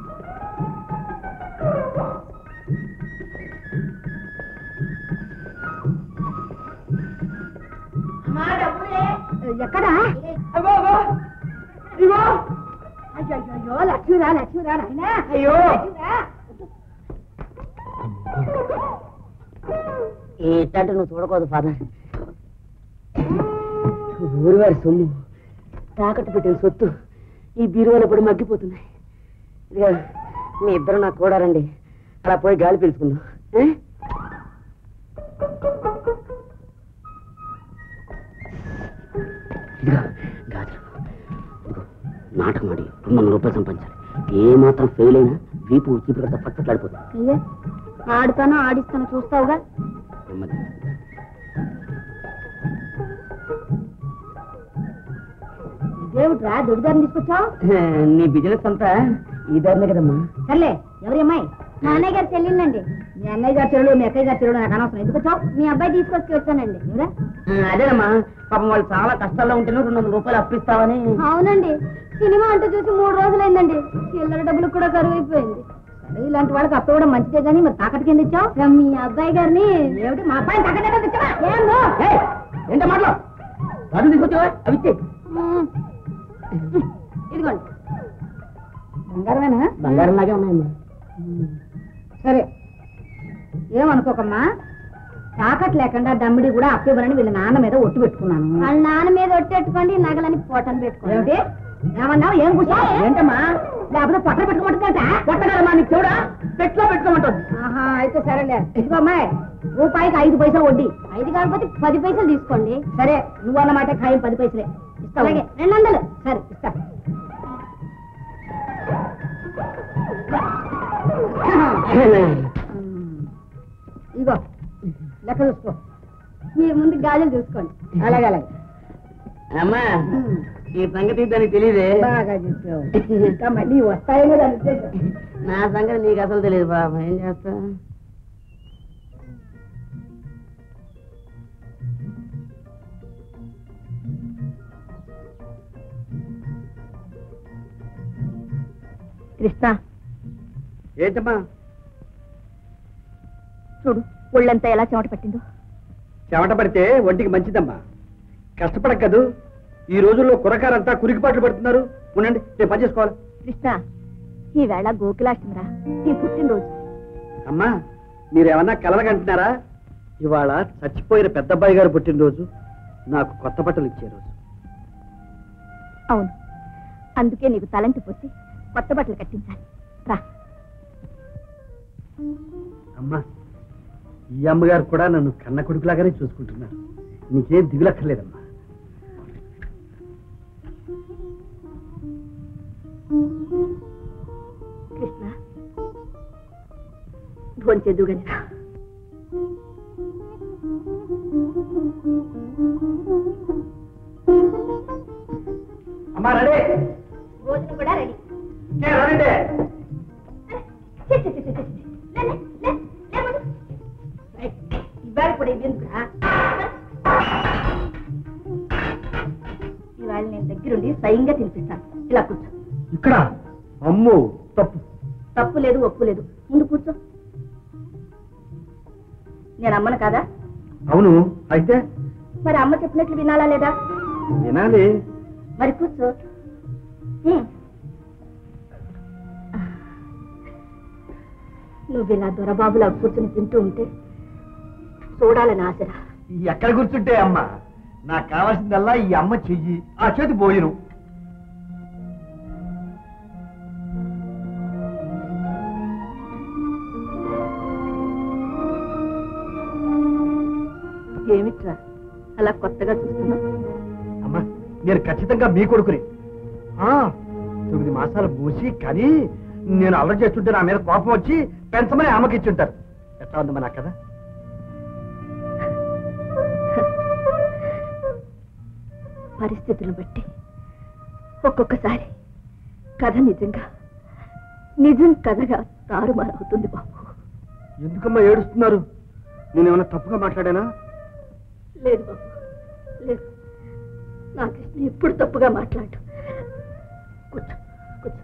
ఎక్కడా అగో అగో ఇగో అయ్యో లక్ష్మిరా లక్ష్మిరా నాయనా అయ్యో ఏంటంటే నువ్వు చూడకూడదు ఫాదర్ ఊరివారి సొమ్ము తాకట్టు పెట్టిన సొత్తు ఈ బీరువాలో పడి మగ్గిపోతున్నాయి ఇదిగో మీ ఇద్దరు నాకు కూడా రండి అలా పోయి గాలి పీల్చుకుందాం ఏ? ఇదిగో గాజులు ఇదిగో నాటకం ఆడి రెండు వందల రూపాయలు సంపాదించాలి ఏ మాత్రం ఫెయిల్ అయినా వీపు చీపురు కట్ట పచ్చట్లాడిపోతుంది అయ్యే ఆడుతానో ఆడిస్తానో చూస్తావుగా నెమ్మది దేవుట్రా దొడిదారిని తీసుకొచ్చావు నీ బిజినెస్ అంతా ఈ దారినే కదమ్మా సర్లే ఎవరి అమ్మాయి మా అన్నయ్య గారు చెల్లిందండి మీ అన్నయ్య గారు చెల్లెలు మీ అక్కయ్య గారు చెల్లెలు నాకు అనవసరం ఎందుకు వచ్చావు మీ అబ్బాయి తీసుకొచ్చి వచ్చానండి ఎవరా ఆ, అదేనమ్మా పాపం వాళ్ళు చాలా కష్టాల్లో ఉంటేనే రెండు వందల రూపాయలు అప్పిస్తావని అవునండి సినిమా అంటూ చూసి మూడు రోజులైందండి చిల్లర డబ్బులు కూడా కరువు అయిపోయింది సరే ఇలాంటి వాళ్ళకి అప్పు కూడా మంచిదే కానీ మరి తాకట్టు కింద ఇచ్చావు మీ అబ్బాయి గారిని ఏమిటి మా అబ్బాయిని తాకట్టు ఇచ్చావా ఏందో ఏయ్, ఏంటో మాటలు గాజులు తీసుకొచ్చావా అవి ఇచ్చే ఉమ్. ఇదిగోండి బంగారమేనా బంగారం లాగే ఉన్నాయమ్మా సరే ఏమనుకోకమ్మా తాకట్ లేకుండా దమ్మిడి కూడా అప్పివ్వరని వీళ్ళ నాన్న మీద ఒట్టు పెట్టుకున్నాను వాళ్ళ నాన్న మీద ఒట్టు పెట్టుకోండి నగలని పొట్టను పెట్టుకోండి ఏమిటి ఏమన్నావు ఏం కూర్చో ఏంటమ్మా లేకపోతే పొట్ట పెట్టుకోమంటుందంట కొట్టగలమా నీకు చూడా పెట్లో పెట్టుకోమంటుంది ఆహా అయితే సరేలే ఇదిగో అమ్మాయి రూపాయికి ఐదు పైసలు వడ్డీ ఐదు కాకపోతే పది పైసలు తీసుకోండి సరే నువ్వు అన్నమాట ఖాయం పది పైసలే ఇస్తా అలాగే రెండు వందలు సరే ఇస్తా ఇగో లెక్క చూసుకో మీరు ముందు గాజులు చూసుకోండి అలాగే అలాగే అమ్మా ఈ సంగతి దానికి తెలియదే బాగా చెప్పావు ఇంకా మళ్ళీ వస్తాయేమో దాని ఉద్దేశం నా సంగతి నీకు అసలు తెలియదు బాబా ఏం చేస్తా కృష్ణ ఏంటమ్మా చూడు ఒళ్ళంతా ఎలా చెమట పట్టిందో చెమట పడితే ఒంటికి మంచిదమ్మా కష్టపడక్కదు ఈ రోజుల్లో కురకారంతా కురికిపాట్లు పడుతున్నారు ఉండండి నేను పని చేసుకోవాలి కృష్ణ ఈవేళ గోకులాష్టమిరా నీ పుట్టినరోజు అమ్మా మీరేమన్నా కలలకంటున్నారా ఇవాళ చచ్చిపోయిన పెద్దబ్బాయి గారు పుట్టినరోజు నాకు కొత్త బట్టలు ఇచ్చే రోజు అవును అందుకే నీకు తలంటి పోసి కొత్త బట్టలు కట్టించాలి రా అమ్మా ఈ అమ్మగారు కూడా నన్ను కన్న కొడుకులాగానే చూసుకుంటున్నారు నీకేం దిగులక్కర్లేదమ్మా కృష్ణ భోంచేద్దు గని రా అమ్మా రెడీ భోజనం కూడా రెడీ రండి ఇవాళ కూడా ఇది ఎందుకురా? ఇవాళ నేను దగ్గరుండి స్వయంగా తినిపిస్తాను ఇలా కూర్చో ఇక్కడ అమ్మో తప్పు తప్పు లేదు ఒప్పు లేదు ముందు కూర్చో నేను అమ్మను కాదా అవును అయితే మరి అమ్మ చెప్పినట్లు వినాలా లేదా వినాలి మరి కూర్చో ఉమ్. నువ్వు ఇలా దొరబాబులా కూర్చుని తింటూ ఉంటే చూడాలని ఆశరా ఎక్కడ కూర్చుంటే అమ్మ నాకు కావాల్సిందల్లా ఈ అమ్మ చెయ్యి ఆ చేతి పోయిను ఏమిట్రా అలా కొత్తగా చూస్తున్నా అమ్మ నేను ఖచ్చితంగా మీ కొడుకుని ఆ, తొమ్మిది మాసాలు మూసి కానీ నేను అల్లరి చేస్తుంటే నా మీద కోపం వచ్చి పెంచమని అమ్మకి ఇచ్చుంటారు ఎట్లా ఉందమ్మా నా కదా పరిస్థితులను బట్టి ఒక్కొక్కసారి కథ నిజంగా నిజం కథగా తారుమారవుతుంది బాబు ఎందుకమ్మా ఏడుస్తున్నారు నేను ఏమైనా తప్పుగా మాట్లాడానా లేదు బాబు లేదు నా కృష్ణ ఎప్పుడు తప్పుగా మాట్లాడు కూర్చో కూర్చో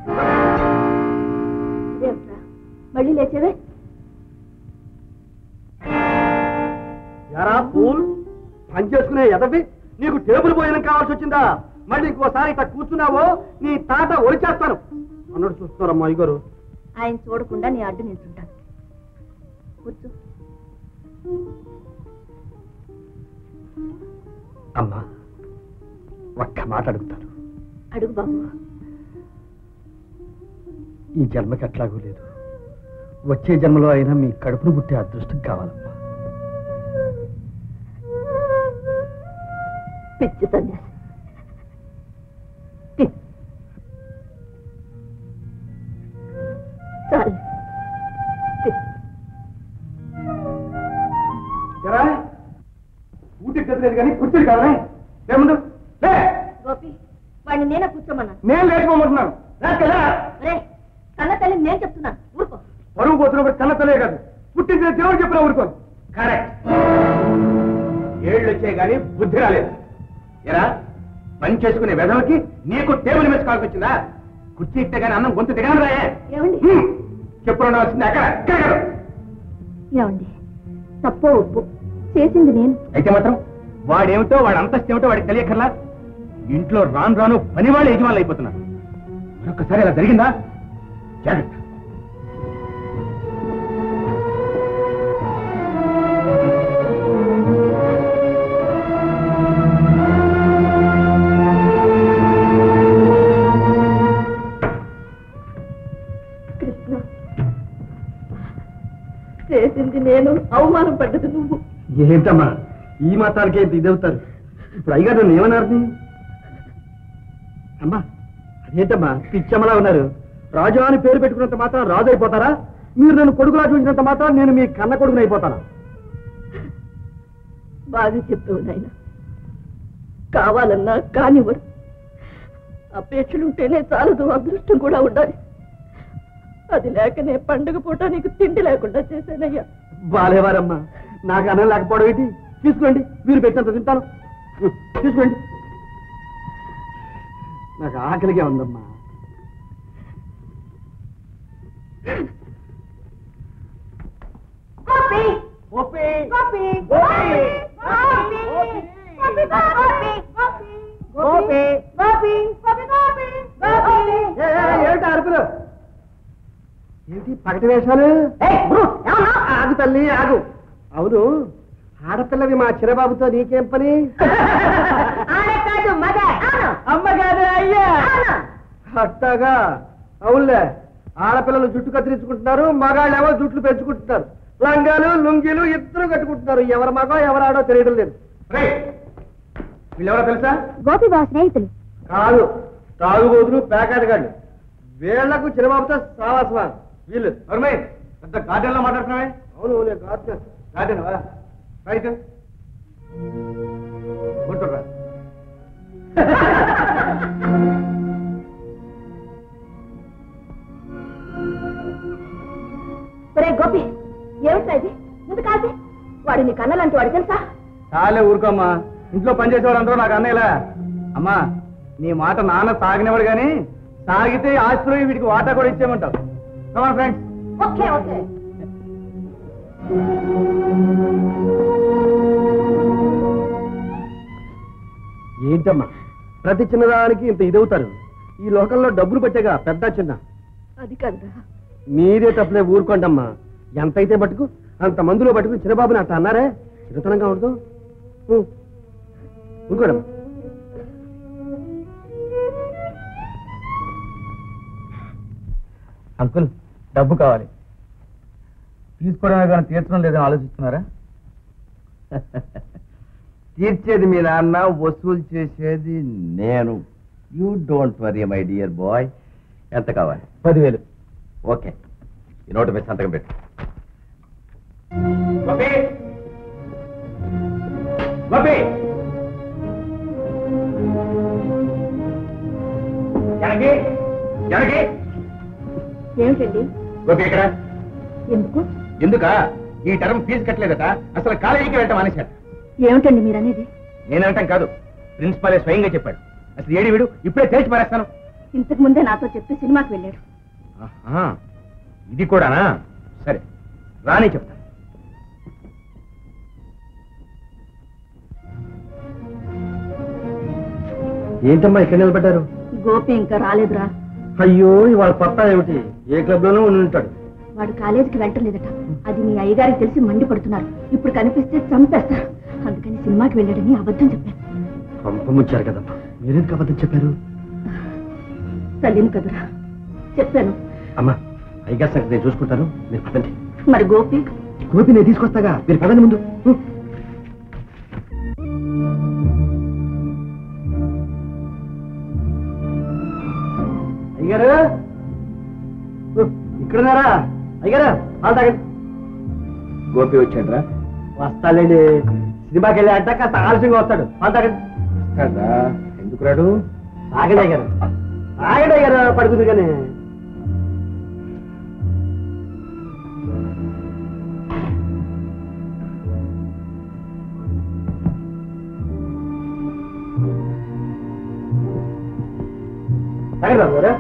ఇదేమిట్రా మళ్ళీ లేచేవే యారా పూల్ పని చేసుకునే ఎదవి నీకు టేబుల్ పోయిన కావాల్సి వచ్చిందా మళ్ళీ ఇంకోసారి ఇట్లా కూర్చున్నావో నీ తాట ఒలిచేస్తాను అన్నట్టు చూస్తున్నారమ్మా అయ్యగారు ఆయన చూడకుండా నీ అడ్డు నిల్చుంటాను కూర్చో అమ్మా ఒక్క మాట అడుగుతాను అడుగు బాబు ఈ జన్మకి అట్లాగూ లేదు వచ్చే జన్మలో అయినా మీ కడుపును పుట్టే అదృష్టం కావాలమ్మా పిచ్చి సన్యాసి తి- చాలు తి- ఊటి గదిలేదు కానీ కుర్చీలు కావాలి ఏముందు లే గోపి వాడిని నేనే కూర్చోమన్నాను నేను లేకపోమంటున్నాను రాకెళ్ళా రే కన్న తల్లి నేను చెప్తున్నాను ఊరుకో పరువు పోతున్నప్పుడు కన్న తలే కాదు పుట్టించిన దేవుడు చెప్పిన ఊరుకోను కరెక్ట్ ఏళ్ళు వచ్చాయి కానీ బుద్ధి రాలేదు ఎరా పని చేసుకునే వెధవకి నీకు టేబుల్ మీద కాల్సి వచ్చిందా కుర్చీ ఇట్టే కానీ అన్నం గొంతు దిగాను రాయే ఏమండి చెప్పుడు ఉండవలసింది అక్కడ అక్కడ కాదు. ఏమండి తప్పో ఒప్పు చేసింది నేను అయితే మాత్రం వాడేమిటో వాడి అంతస్తు ఏమిటో వాడికి తెలియకర్లా ఇంట్లో రాను రాను పని వాళ్ళు యజమానులు అయిపోతున్నారు మరొకసారి ఇలా జరిగిందా జాగ్రత్త కృష్ణ చేసింది నేను అవమానం పడ్డది నువ్వు ఏంటమ్మా ఈ మాతానికే ఇదవుతారు ఇప్పుడు అయ్యగారు నన్ను ఏమన్నారు అమ్మా అదేంటమ్మా పిచ్చమ్మలా ఉన్నారు రాజు అని పేరు పెట్టుకున్నంత మాత్రం రాజు అయిపోతారా మీరు నన్ను కొడుకులా చూసినంత మాత్రం నేను మీ కన్న కొడుకుని అయిపోతాను బాగా చెప్పావు నాయన కావాలన్నా కానివ్వరు అపేక్షలుంటేనే చాలదు అదృష్టం కూడా ఉండాలి అది లేకనే పండుగ పూట నీకు తిండి లేకుండా చేశానయ్యా బాలేవారమ్మా నాకు అన్నం లేకపోవడం ఏంటి తీసుకోండి మీరు పెట్టినంత తింటాను తీసుకోండి నాకు ఆకలిగా ఉందమ్మా ఏమిటి అరుపులు ఏంటి పగటి వేషాలు ఆగు తల్లి ఆగు అవును ఆడపిల్లవి మా చిరబాబుతో నీకేం పని అమ్మగారు అయ్యా అట్టాగా అవునులే ఆడపిల్లలు జుట్టు కత్తిరించుకుంటున్నారు మగాళ్ళేమో జుట్లు పెంచుకుంటున్నారు లంగాలు లుంగీలు ఇద్దరు కట్టుకుంటున్నారు ఎవరి మగో ఎవరాడో తెలియడం లేదు వీళ్ళెవరో తెలుసా గోపి బావ స్నేహితులు కాదు తాగుబోతులు ప్యాకెట్ వీళ్లకు చిరబాబుతో సావాసమా వీళ్ళు ఎవరమై పెద్ద గార్డెన్ లో మాట్లాడుతున్నావే అవును నేను గార్డెన్ గార్డెన్ రైట్ గుంటురా ఒరే గోపి ఏమిట్రా ఇది ముందు కాల్సి వాడు నీ కన్నలాంటి వాడు తెలుసా చాలే ఊరుకోమ్మా ఇంట్లో పనిచేసేవాడు అందరూ నాకు అన్నయ్యలా అమ్మా నీ మాట నాన్న సాగినవాడు కానీ సాగితే ఆస్తిలో వీడికి వాటా కూడా ఇచ్చేయమంటావు కమా ఫ్రెండ్స్ ఓకే ఓకే ఏంటమ్మా ప్రతి చిన్నదానికి ఇంత ఇదవుతారు ఈ లోకంలో డబ్బులు పెట్టేగా పెద్ద చిన్న అది కాదురా మీరే తప్పలే ఊరుకోండమ్మా ఎంతైతే పట్టుకు అంత మందులో పట్టుకుని చిన్నబాబుని అట్లా అన్నారే చిన్నతనంగా ఉండదు ఊ. ఊరుకోడమ్మా అంకుల్ డబ్బు కావాలి తీసుకోవడమే కానీ తీర్చడం లేదని ఆలోచిస్తున్నారా తీర్చేది మీ నాన్న వసూలు చేసేది నేను you don't worry my dear boy ఎంత కావాలి పదివేలు ఓకే ఈ నోటు మీద సంతకం పెట్టు గోపి గోపి జనకి జనకి ఏమిటండి గోపి ఇక్కడ ఎందుకు ఎందుక ఈ టర్మ్ ఫీజు కట్టలేదట అసలు కాలేజీకి వెళ్ళటం మానేశాడు ఏమిటండి మీరు అనేది నేనంటాం కాదు ప్రిన్సిపాలే స్వయంగా చెప్పాడు అసలు ఏడి వీడు ఇప్పుడే తేల్చి పారేస్తాను ఇంతకు ముందే నాతో చెప్పి సినిమాకి వెళ్ళాడు ఆహా, ఇది కూడానా సరే రాని చెప్తాను ఏంటమ్మా ఇక్కడ నిలబడ్డారు గోపి ఇంకా రాలేదురా అయ్యో ఇవాళ కొత్త ఏమిటి ఏ క్లబ్ లోనూ ఉండి ఉంటాడు వాడు కాలేజీకి వెళ్ళలేదట అది మీ అయ్యగారికి తెలిసి మండిపడుతున్నారు ఇప్పుడు కనిపిస్తే చంపేస్తారు అందుకని సినిమాకి వెళ్ళాడని అబద్ధం చెప్పాను పంపముచ్చారు కదమ్మా మీరెందుకు అబద్ధం చెప్పారు తల్లిని కదురా చెప్పాను అమ్మా అయ్యగారు సంగతి నేను చూసుకుంటాను మీరు పదండి మరి గోపి గోపి నేను తీసుకొస్తాగా మీరు పదండి ముందు ఉ. అయ్యగారు ఉ, ఇక్కడున్నారా అయ్యగారు పాలు తాగండి గోపి వచ్చాడ్రా వస్తాలేండి సినిమాకి వెళ్ళి అంటే కాస్త ఆలస్యంగా వస్తాడు పాలు తాగండి కదా ఎందుకు రాడు తాగండి అయ్యారు తాగండి అయ్యారు పడుకుంది కానీ తాగండి బాబు గారు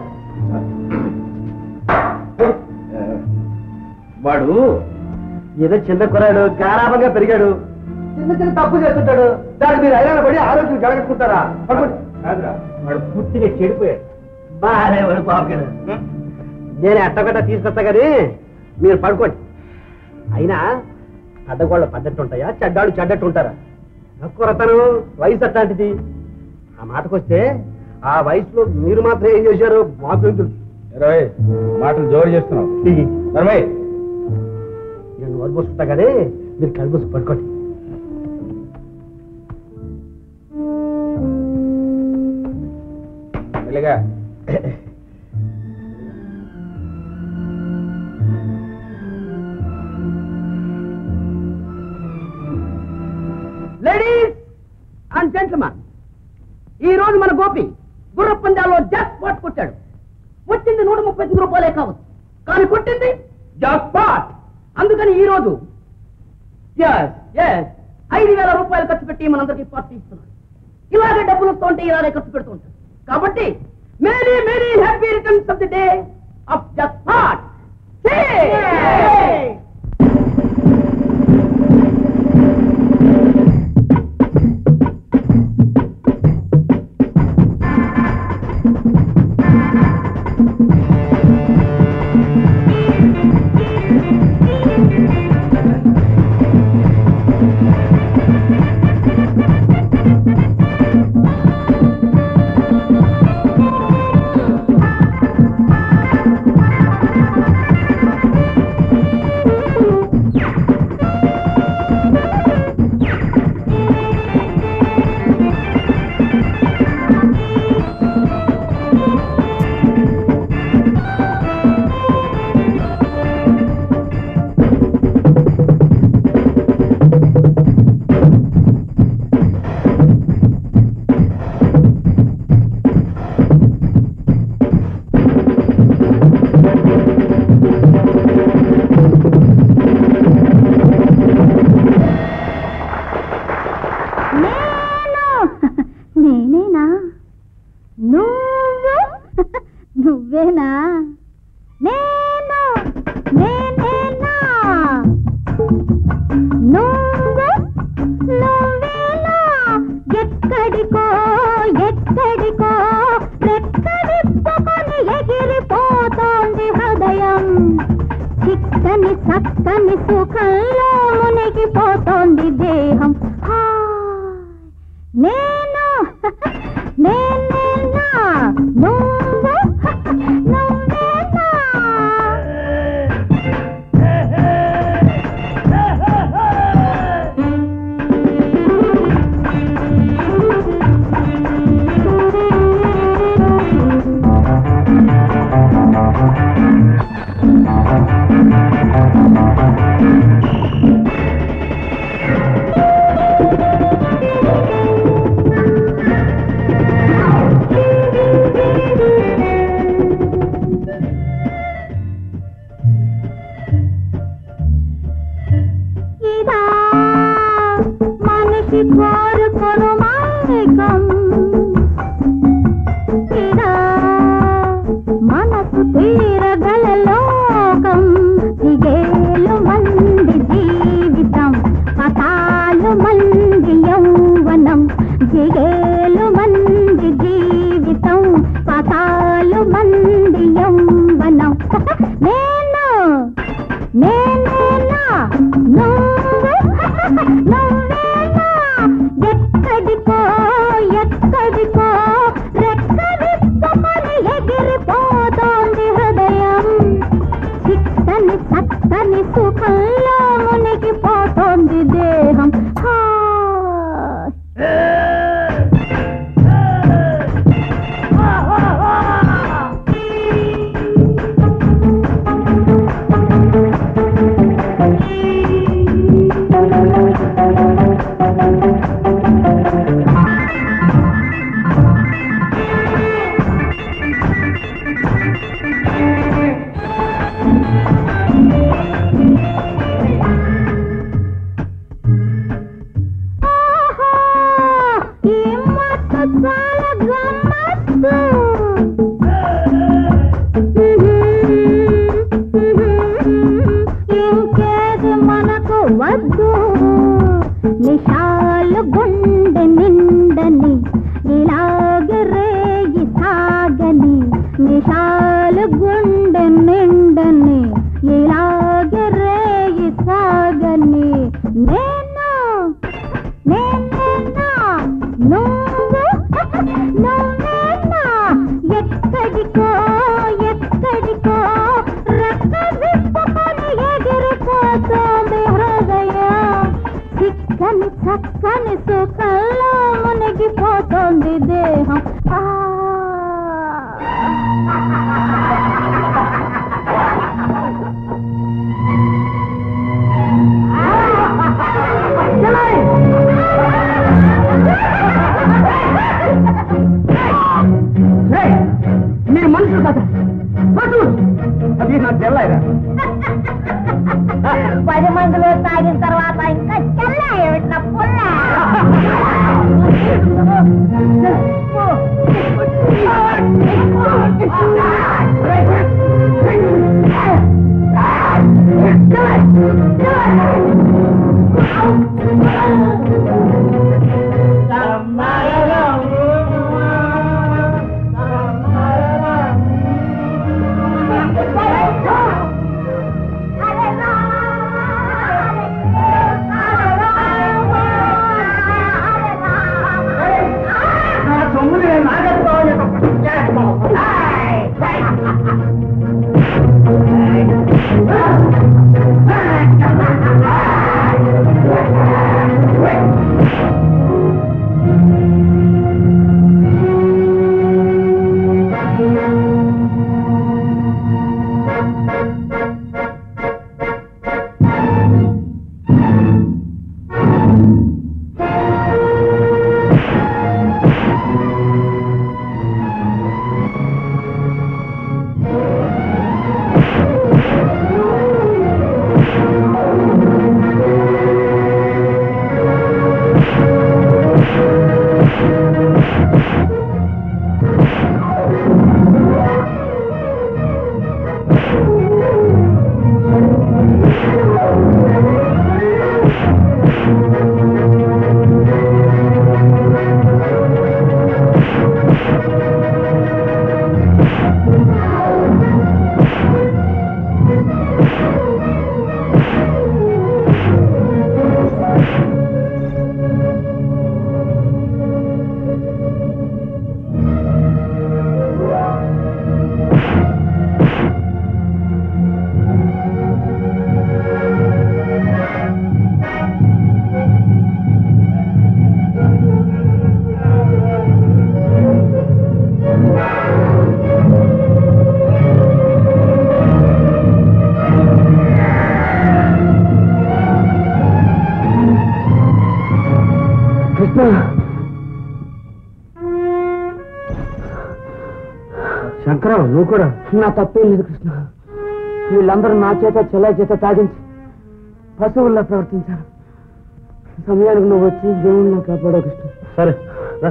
ఆ, వాడు ఏదో చిన్న కురాడు గారాభంగా పెరిగాడు చిన్న చిన్న తప్పు చేస్తుంటాడు దానికి మీరు అయినా పడి ఆలోచన జరగట్టుకుంటారా పడుకోండి. వాడు పూర్తిగా చెడిపోయాడు బాగానే వాడు బాబు గారు నేను ఎట్టగట్ట తీసుకొస్తా కానీ మీరు పడుకోండి అయినా అడ్డగోళ్ళ పద్ధతి ఉంటాయా చెడ్డాడు చెడ్డట్టు ఉంటారా నక్కురతను వయసు అట్లాంటిది ఆ మాటకొస్తే ఆ వయసులో మీరు మాత్రం ఏం చేశారు మాకు ఏం తెలుసు ఇరవై మాటలు జోరు చేస్తున్నావు నర్మయ్ నేను నోరు పోసుకుంటా కానీ మీరు కలుపు పడుకోండి మెల్లగా లేడీస్ అండ్ జెంట్మన్ ఈ రోజు మన గోపి గుర్ర పందాల్లో జాక్ పాట్ కొట్టాడు వచ్చింది నూట ముప్పై తొమ్మిది రూపాయలే కావచ్చు కానీ కొట్టింది జాక్ పాట్ అందుకని ఈ రోజు yes, yes, ఐదు వేల రూపాయలు ఖర్చు పెట్టి మనందరికీ పార్టీ ఇస్తున్నాడు ఇలాగే డబ్బులు వస్తూ ఉంటే ఇలాగే ఖర్చు పెడుతూ ఉంటాడు కాబట్టి merry merry happy returns of the day of jackpot నేను నేనేనా నువ్వు నువ్వేనా నేను నేనేనా నువ్వు నువ్వేనా ఎక్కడికో చిక్కని సుఖంలో మునిగిపోతోంది దేహం హాయ్. నేను నేనేనా నువ్వు నువ్వేనా ఇదా మనిషి కోరుకొను మైకం ఇదా మనసు తీరగల లోకం దిగేలు మంది జీవితం పతాలు మంది యౌవనం దిగేలు మంది జీవితం పతాలు మంది యౌవనం నేను నేనేనా నువ్వు నువ్వేనా ఎక్కడికో ఎక్కడికో రెక్కవిప్పుకొని ఎగిరిపోతోంది హృదయం చిక్కని చక్కని సుఖంలో మునిగిపోతోంది దేహం హాయ్. ఆహా, ఈ మత్తు చాలా గమ్మత్తు. ఇంకేది మనకు వద్దు నిషాలు గుండె నిండని ఇలాగే రేగి సాగని నిషాలు గుండె నిండని ఇలాగే రేగి సాగని నేను నేనేనా నువ్వు నువ్వేనా ఎక్కడికో ఎక్కడికో రెక్క విప్పుకొని ఎగిరిపోతోంది హృదయం చిక్కని చక్కని సుఖంలో మునిగిపోతోంది దేహం ఆ మీరు మనుషులు కదా పశువులు. అది నా చెల్లాయిరా పది మందులు తాగిన తర్వాత ఇంకా చెల్ల ఏమిటి నా పుల్ల ఆ శంకరం నువ్వు కూడా నా తప్పేం లేదు కృష్ణ వీళ్ళందరూ నా చేత చెల్ల చేత తాగించి పశువుల్లా ప్రవర్తించారు సమయానికి నువ్వు వచ్చి దేవుణ్ణి కాపాడావు కృష్ణ సరే రా.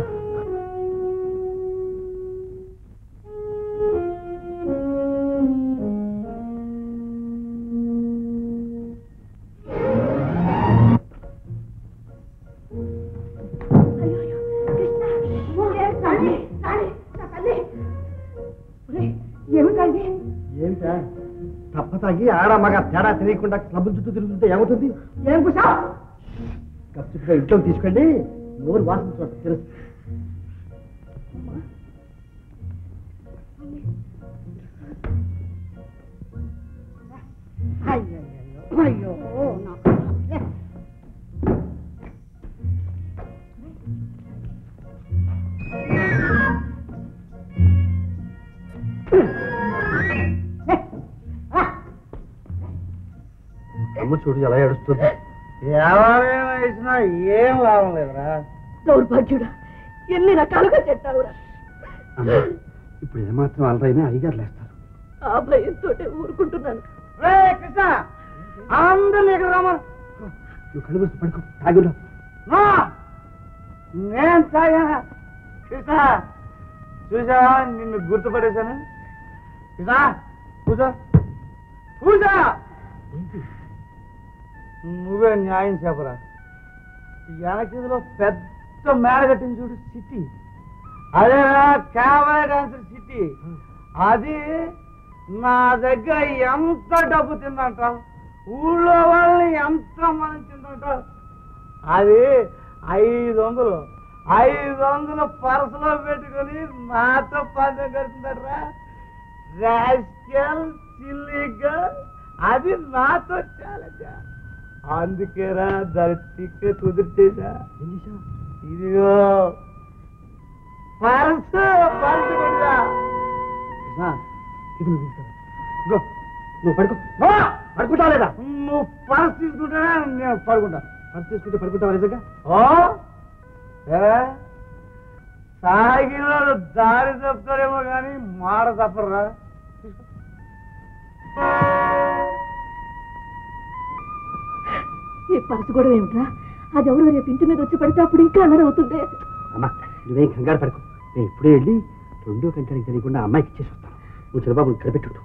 ఏమిటా తప్ప తాగి ఆడ మగ తేడా తెలియకుండా క్లబ్ చుట్టూ తిరుగుతుంటే ఏమవుతుంది ఏం కుషా కప్చుట్టుగా ఇంట్లో తీసుకెళ్ళి నోరు వాసన చూడ తెలుసు అయ్యో అమ్మ చూడు ఎలా ఏడుస్తుంది ఎవరైనా ఇచ్చినా ఏం లాభం లేదురా దౌర్భాగ్యుడా ఎన్ని రకాలుగా చెట్టావురా అమ్మ ఇప్పుడు ఏమాత్రం అలరైనా అయ్యగారు లేస్తారు ఆ భయంతో ఊరుకుంటున్నాను కృష్ణ అందరినీ ఇక్కడ రామా నువ్వు కళ్ళు మూసి పడుకో తాగులో నేను తాగానా కృష్ణ చూసా నిన్ను గుర్తుపడేశాను కృష్ణ పూజ పూజ నువ్వే న్యాయం చెప్పరా వెనకిదిలో పెద్ద మేడ కట్టింది చూడు సిటీ అదే కెమెరా డాన్సర్ సిటీ అది నా దగ్గర ఎంత డబ్బు తిందంట ఊళ్ళో వాళ్ళని ఎంత మంది తిందంట అది ఐదు వందలు ఐదు వందలు పర్సులో పెట్టుకొని నాతో పందెం కడుతుందట్రా రాస్కెల్ సిల్లీగా అది నాతో ఛాలెంజ్ అందుకేరా దాని తిక్క కుదిర్చేసా ఇదిగో పర్సు పర్సు కొడుదా ఇది నువ్వు తీసుకో. ఇదిగో, నువ్వు పడుకో నో! పడుకుంటావా లేదా నువ్వు పర్స్ తీసుకుంటానే నేను పడుకుంటా పర్స్ తీసుకుంటే పడుకుంటావా నిజంగా ఓ ఏరా? తాగిన వాళ్ళు దారి తప్పుతారేమో కానీ మాట తప్పరా ఈ పరసు కూడా ఏమిట్రా అది ఎవరు రేపు ఇంటి మీద వచ్చి పడితే అప్పుడు ఇంకా అల్లరి అవుతుంది అమ్మా నువ్వేం కంగారు పడుకో నేను ఇప్పుడే వెళ్ళి రెండో గంటలకు తెలియకుండా అమ్మాయికి ఇచ్చేసి వస్తాను నువ్వు చిన్నబాబు కనిపెట్టు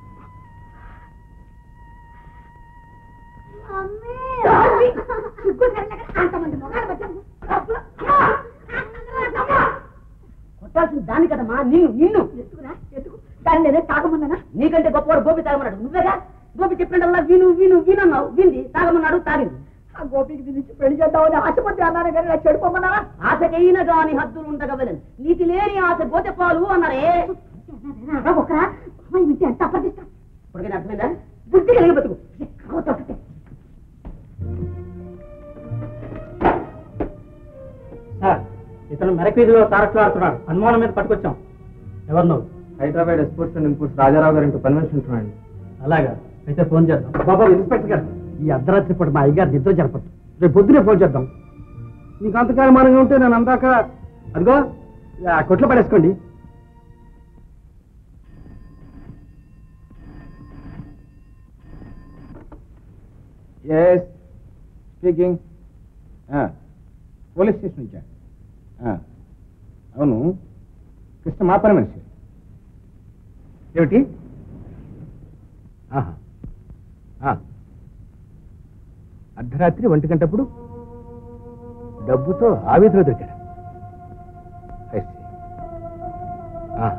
కొట్టాల్సిన దాన్ని కదమ్మా నిన్ను నిన్ను ఎత్తుకురా ఎత్తుకు దాన్ని నేనే తాగమన్నానా నీకంటే గొప్పవాడు గోపి తాగమన్నాడు నువ్వేగా గోపి చెప్పినట్టల్లా విను విను వినన్నావు వింది తాగమన్నాడు తాగింది ఆ గోపికి దీనికి పెళ్లి చేద్దామని ఆశపడి అన్నాను కానీ నాకు చెడిపోమన్నారా ఆశకైన గాని హద్దులు ఉండగవలను నీతి లేని ఆశ పోతే పాలు అన్నారే ఒకరా అమ్మాయి వింటే ఎంత అప్పగిస్తా ఇప్పటికైనా అర్థమైందా బుద్ధి కలిగి బతుకు ఎక్కడో తప్పితే సార్ ఇతను మెరక్ వీధిలో తారట్లు ఆడుతున్నాడు అనుమానం మీద పట్టుకొచ్చాం ఎవరు నువ్వు Hyderabad exports and imports Rajarao గారు ఇంటూ కన్వెన్షన్ ఉంటున్నాడు అలాగా అయితే ఫోన్ చేద్దాం బాబా ఇన్స్పెక్టర్ గారు ఈ అర్ధరాత్రి పూట మా అయ్యగారు నిద్ర జరపద్దు రేపు పొద్దునే ఫోన్ చేద్దాం మీకు అంతకాలం మనగా ఉంటే నేను అందాక అదిగో ఆ కొట్లో పడేసుకోండి ఎస్ స్పీకింగ్ పోలీస్ స్టేషన్ నుంచా ఆ, అవును కృష్ణ మా పని మనిషి ఏమిటి ఆహా. ఆ. అర్ధరాత్రి ఒంటి గంటప్పుడు డబ్బుతో ఆవిధిలో దొరికాడు I see. ఆహా.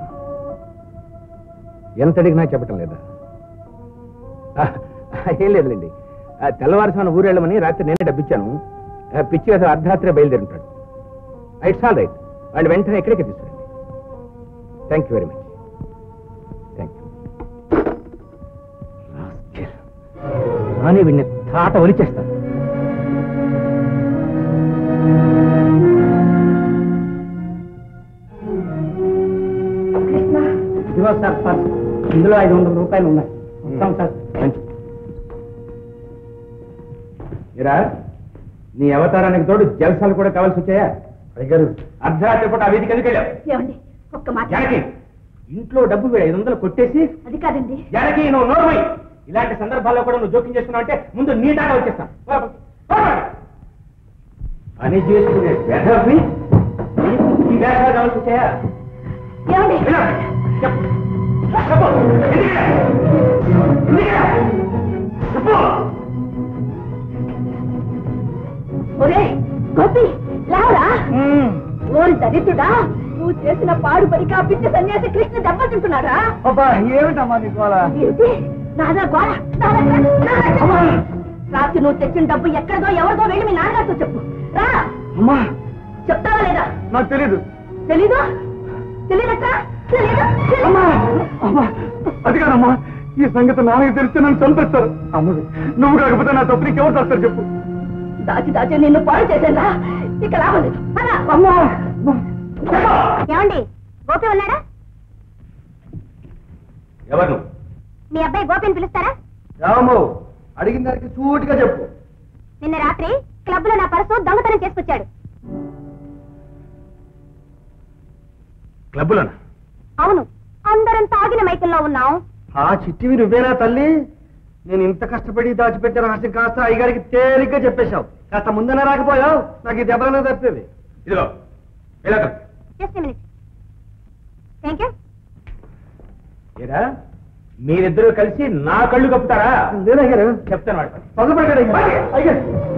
ఎంత అడిగినా చెప్పటం లేదా ఆ, ఏం లేదులేండి ఆ, తెల్లవారుసాన ఊరెళ్ళమని రాత్రి నేనే డబ్బిచ్చాను ఆ, పిచ్చి అసలు అర్ధరాత్రి బయలుదేరి ఉంటాడు ఇట్స్ ఆల్ రైట్ వాళ్ళు వెంటనే ఎక్కడికి తీసుకురండి thank you very much thank you రాని వీడిని తాట ఒలిచేస్తాను ఇదిగో సార్ పర్స్ ఇందులో ఐదు వందల రూపాయలు ఉన్నాయి వస్తాం సార్ ఇరా నీ అవతారానికి తోడు జలసాలు కూడా కావాల్సి వచ్చాయా అయ్యగారు అర్ధరాత్రి పూట ఆ వీధికి ఎందుకు వెళ్ళావు ఏమండి ఒక్క మాట జానకి ఇంట్లో డబ్బు ఐదు వందలు కొట్టేసి అది కాదండి జానకి నువ్వు నోర్మై ఇలాంటి సందర్భాల్లో కూడా నువ్వు జోక్యం చేసుకున్నావు అంటే ముందు నీ దాకా వచ్చేస్తాను అని చేసుకునే వేధవి నీకు ఈ వేషాలు కావాల్సి వచ్చాయా ఏమండి వినా? చెప్పు చెప్పు ఎందుకు? ఎందుకు? చెప్పు ఒరే గోపి లావరా ఓరి దరిద్రుడా నువ్వు చేసిన పాడు పనికి ఆ పిచ్చి సన్యాసి కృష్ణ దెబ్బతింటున్నారా అబ్బా ఏమిటమ్మా నీ గోళ ఏంటి నాదా గోడ నాదా గోడ, నాదా చెప్పు. రాత్రి నువ్వు తెచ్చిన డబ్బు ఎక్కడదో ఎవరిదో వెళ్ళి మీ నాన్నగారితో చెప్పు రా అమ్మా చెప్తావా లేదా నాకు తెలీదు తెలీదు తెలీదక్క తెలీదు అమ్మా అమ్మా అది కాదమ్మా ఈ సంగతి నాన్నకి తెలిస్తే నన్ను చంపేస్తారు అమ్మది నువ్వు కాకపోతే నా తప్పు నీకెవరు చేస్తారు చెప్పు దాచి దాచి నిన్ను పాడు చేసేదా ఇక లాభం లేదు పద. అమ్మా ఏమండి గోపి ఉన్నాడా ఎవరు నువ్వు? మీ అబ్బాయి గోపిని పిలుస్తారా రాము అడిగిన దానికి సూటిగా చెప్పు నిన్న రాత్రి క్లబ్ లో నా పర్సు దొంగతనం చేసుకొచ్చాడు క్లబ్బులోనా అవును అందరం తాగిన మైకుల్లో ఉన్నాం ఆ చిట్టివి నువ్వేనా తల్లి నేను ఇంత కష్టపడి దాచిపెట్టే రహస్యం కాస్త అయ్యగారికి తేలిగ్గా చెప్పేశావు కాస్త ముందన రాకపోయావు నాకు ఈ దెబ్బలనే తప్పేవి ఇదిగో ఇలా జస్ట్ మినిట్ థ్యాంక్ యూ ఏరా మీరిద్దరూ కలిసి నా కళ్ళు కప్పుతారా లేదా గారు చెప్తాను వాడు తొందరపడ్డాడు అయ్యగారు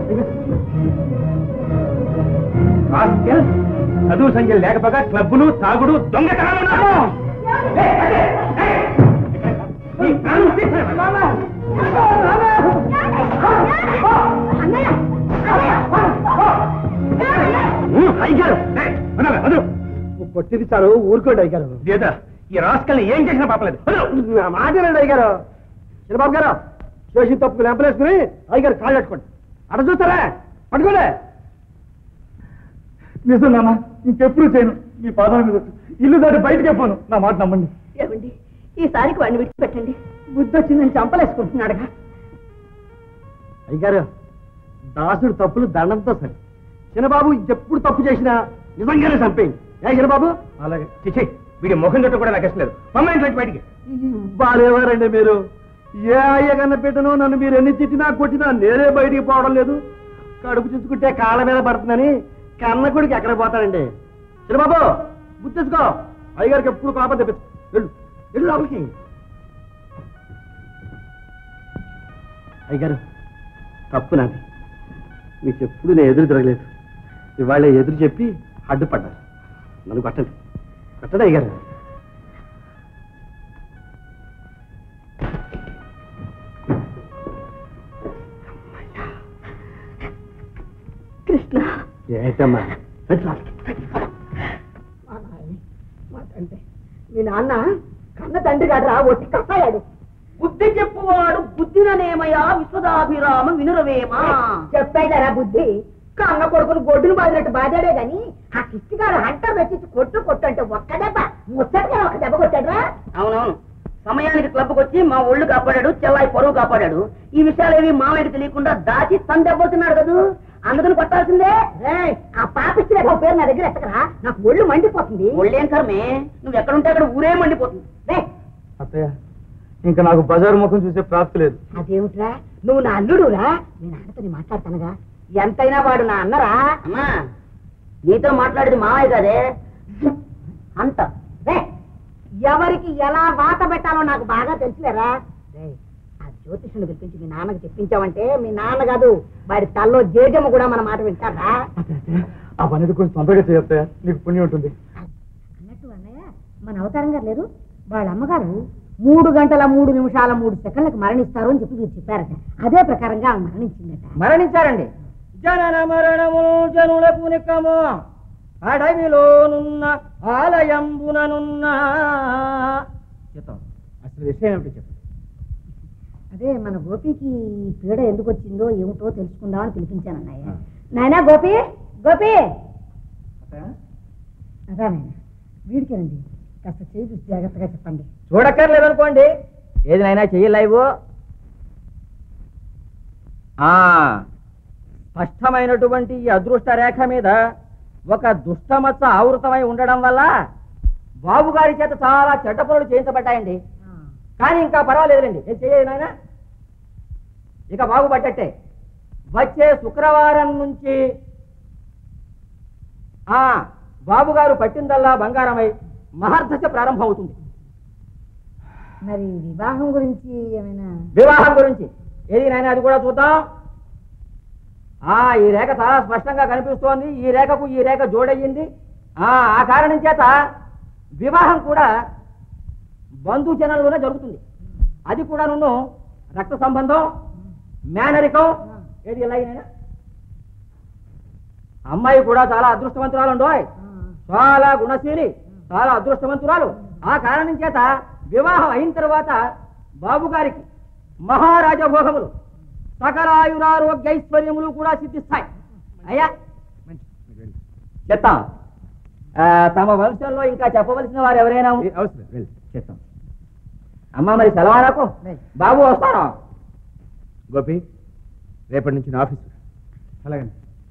రాస్కెల్, చదువు సంఖ్యలు లేకపోగా క్లబ్బులు తాగుడు దొంగతనాలు నాకు! ఏయ్, అదే, ఏయ్! ఈ ప్రాణం తీసేయ్. ఉమ్, అయ్యగారు, ఏయ్, వదలు, వదలు. కొట్టిది చాలు ఊరుకోండి అయ్యగారు లేదా ఈ రాస్కల్ని ఏం చేసినా పాపలేదు వదలు. నా మాటేనండి అయ్యగారు చంద్రబాబు గారు చేసి తప్పుకు లెంపలేసుకుని అయ్యగారు కాళ్ళు పట్టుకోండి అట చూస్తారా పట్టుకోండి నిజం నాన్న ఇంకెప్పుడు చేయను మీ పాదాల మీద ఒట్టు. ఇల్లు దాటి బయటకే పోను నా మాట నమ్మండి ఏమండి ఈసారికి వాడిని విడిచిపెట్టండి బుద్ధి వచ్చిందని చంపలేసుకుంటున్నాడుగా అయ్యగారు దాసుడు తప్పులు దండంతో సరే చిన్నబాబు ఎప్పుడు తప్పు చేసినా నిజంగానే చంపేయండి ఏ చిన్నబాబు అలాగే చిచ్చే వీడి ముఖం చుట్టూ కూడా నాకు ఇష్టం లేదు మమ్మ ఇంట్లో బయటికి బాలేవారండి మీరు ఏ అయ్య కన్న పెట్టను నన్ను మీరు ఎన్ని తిట్టినా కొట్టినా నేనే బయటికి పోవడం లేదు కడుపు చూసుకుంటే కాళ్ళ మీద పడుతుందని కన్న కొడుకు ఎక్కడ పోతాడండి చిన్నబాబు గుర్తించుకో అయ్యగారికి ఎప్పుడు కోపం తెప్పించు వెళ్ళు వెళ్ళు లోపలికి అయ్యగారు తప్పు నాది మీకు ఎప్పుడు నేను ఎదురు తిరగలేదు ఇవాళ ఎదురు చెప్పి అడ్డుపడ్డారు నన్ను కొట్టండి కొట్టండి అయ్యగారు కృష్ణ ఏంటమ్మా అంటే మీ నాన్న కన్న తండ్రి గారు ఒట్టి కప్పాయాడు బుద్ధి చెప్పువాడు బుద్ధిననేమయా విశ్వదాభిరామ వినురవేమా చెప్పాడరా బుద్ధి కన్న కొడుకును గొడ్డును బాదినట్టు బాధాడే గాని ఆ కిష్టి గారు హంటర్ రచించి కొట్టు కొట్టు అంటే ఒక్క దెబ్బ ముచ్చటగా ఒక దెబ్బ కొట్టాడురా అవునవును సమయానికి క్లబ్కి వచ్చి మా ఒళ్ళు కాపాడాడు చెల్లాయి పొరుగు కాపాడాడు ఈ విషయాలేవి మామయ్యకి తెలియకుండా దాచి తను దెబ్బతున్నాడు కదూ అందుకని కొట్టాల్సిందే ఆ పాపిచ్చిన పేరు నా దగ్గర ఎత్తకరా నాకు ఒళ్ళు మండిపోతుంది ఒళ్ళేం కర్మే నువ్వు ఎక్కడుంటే అక్కడ ఊరే మండిపోతుంది రే అత్తయ్య ఇంకా నాకు బజారు ముఖం చూసే ప్రాప్తి లేదు అదేమిట్రా నువ్వు నా అల్లుడురా మీ నాన్నతో నేను మాట్లాడతానుగా ఎంతైనా వాడు నా అన్నరా అమ్మా నీతో మాట్లాడేది మావయ్య కదే అంత రే ఎవరికి ఎలా వాత పెట్టాలో నాకు బాగా తెలుసులేరా రే ఆ జ్యోతిషుని పిలిపించి మీ నాన్నకి చెప్పించావంటే మీ నాన్న కాదు వాడి తల్లో జేజమ్మ కూడా మన మాట వింటారా ఆ పని కొంచెం తొందరగా చేయొత్తయ్య నీకు పుణ్యం ఉంటుంది అన్నట్టు అన్నయ్య మన అవతారం గారు లేరు వాళ్ళ అమ్మగారు మూడు గంటల మూడు నిమిషాల మూడు సెకండ్లకు మరణిస్తారు అని చెప్పి మీరు చెప్పారట అదే ప్రకారంగా ఆమె మరణించిందట మరణించారండి జనన మరణము జనులకు నిక్కము అడవిలోనున్న ఆలయంబుననున్న చిత్తం అసలు విషయం ఏమిటి చెప్పు అదే మన గోపికి ఈ పీడ ఎందుకు వచ్చిందో ఏమిటో తెలుసుకుందామని పిలిపించాను అన్నయ్య నాయనా గోపి గోపి అదా నాయన వీడికేనండి కాస్త చేయి చూసి జాగ్రత్తగా చెప్పండి చూడక్కర్లేదనుకోండి ఏది నైనా చెయ్యలేవు ఆ స్పష్టమైనటువంటి ఈ అదృష్ట రేఖ మీద ఒక దుష్టమచ్చ ఆవృతమై ఉండడం వల్ల బాబు గారి చేత చాలా చెడ్డ పనులు చేయించబడ్డాయండి కానీ ఇంకా పర్వాలేదులేండి ఏం చేయలేదు నాయన ఇక బాగుపడ్డట్టే వచ్చే శుక్రవారం నుంచి ఆ బాబు గారు పట్టిందల్లా బంగారమై మహర్దశ ప్రారంభం అవుతుంది మరి వివాహం గురించి ఏమైనా వివాహం గురించి ఏది నాయన అది కూడా చూద్దాం ఆ ఈ రేఖ చాలా స్పష్టంగా కనిపిస్తోంది ఈ రేఖకు ఈ రేఖ జోడయ్యింది ఆ ఆ కారణం చేత వివాహం కూడా బంధుజనంలోనే జరుగుతుంది అది కూడా నన్ను రక్త సంబంధం మేనరికం ఏది ఇలా అయినా అమ్మాయి కూడా చాలా అదృష్టవంతురాలు ఉండోయ్ చాలా గుణశీలి చాలా అదృష్టవంతురాలు ఆ కారణం చేత వివాహం అయిన తర్వాత బాబు గారికి మహారాజ భోగములు సకలాయురారోగ్యైశ్వర్యములు కూడా సిద్ధిస్తాయి అయ్యా చెప్తాం ఆ, తమ వంశంలో ఇంకా చెప్పవలసిన వారు ఎవరైనా ఉం- అవసరం వెళ్ళి చెప్తాం అమ్మ మరి సెలవా నాకు బాబు వస్తాను గోపి రేపటి నుంచి నా ఆఫీసు అలాగే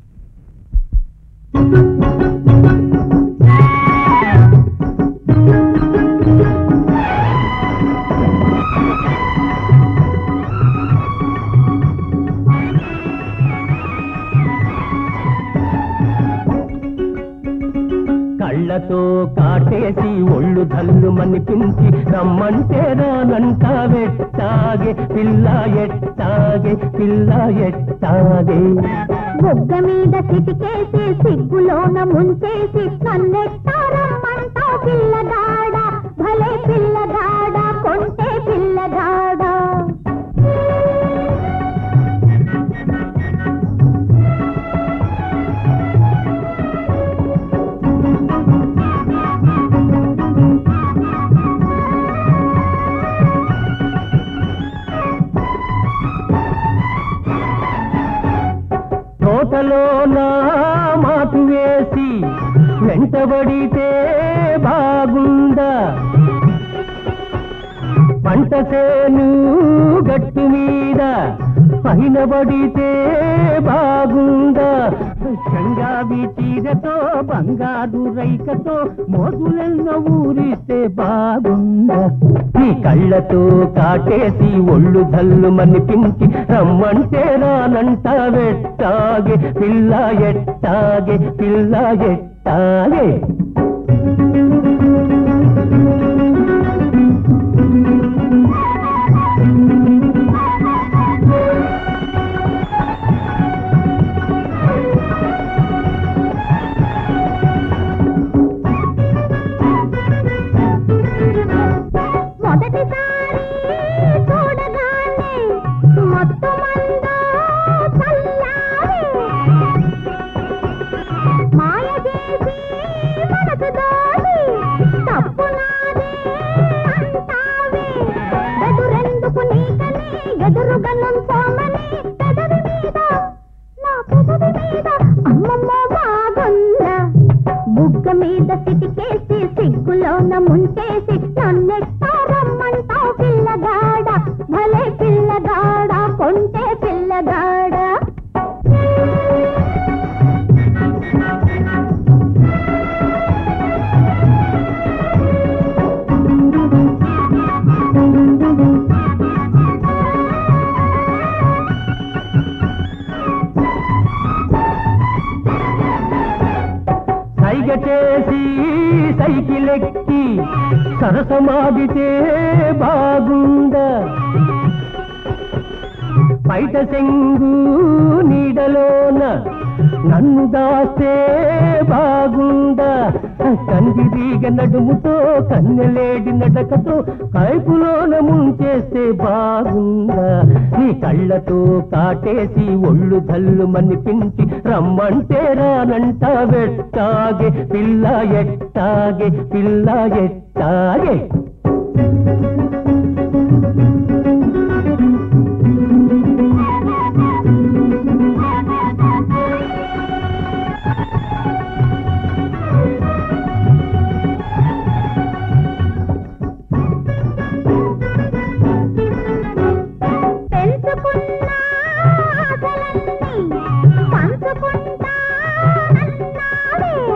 కళ్ళతో కాటేసి ఒళ్ళు ధల్లు మనిపించి రమ్మంటే రానంట వెట్టాగే పిల్ల ఎట్టాగే పిల్ల ఎట్టాగే బొగ్గ మీద చిటికేసి సిగ్గులోన ముంచేసి నన్నెట్టారమ్మంటావు పిల్లగాడ భలే పిల్లగాడ కొంటే పిల్లగాడ తోటలో నా మాటు వేసి వెంటబడితే బాగుందా పంట చేను గట్టు మీద పైన పడితే బాగుందా చంగావి చీరతో బంగారు రైకతో మోదులెన్నో ఊరిస్తే బాగుందా నీ కళ్ళతో కాటేసి ఒళ్ళు జల్లు మనిపించి రమ్మంటే రానంట వెట్టాగే పిల్ల ఎట్టాగే పిల్ల ఎట్టాగే మొదటిసారి చూడగానే మొత్తమంతా చల్లారే మాయ చేసి మనసు దోచి తప్పు నాదే అంటావే ఎదురెందుకు నీకని ఎదురుగా నుంచోమని పెదవి మీద నా పెదవి మీద అమ్మమ్మ బాగుందా బుగ్గ మీద సిటికేసి సిగ్గులోన ముంచేసి నన్నెట్టారమ్మంటావు పిల్లగాడ భలే పిల్లగాడ కొంటే పిల్లగాడ సైగ చేసి సైకిల్ ఎక్కి సరసమాడితే బాగుందా బయట సెంగు నీడలోన నన్ను దాస్తే బాగుందా కందిరీగ నడుముతో కన్నెలేడి నడకతో కైపులోన ముంచేస్తే బాగుందా నీ కళ్ళతో కాటేసి ఒళ్ళు జల్లు మనిపించి రమ్మంటే రానంట వెట్టాగే పిల్ల ఎట్టాగే పిల్ల ఎట్టాగే పెంచుకున్న ఆశలన్నీ పంచుకుంటానన్నావే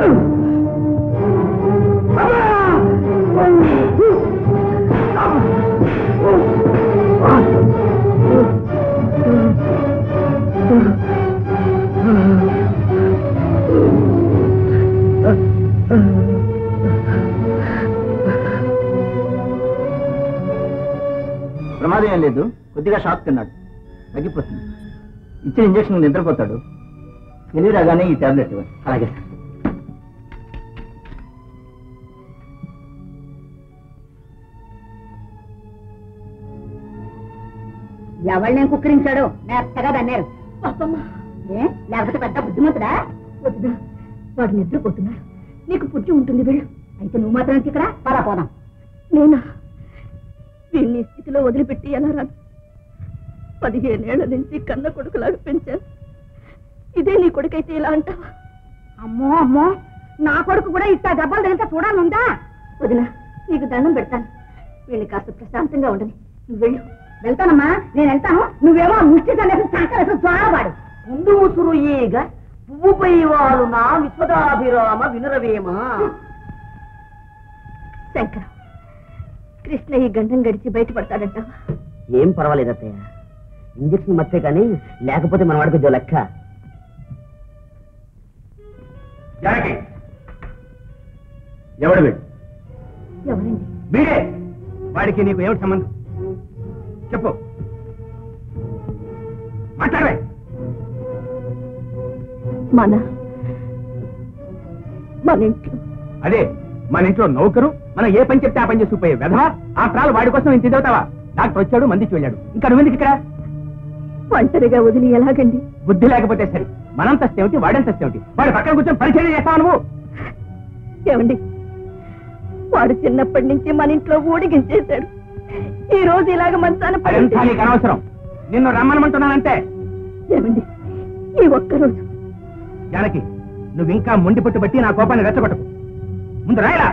ప్రమాదం ఏం లేదు కొద్దిగా షాక్ తిన్నాడు తగ్గిపోతుంది ఇచ్చిన ఇంజక్షన్ నిద్రపోతాడు తెలివి రాగానే ఈ టాబ్లెట్ ఇవ్వండి అలాగే సార్ ఎవరినేం కుక్కరించాడో మెత్తగా దన్నారు పాపమ్మ ఏ లేకపోతే పెద్ద బుద్ధిమంతుడా వద్దునా వాడు నిద్రపోతున్నాడు నీకు పుట్టి ఉంటుంది వెళ్ళు అయితే నువ్వు మాత్రం ఎందుకు ఇక్కడ పరా పోదాం నేనా వీడిని ఈ స్థితిలో వదిలిపెట్టి ఎలా రాను పదిహేనేళ్ల నుంచి కన్న కొడుకులాగా పెంచాను ఇదే నీ కొడుకైతే ఇలా అంటావా అమ్మో అమ్మో నా కొడుకు కూడా ఇట్లా దెబ్బలు తగిలితే చూడాలందా వదినా నీకు దండం పెడతాను వీళ్ళని కాస్త ప్రశాంతంగా ఉండని నువ్వు వెళ్ళు వెళ్తానమ్మా నేను వెళ్తాను నువ్వేమో ముష్టి తనేసి సంకరేసి జ్వాలవాడు ముందు ముసురు ఈగ పువ్వుపై వాలు నా విశ్వదాభిరామ వినురవేమా శంకరం కృష్ణ ఈ గండం గడిచి బయటపడతాడంటావా ఏం పర్వాలేదు అత్తయ్య ఇంజక్షన్ మర్చే కానీ లేకపోతే మన వాడికి లెక్క జానకి ఎవడు వీడు ఎవరండి వీడే వాడికి నీకు ఏమిటి సంబంధం చెప్పు మాట్లాడవే మన మన ఇంట్లో అదే మన ఇంట్లో నౌకరు మనం ఏ పని చెప్తే ఆ పని చేసుకుపోయే వెధవా ఆ ప్రాలు వాడి కోసం ఇంత చదువుతావా డాక్టర్ వచ్చాడు మందికి వెళ్ళాడు ఇంకా నువ్వెందుకు ఇక్కడ ఒంటరిగా వదిలి ఎలాగండి బుద్ధి లేకపోతే సరే మనంతస్తు ఏమిటి వాడంతస్తు ఏమిటి వాడి పక్కన కూర్చొని పరిచయం చేస్తావు నువ్వు ఏమండి వాడు చిన్నప్పటి నుంచి మన ఇంట్లో ఊడిగించేశాడు ఈ రోజు ఇలాగ మంచాన పడి అదంతా నీకు అనవసరం నిన్ను రమ్మనమంటున్నానంటే ఏమండి ఈ ఒక్కరోజు జానకి నువ్వు ఇంకా మొండి పట్టు బట్టి నా కోపాన్ని రెచ్చగొట్టకు ముందు రాయలా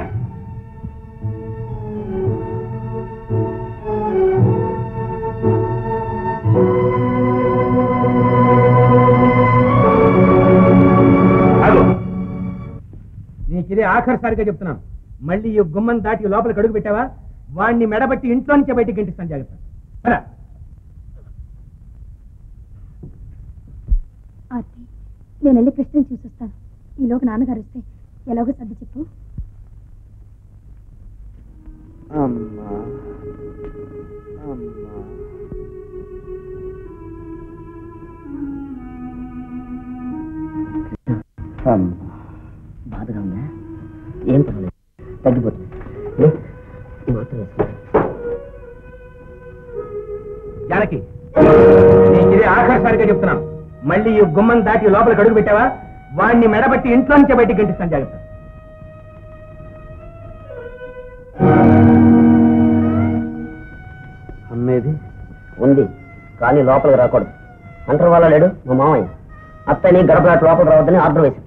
ఆగు. నీకిదే ఆఖరిసారిగా చెప్తున్నాను మళ్ళీ ఈ గుమ్మం దాటి లోపలికి అడుగు పెట్టావా వాడిని మెడబట్టి ఇంట్లో నుంచే బయటికి గంటిస్తాను జాగ్రత్త పద. ఆర్తి నేను వెళ్ళి కృష్ణని చూసొస్తాను ఈలోకి నాన్నగారు వస్తే ఎలాగో సర్ది చెప్పు అమ్మా అమ్మా అమ్మా బాధగా ఉందా ఏం పర్వాలేదు తగ్గిపోతుంది ఏ? ఈ మాత్రం వేసుకో. జానకి నీకిదే ఆఖరిసారిగా చెప్తున్నాను మళ్ళీ ఈ గుమ్మం దాటి లోపలికి అడుగు పెట్టావా వాడిని మెడబట్టి ఇంట్లో నుంచే బయటికి గంటిస్తాను జాగ్రత్త అమ్మేది ఉంది కానీ లోపలికి రాకూడదు అంటారు వాళ్ళ లేడు మా మామయ్య అత్తని గడపలాట లోపల రావద్దని ఆర్డర్ వేసి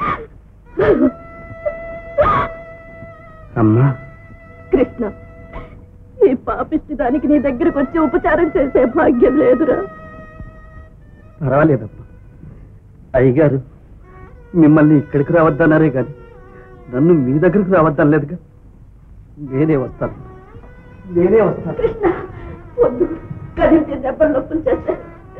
అమ్మా కృష్ణ ఈ పాపిష్టి దానికి నీ దగ్గరకు వచ్చి ఉపచారం చేసే భాగ్యం లేదురా పర్వాలేదమ్మా అయ్యగారు మిమ్మల్ని ఇక్కడికి రావద్దన్నారే కానీ నన్ను మీ దగ్గరికి రావద్దనలేదుగా నేనే వస్తాను నేనే వస్తాను కృష్ణ వద్దు కదిలితే దెబ్బలు నొప్పులు చేస్తే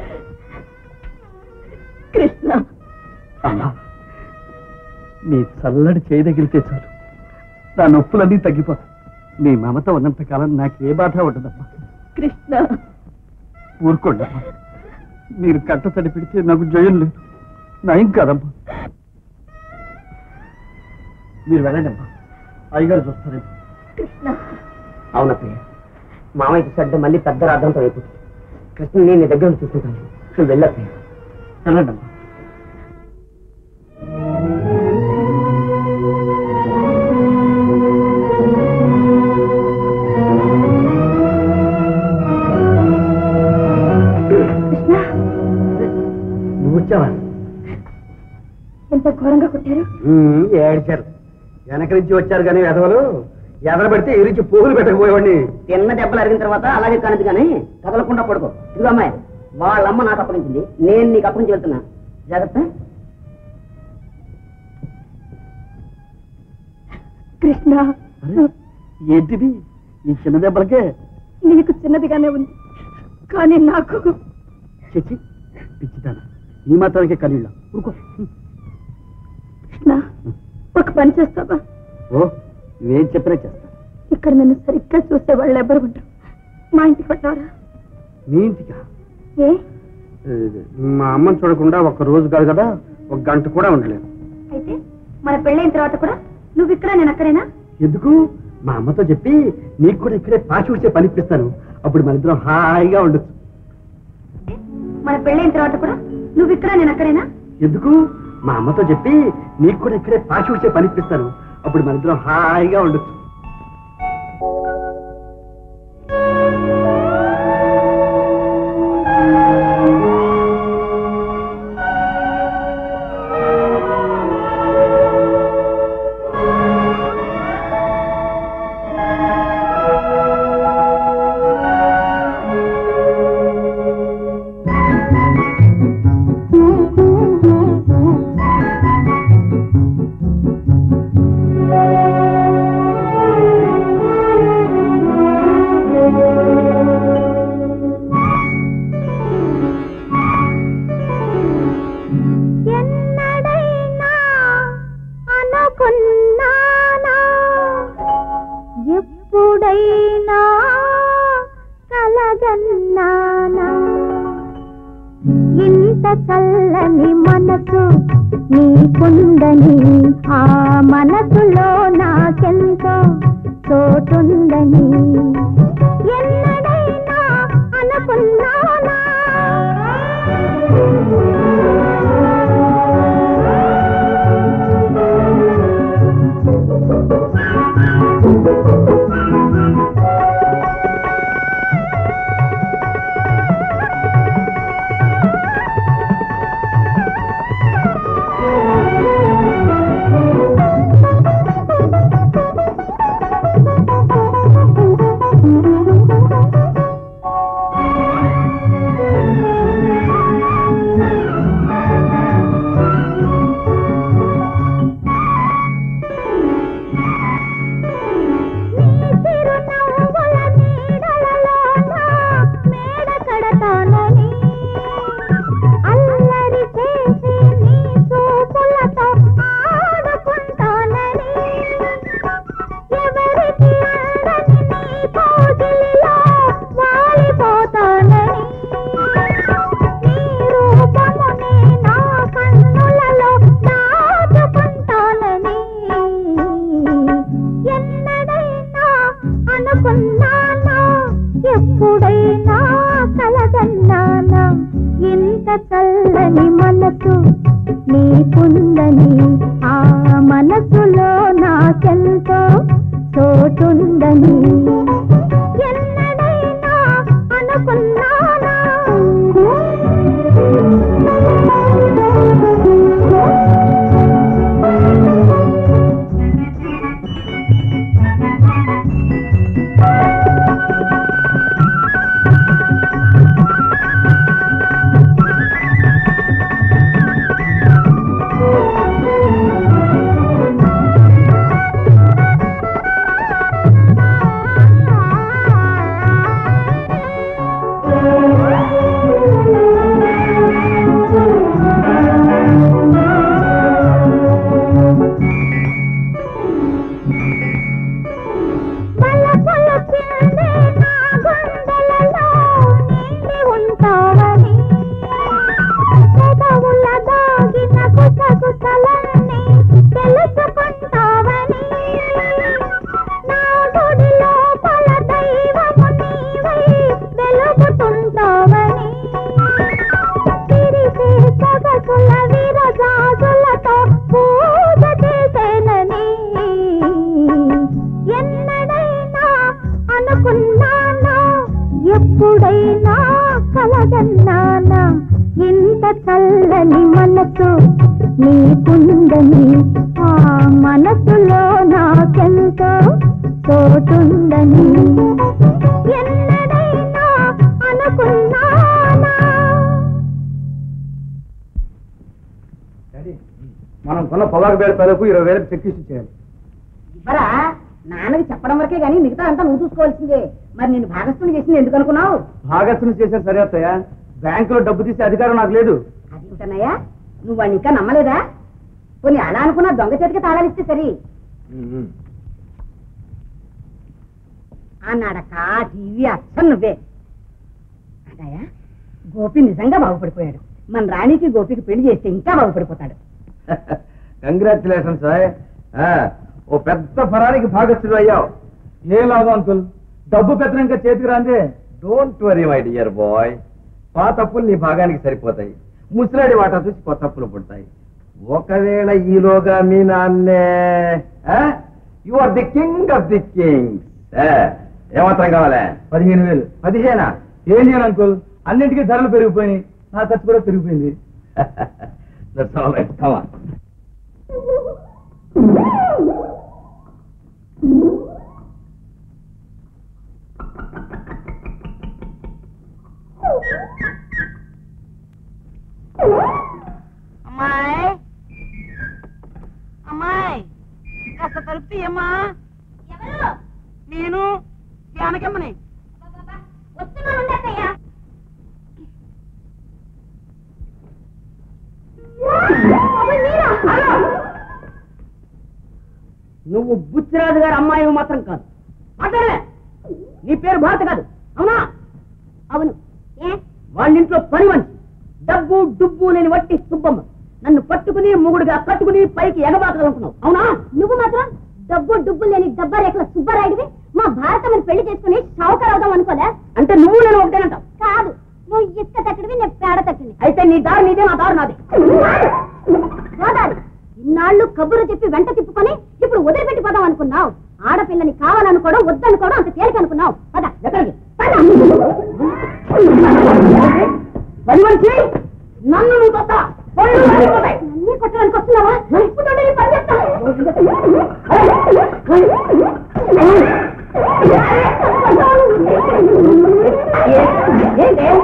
కృష్ణ అమ్మా మీ చల్లడి చేయి తగిలితే చాలు నా నొప్పులన్నీ తగ్గిపోతాయి మీ మమత ఉన్నంత కాలం నాకు ఏ బాధ ఉండదమ్మా కృష్ణ ఊరుకోండి అమ్మా మీరు కట్ట తడి పెడితే నాకు జయం లేదు నయం కాదమ్మా మీరు వెళ్ళండి అమ్మా అయ్యగారు చూస్తారేమో కృష్ణ అవునత్తయ్య మామయ్యకి సడ్డ మళ్ళీ పెద్ద రాద్దంతో అయిపోతుంది కృష్ణ నేను నీ దగ్గర నుంచి చూసుకుంటాను నువ్వు వెళ్ళత్తయ్య వెళ్ళండి అమ్మా నువ్వు వచ్చావా ఎంత ఘోరంగా కొట్టారు ఏడ్చారు వెనక నుంచి వచ్చారు కానీ వెధవలు ఎదర పెడితే ఎరిచి పోగులు పెట్టకపోయేవాడిని తిన్న దెబ్బలు అరిగిన తర్వాత అలాగే కానిది కానీ కదలకుండా పడుకో ఇదిగో అమ్మాయి వాళ్ళమ్మ నాకు అప్పగించింది నేను నీకు అప్పగించి వెళ్తున్నా జాగ్రత్త కృష్ణ అరే, ఏంటిది ఈ చిన్న దెబ్బలకే నీకు చిన్నదిగానే ఉంది కానీ నాకు చచ్చి పిచ్చిదాన ఈ మాత్రానికే కనీళ్ళ ఊరుకో కృష్ణ ఒక పని చేస్తావా ఓ నువ్వేం చెప్పినా చేస్తా ఇక్కడ నన్ను సరిగ్గా చూసే వాళ్ళు ఎవరు ఉండరు మా ఇంటికి పట్టారా మీ ఇంటికా ఏ ఏ, మా అమ్మని చూడకుండా ఒక రోజు కాదు కదా ఒక గంట కూడా ఉండలేదు అయితే మన పెళ్ళైన తర్వాత కూడా నువ్వు ఇక్కడ నేను అక్కడేనా ఎందుకు మా అమ్మతో చెప్పి నీకు కూడా ఇక్కడే పాచి ఉడిచే పనిపిస్తాను అప్పుడు మన ఇద్దరం హాయిగా ఉండొచ్చు మన పెళ్ళైన తర్వాత కూడా నువ్వు ఇక్కడ నేను అక్కడేనా ఎందుకు మా అమ్మతో చెప్పి నీకు కూడా ఇక్కడే పాచి ఉడిచే పనిపిస్తాను అప్పుడు మన ఇద్దరం హాయిగా ఉండొచ్చు ఎన్నడైనా అనుకున్నానా ఎప్పుడైనా కలగన్నానా ఇంత చల్లని మనసు నీకుందని ఆ మనసులో నాకెంతో చోటుందని ఎన్నడైనా అనుకున్నానా చిరునవ్వుల నీడలలోన మేడ కడతానని అల్లరి చేసి నీ చూపులతో ఆడుకుంటానని ఎవరికి అందని నీ కోగిలిలో వాలిపోతానని నీ రూపమునే నా కన్నులలో దాచుకుంటానని ఎన్నడైనా అనుకున్నానా ఎప్పుడైనా కలగన్నానా ఇంత చల్లని మనసు నీకుందని ఆ మనసులో నాకెంతో చోటుందని ఎన్నడైనా అనుకున్నానా పలకలు చిందే నా గుండెలలో నిండి ఉంటావని పెదవుల దాగిన గుసగుసలన్నీ తెలుసుకుంటావని నా గుడి లోపల దైవము నీవై వెలుగుతుంటావని తిరిగి సొగసుల విరజాజులతో పూజ చేసేనని ఎన్నడైనా అనుకున్నానా ఎప్పుడైనా కలగన్నానా ఇంత చల్లని మనసు నీకుందని ఆ మనసులో నాకెంతో చోటుందని ఎన్నడైనా అనుకున్నానా మనం కొన్న పొగాకు బేడ పేదకు ఇరవై వేలకు చెక్ ఇచ్చి చేయాలి మరా నాన్నకి చెప్పడం వరకే గానీ మిగతా అంతా నువ్వు చూసుకోవాల్సిందే మరి నేను భాగస్థుని చేసింది ఎందుకు అనుకున్నావు భాగస్వామి చేశారు సరే అత్తయ్య బ్యాంకులో డబ్బు తీసే అధికారం నాకు లేదు అది ఉంటున్నాయా నువ్వు వాడిని ఇంకా నమ్మలేదా పోనీ అలా అనుకున్నా దొంగ చేతికి తాళాలిస్తే సరి ఆ నడక టీవీ అచ్చం నువ్వే అదయా గోపి నిజంగా బాగుపడిపోయాడు మన రాణికి గోపికి పెళ్లి చేస్తే ఇంకా బాగుపడిపోతాడు కంగ్రాచులేషన్స్ ఓ పెద్ద ఫరానికి భాగస్థుడు అయ్యావు ఏ లాభం అంకుల్ డబ్బు పెద్ద ఇంకా చేతికి రాందే don't worry my dear boy పాత అప్పులు నీ భాగానికి సరిపోతాయి ముసలాడి వాటా చూసి కొత్త అప్పులు పుడతాయి ఒకవేళ ఈలోగా మీ నాన్నే you are the king of the kings ఏమాత్రం కావాలా పదిహేను వేలు పదిహేనా ఏం చేయను అంకుల్ అన్నింటికీ ధరలు పెరిగిపోయినాయి నా ఖర్చు కూడా పెరిగిపోయింది that's all right come on అమ్మాయి అమ్మాయి కాస్త తలుపు అమ్మా నేను జానకమ్మని నువ్వు బుచ్చిరాజు గారి అమ్మాయి మాత్రం కాదు మాట్లాడలే నీ పేరు భారత కాదు అవునా అవును ఏ వాళ్ళ ఇంట్లో పని మనిషి డబ్బు డుబ్బు లేని వట్టి సుబ్బమ్మ నన్ను పట్టుకుని ముగుడుగా కట్టుకుని పైకి ఎగబాకాలనుకున్నావు అవునా నువ్వు మాత్రం డబ్బు డుబ్బు లేని డబ్బా రేఖల సుబ్బరాయుడివి మా భారతమ్మని పెళ్లి చేసుకుని షావుకర్ అవుదాం అనుకోలే అంటే నువ్వు నేను ఒకటేనంటావు కాదు నువ్వు ఇసుక తక్కడివి నేను పేడ తక్కింది అయితే నీ దారి నీదే నా దారి నాది గోదారి ఇన్నాళ్ళు కబురు చెప్పి వెంట తిప్పుకొని ఇప్పుడు వదిలిపెట్టిపోదాం అనుకున్నావు ఆడపిల్లని కావాలనుకోవడం వద్దనుకోవడం అంత తేలిక అనుకున్నావు పద ఎక్కడికి పద. పని మనిషి నన్ను నువ్వు తొత్తా పళ్ళు రాలిపోతాయి. నన్నే కొట్టడానికి వస్తున్నావా ఇప్పుడు నీ పని చెప్తా. ఏంటి?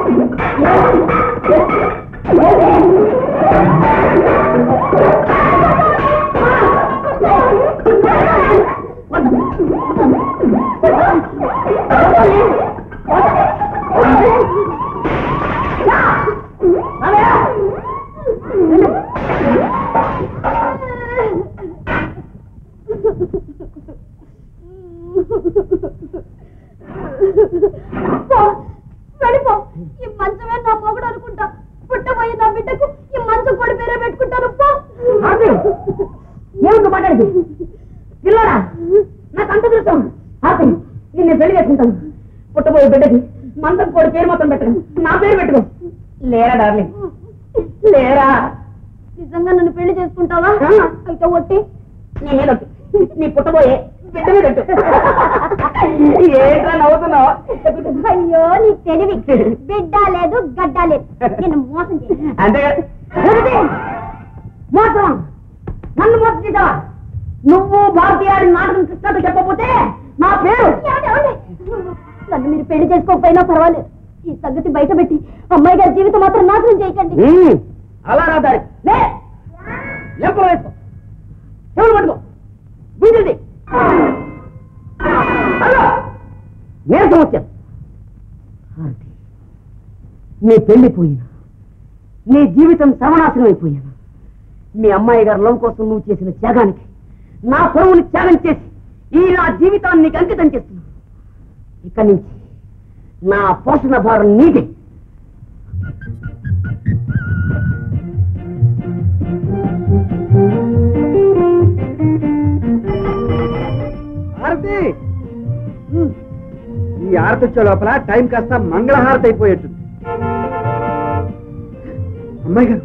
పో, వెళ్ళిపో ఈ మంచమే నా మొగుడు అనుకుంటా పుట్టబోయే నా బిడ్డకు ఈ మంచం కూడా పేరే పెట్టుకుంటాను పో ఆగు. ఏమిటి మాట్లాడేది పిల్లరా నాకు అంత తెలుసు ఆపి నిన్ను పెళ్లి చేసుకుంటాను పుట్టబోయే బిడ్డకి మందం కోడి పేరు మొత్తం పెట్టను నా పేరు పెట్టుకో లేరా డార్లింగ్ లేరా నిజంగా నన్ను పెళ్లి చేసుకుంటావా ఆ. అయితే ఒట్టి నీ ఏదొట్టు నీ పుట్టబోయే బిడ్డ మీద పెట్టు ఏంట్రా నవ్వుతున్నావు అయ్యో నీ తెలివి బిడ్డ లేదు గడ్డ లేదు నిన్ను మోసం చేసి అంతేగా మోసం నన్ను మోసం చేసావా నువ్వు భారతీయ నాటకం కృష్ణతో చెప్పకపోతే నా పేరు నన్ను మీరు పెళ్లి చేసుకోకపోయినా పర్వాలేదు ఈ సంగతి బయట పెట్టి అమ్మాయి గారి జీవితం మాత్రం నాశనం చేయకండి అలా నా దారి లే లెంపలు వేసుకో చెవులు పట్టుకో బీజుంది నేను వచ్చాను నీ పెళ్లి పోయినా నీ జీవితం సర్వనాశనం అయిపోయాను మీ అమ్మాయి గారి లవ్ కోసం నువ్వు చేసిన త్యాగానికి నా పొరువుని త్యాగం చేసి ఈ నా జీవితాన్ని నీకు అంకితం చేస్తున్నాను ఇక్కడి నుంచి నా పోషణ భారం నీదే హారతి ఉమ్. ఈ హారతి వచ్చే లోపల టైం కాస్త మంగళహారతి అయిపోయేట్టుంది అమ్మాయి గారు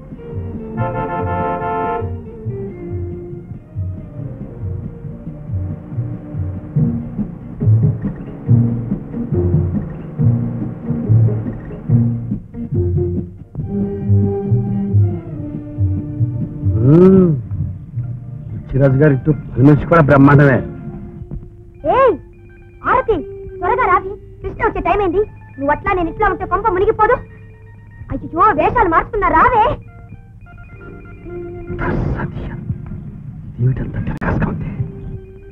చిరాజు గారి ఇటు పని మనిషి కూడా బ్రహ్మాండమే ఏయ్ ఆరతి త్వరగా రావి కృష్ణ వచ్చే టైం అయింది నువ్వు అట్లా నేను ఇట్లా ఉంటే కొంప మునిగిపోదు అయ్యో వేషాలు మార్చుకున్నా రావే ఏమిటంత తిరగాసుగా ఉంది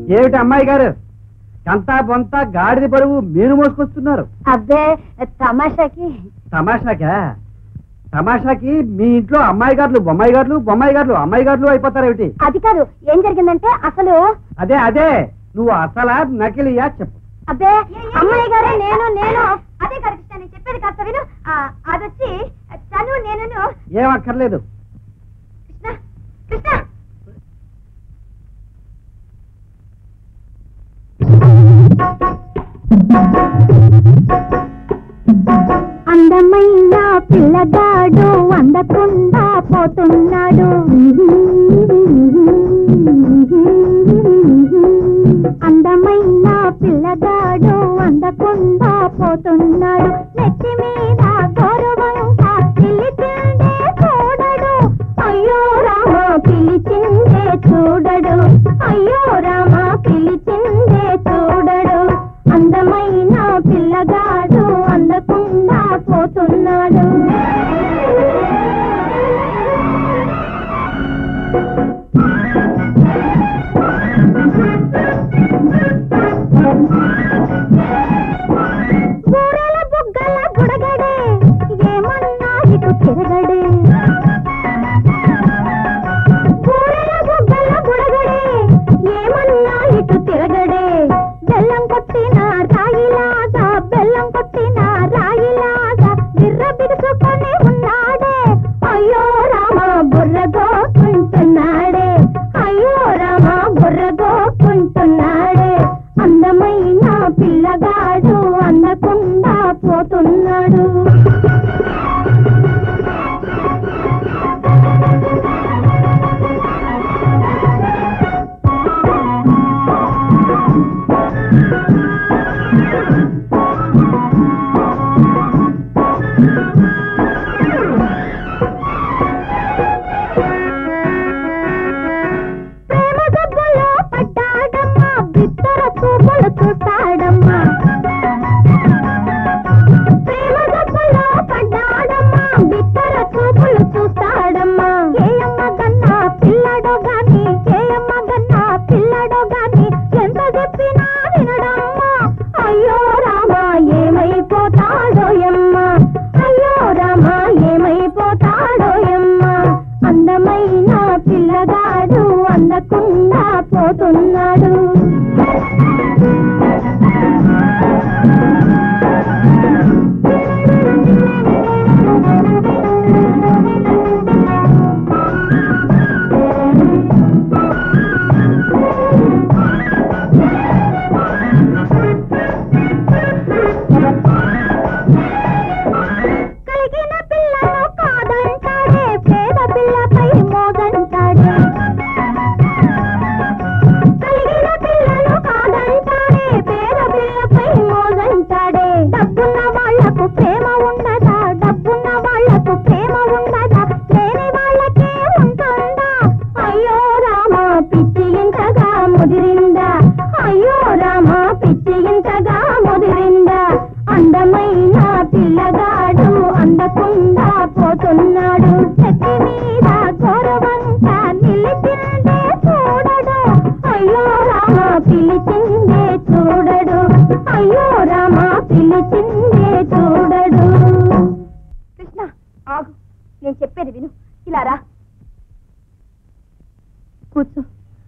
ఏమిటి అమ్మాయి గారు కంతా బొంత గాడిద బరువు మీరు మోసుకొస్తున్నారు అబ్బే తమాషాకి తమాషాకా తమాషాకి మీ ఇంట్లో అమ్మాయి గారులు బొమ్మాయి గారులు బొమ్మాయి గారులు అమ్మాయి గారులు అయిపోతారేమిటి అది కాదు ఏం జరిగిందంటే అసలు అదే అదే నువ్వు అసలా నకిలియా చెప్పు అబ్బే అమ్మాయి గారు నేను నేను అదే కాదు కృష్ణ నేను చెప్పేది కాస్త విను ఆ, అదొచ్చి తను నేను ఏం అక్కర్లేదు కృష్ణ కృష్ణ అందమైన పిల్లగాడు అందకుండా పోతున్నాడు అందమైన పిల్లగాడు అందకుండా పోతున్నాడు నెత్తి మీద గౌరవంగా పిలిచిందే చూడడు అయ్యో రామ పిలిచిందే చూడడు అయ్యో రామ పిలిచిందే చూడడు అందమైన పిల్లగాడు అందకుండా పోతున్నాడు ఊరల బుగ్గల బుడగడే ఏమన్నా ఇటు తిరగడే ఊరల బుగ్గల బుడగడే ఏమన్నా ఇటు తిరగడే బెల్లం కొట్టిన రాయిలాగా బెల్లం కొట్టిన రాయిలాగా బిర్ర బిగుసుకొని ఉన్నాడే అయ్యో రామ బుర్ర గోకుంటున్నాడే అయ్యో రామ బుర్ర గోకుంటున్నాడే అందమైన పిల్లగాడు అందకుండా పోతున్నాడు ప్రేమ జబ్బులో పడ్డాడమ్మా బిత్తర చూపులు చూస్తాడమ్మా ప్రేమ జబ్బులో పడ్డాడమ్మా బిత్తర చూపులు చూస్తాడమ్మా ఏయమ్మ గన్నా పిల్లడో గాని ఏయమ్మ గన్నా పిల్లడో గాని ఎంత చెప్పినా వినడమ్మా అయ్యో రామా ఏమైపోతాడో యమ్మ అయ్యో రామా ఏమైపోతాడో యమ్మ అందమైన పిల్లగాడు అందకుండా పోతున్నాడు కలిగిన పిల్లను కాదంటాడే పేద పిల్లపై మోగంటాడే కలిగిన పిల్లలు కాదంటాడే పేద పిల్లపై మోగంటాడే డబ్బున్న వాళ్లకు ప్రేమ ఉండదా డబ్బున్న వాళ్లకు ప్రేమ ఉండదా లేని వాళ్ళకే ఉంటుందా అయ్యో రామ పిచ్చి ఇంతగా ముదిరిందా అయ్యో రామ పిచ్చి ఇంతగా ముదిరిందా అందమైన పిల్లగాడు అందకుండా పోతున్నాడు చెట్టు మీద గౌరవంగా నిలిచిందే చూడడు అయ్యో రామ పిలిచిందే చూడడు అయ్యో రామ పిలిచిందే చూడడు కృష్ణ ఆగు నేను చెప్పేది విను ఇలా రా కూర్చో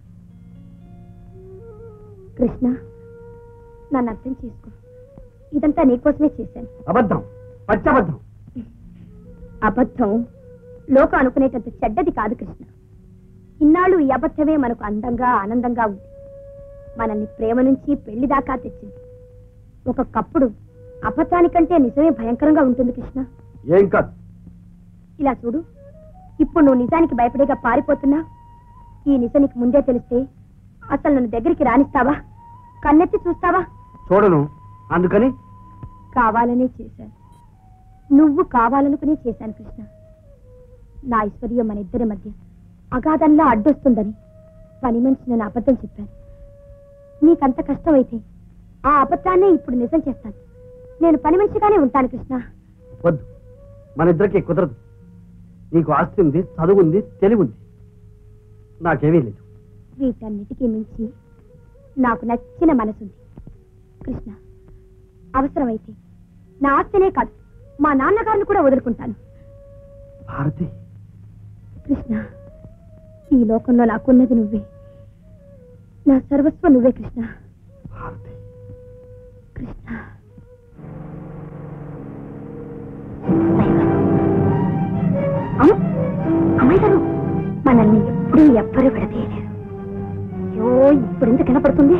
కృష్ణ నన్ను అర్థం చేసుకో ఇదంతా నీకోసమే చేశాను అబద్ధం పచ్చబద్ధం అబద్ధం లోకం అనుకునేటంత చెడ్డది కాదు కృష్ణ ఇన్నాళ్ళు ఈ అబద్ధమే మనకు అందంగా ఆనందంగా ఉంది మనల్ని ప్రేమ నుంచి పెళ్లి దాకా తెచ్చింది ఒక్కొక్కప్పుడు అబద్ధానికంటే నిజమే భయంకరంగా ఉంటుంది కృష్ణ ఏం కాదు ఇలా చూడు ఇప్పుడు నువ్వు నిజానికి భయపడేగా పారిపోతున్నా ఈ నిజం నీకు ముందే తెలిస్తే అసలు నన్ను దగ్గరికి రానిస్తావా కన్నెత్తి చూస్తావా చూడను అందుకని కావాలనే చేశాను నువ్వు కావాలనుకునే చేశాను కృష్ణ నా ఐశ్వర్యం మన ఇద్దరి మధ్య అగాధంలా అడ్డొస్తుందని పని మనిషి నేను అబద్ధం చెప్పాను నీకంత కష్టమైతే ఆ అబద్ధాన్నే ఇప్పుడు నిజం చేస్తాను నేను పని మనిషిగానే ఉంటాను కృష్ణ వద్దు మన ఇద్దరికి కుదరదు నీకు ఆస్తి ఉంది చదువు ఉంది తెలివి ఉంది నాకేమీ లేదు వీటన్నిటికీ మించి నాకు నచ్చిన మనసుంది కృష్ణ అవసరమైతే నా ఆస్తినే కాదు మా నాన్నగారిని కూడా వదులుకుంటాను భారతి కృష్ణ ఈ లోకంలో నాకున్నది నువ్వే నా సర్వస్వం నువ్వే కృష్ణ భారతి కృష్ణ అమ్మ, అమ్మాయి గారు మనల్ని ఎప్పుడూ ఎవ్వరూ విడదీయలేరు అయ్యో ఇప్పుడు ఎంత కనపడుతుంది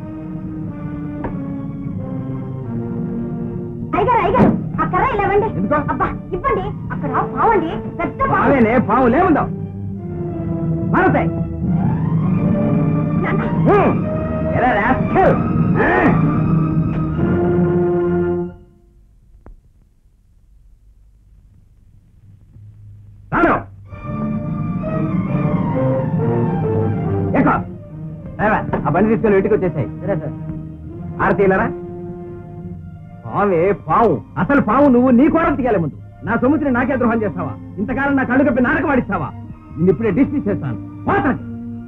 అయ్యగారు అయ్యగారు ఆ కర్ర ఇలా ఇవ్వండి ఎందుకో? అబ్బా ఇవ్వండి అక్కడ పావండి పెద్ద పావు పావేనే పావు లేముందాం భారతే హ్మ్. ఎరా rascal. ఆ. రాను ఎక్కు. లేవా, ఆ బండి తీసుకొని ఇంటికి వచ్చేసాయి ఆరతీలరా పావే పావు అసలు పావు నువ్వు నీ కోరం తీయాలి ముందు నా సొమ్ముతిని నాకే ద్రోహం చేస్తావా ఇంతకాలం నా కళ్ళు కప్పి నాటకం ఆడిస్తావా నిన్ను ఇప్పుడే డిస్మిస్ చేస్తాను పోతాను.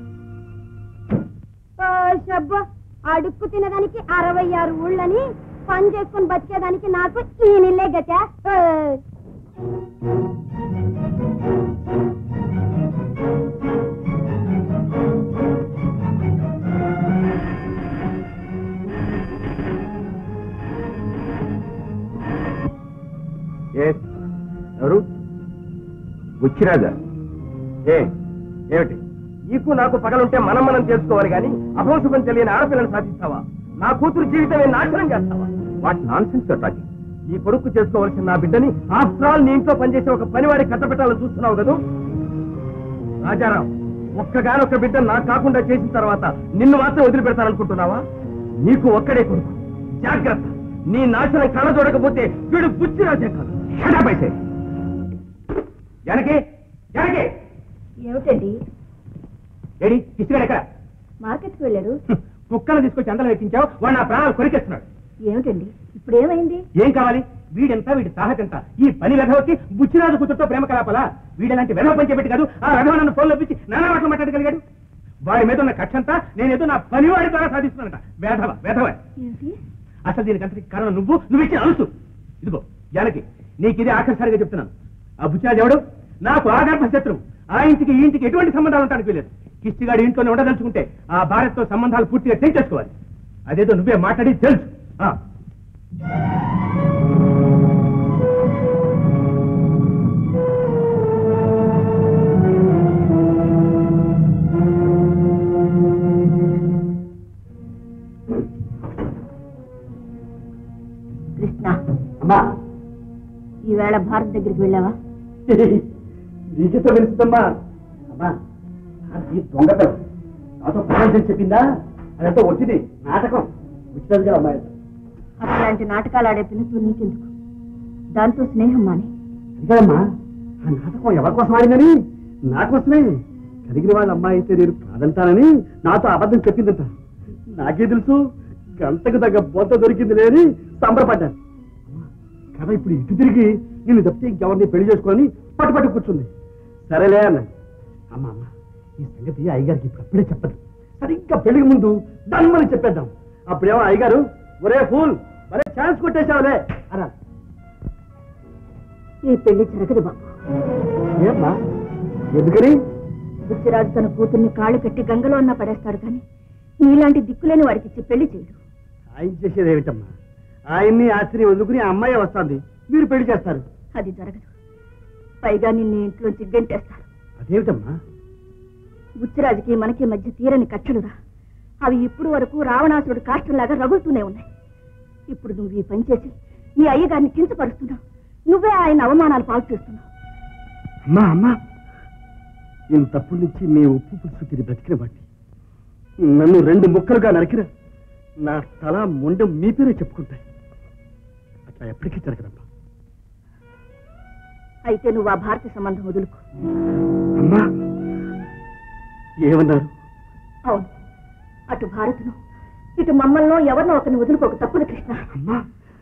ఓ శబ్బ అడుక్కు తినడానికి అరవై ఆరు ఊళ్ళని పని చేసుకుని బతికేదానికి నాకు ఈ నిల్లే గత Yes. ఎవరు బుచ్చిరాజా ఏ ఏమిటి నీకు నాకు పగలుంటే మనం మనం చేసుకోవాలి కానీ అభంశుభం తెలియని ఆడపిల్లని సాధిస్తావా నా కూతురు జీవితమే నాశనం చేస్తావా వాట్ నాన్ సెన్స్ టాకింగ్ ఈ కొడుకు చేసుకోవాల్సిన నా బిడ్డని ఆఫ్టర్ ఆల్ నీ ఇంట్లో పనిచేసే ఒక పనివాడి కట్టబెట్టాలని చూస్తున్నావు కదూ రాజారావు ఒక్కగానొక్క బిడ్డ నాకు కాకుండా చేసిన తర్వాత నిన్ను మాత్రం వదిలిపెడతాననుకుంటున్నావా నీకు ఒక్కడే కొడుకు జాగ్రత్త నీ నాశనం కళ్ళ చూడకపోతే వీడు బుచ్చిరాజే కాదు షడాపైసే జనకి జనకి ఏమిటండి ఏడి కిసిగాడు ఎక్కడ మార్కెట్కి వెళ్ళాడు హ్మ్. కుక్కను తీసుకొచ్చి అందరం ఎక్కించావు వాడు నా ప్రాణాలు కొరికేస్తున్నాడు ఏమిటండి ఇప్పుడు ఏమైంది ఏం కావాలి వీడెంత వీడి తాహకెంత ఈ పని వెధవకి బుచ్చిరాజు కూతురుతో ప్రేమ కలాపలా వీడెలాంటి వెధవ పని చేపెట్టి కాదు ఆ వెధవ నన్ను ఫోన్లో పిచ్చి నానా మాటలు మాట్లాడగలిగాడు వాడి మీద ఉన్న కక్షంతా నేనేదో నా పనివాడి ద్వారా సాధిస్తున్నానట వేధవ వేధవ ఏంటి అసలు దీనికి అంతటి కారణం నువ్వు నువ్వు ఇచ్చిన అలుసు ఇదిగో జానకి నీకు ఇదే ఆఖరిసారిగా చెప్తున్నాను ఆ బుచ్చిరాజు ఎవడు నాకు ఆగర్భ శత్రువు ఆ ఇంటికి ఈ ఇంటికి ఎటువంటి సంబంధాలు ఉంటానికి వీలేదు కిష్టిగాడి ఇంట్లోనే ఉండదలుచుకుంటే ఆ భారత్తో సంబంధాలు పూర్తిగా తెంచేసుకోవాలి అదేదో నువ్వే మాట్లాడి తెలుసు ఆ. కృష్ణ అమ్మా ఈవేళ భారత్ దగ్గరికి వెళ్ళావా నీకెంత తెలుస్తుందమ్మా అమ్మా ఈ దొంగతనం నాతో ప్రపంచం చెప్పిందా అదంతా వచ్చింది నాటకం వచ్చినది కదా అమ్మాయి అట్లాంటి నాటకాలు ఆడే పిల్లతో నీకెందుకు దాంతో స్నేహం మాని అందుకమ్మా ఆ నాటకం ఎవరి కోసం ఆడిందని నా కోసమే కలిగిన వాళ్ళ అమ్మాయి అయితే నేను కాదంటానని నాతో అబద్ధం చెప్పిందట నాకే తెలుసు గంటకు తగ్గ బొంత దొరికింది లేని సంబరపడ్డాను అమ్మా, కథ ఇప్పుడు ఇటు తిరిగి నిన్ను తప్పితే ఇంకెవరిని పెళ్లి చేసుకొని పట్టుపట్టు కూర్చుంది సరేలే అన్నాను అమ్మా అమ్మ ఈ సంగతి అయ్యగారికి ఇప్పుడు అప్పుడే చెప్పదు సరిగ్గా పెళ్లికి ముందు దన్మని చెప్పేద్దాం అప్పుడేమో అయ్యగారు ఒరే ఫూల్ మరే ఛాన్స్ కొట్టేశావులే అన్నా ఈ పెళ్లి జరగదు బాబు ఏమ్మా ఎందుకని బుచ్చిరాజు తన కూతుర్ని కాళ్ళు కట్టి గంగలో అన్న పడేస్తాడు కానీ నీలాంటి దిక్కులేని వాడికి ఇచ్చి పెళ్లి చేయడు ఆయన చేసేది ఏమిటమ్మా ఆయన్ని ఆస్తిని వదులుకుని ఆ అమ్మాయి వస్తుంది మీరు పెళ్లి చేస్తారు అది జరగదు పైగా నిన్ను ఇంట్లోంచి గెంటేస్తారు అదేమిటమ్మా బుచ్చిరాజుకి మనకి మధ్య తీరని కక్షలురా అవి ఇప్పుడు వరకు రావణాసురుడు కాష్టంలాగా రగులుతూనే ఉన్నాయి ఇప్పుడు నువ్వు ఈ పని చేసి నీ అయ్యగారిని కించపరుస్తున్నావు నువ్వే ఆయన అవమానాలు పాలు చేస్తున్నావు అమ్మా అమ్మా ఇంతప్పటి నుంచి మీ ఉప్పు పులుసు తిరిగి బ్రతికిన బట్టి నన్ను రెండు ముక్కలుగా నరికిన నా తల ముండం మీ పేరే చెప్పుకుంటాయి అట్లా ఎప్పటికీ జరగదమ్మా అయితే నువ్వు ఆ భారత సంబంధం వదులుకో అమ్మా ఏమన్నారు అవును అటు భారత్ను ఇటు మమ్మల్నో ఎవరినో ఒకరిని వదులుకోక తప్పులు కృష్ణ అమ్మా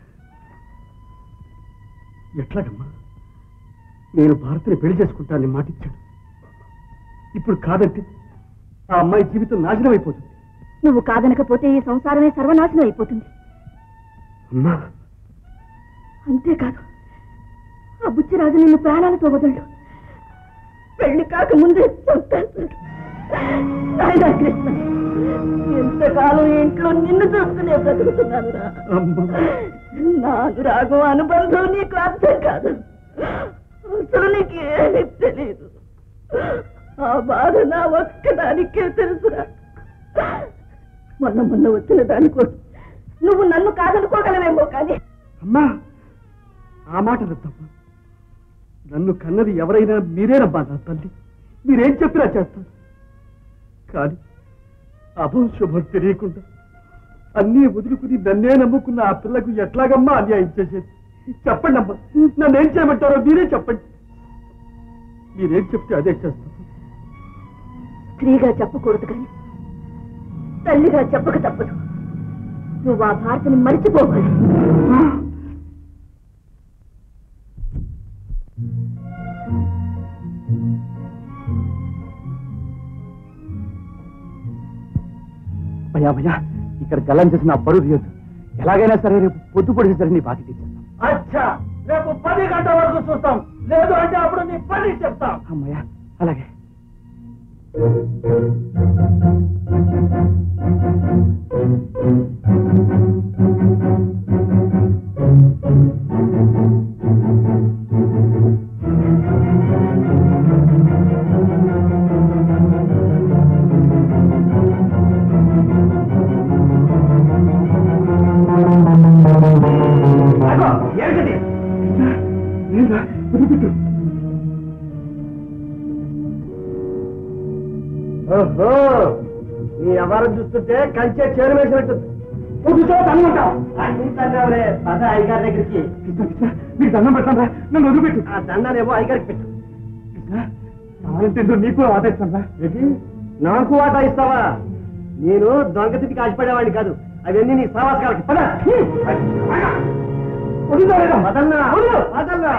ఎట్లాగమ్మా నేను భారతిని పెళ్లి చేసుకుంటానని మాటిచ్చాడు ఇప్పుడు కాదంటే ఆ అమ్మాయి జీవితం నాశనం అయిపోతుంది నువ్వు కాదనకపోతే ఈ సంసారమే సర్వనాశనం అయిపోతుంది అమ్మా అంతేకాదు ఆ బుచ్చిరాజు నిన్ను ప్రాణాలతో వదలడు పెళ్లి కాక ముందే చంపేస్తాడు నాయనా కృష్ణ ఎంతకాలం ఇంట్లో నిన్ను చూస్తూనే బ్రతుకుతున్నాను రా నా అనురాగం అనుబంధం నీకు అర్థం కాదు అసలు నీకు ఏమీ తెలియదు ఆ బాధ నా ఒక్కదానికే తెలుసురా మొన్న మొన్న వచ్చిన దానికోసం నువ్వు నన్ను కాదనుకోగలవేమో కానీ అమ్మా ఆ మాట తప్ప నన్ను కన్నది ఎవరైనా మీరేనమ్మా నా తల్లి మీరేం చెప్పినా చేస్తాను కానీ అభం శుభం తెలియకుండా అన్నీ వదులుకుని నన్నే నమ్ముకున్న ఆ పిల్లకు ఎట్లాగమ్మా అన్యాయం చేసేది చెప్పండి అమ్మా నన్నేం చేయమంటారో మీరే చెప్పండి మీరేం చెప్తే అదే చేస్తాను స్త్రీగా చెప్పకూడదు కానీ తల్లిగా చెప్పక తప్పదు నువ్వు ఆ భారతని మర్చిపోవాలి భయా భయా ఇక్కడ గల్లం చేసిన నా పరువు తీయొద్దు ఎలాగైనా సరే రేపు పొద్దు పొడిచి సరే నీ బాకీ తెచ్చేస్తాం అచ్చా రేపు పది గంటల వరకు చూస్తాం లేదు అంటే అప్పుడు నీ పని చెప్తాం అమ్మయ్యా అలాగే ఏంటది ఓహో నీ వ్యవహారం చూస్తుంటే కంచె చేరు వేసినట్టు కూర్చో తనుకుంటాం తన్నావులే పద అయ్యగారి దగ్గరికి మీకు దండం పెడతాను నన్ను వదిలిపెట్టు ఆ దండాలేమో అయ్యగారికి పెట్టు కావాలంటే నీకు ఆదేశం ఏంటి నాకు వాటా ఇస్తావా నేను దొంగతికి ఆశపడేవాడిని కాదు అవన్నీ నీ సావాసకాలకి పద వదన్నా వదన్నా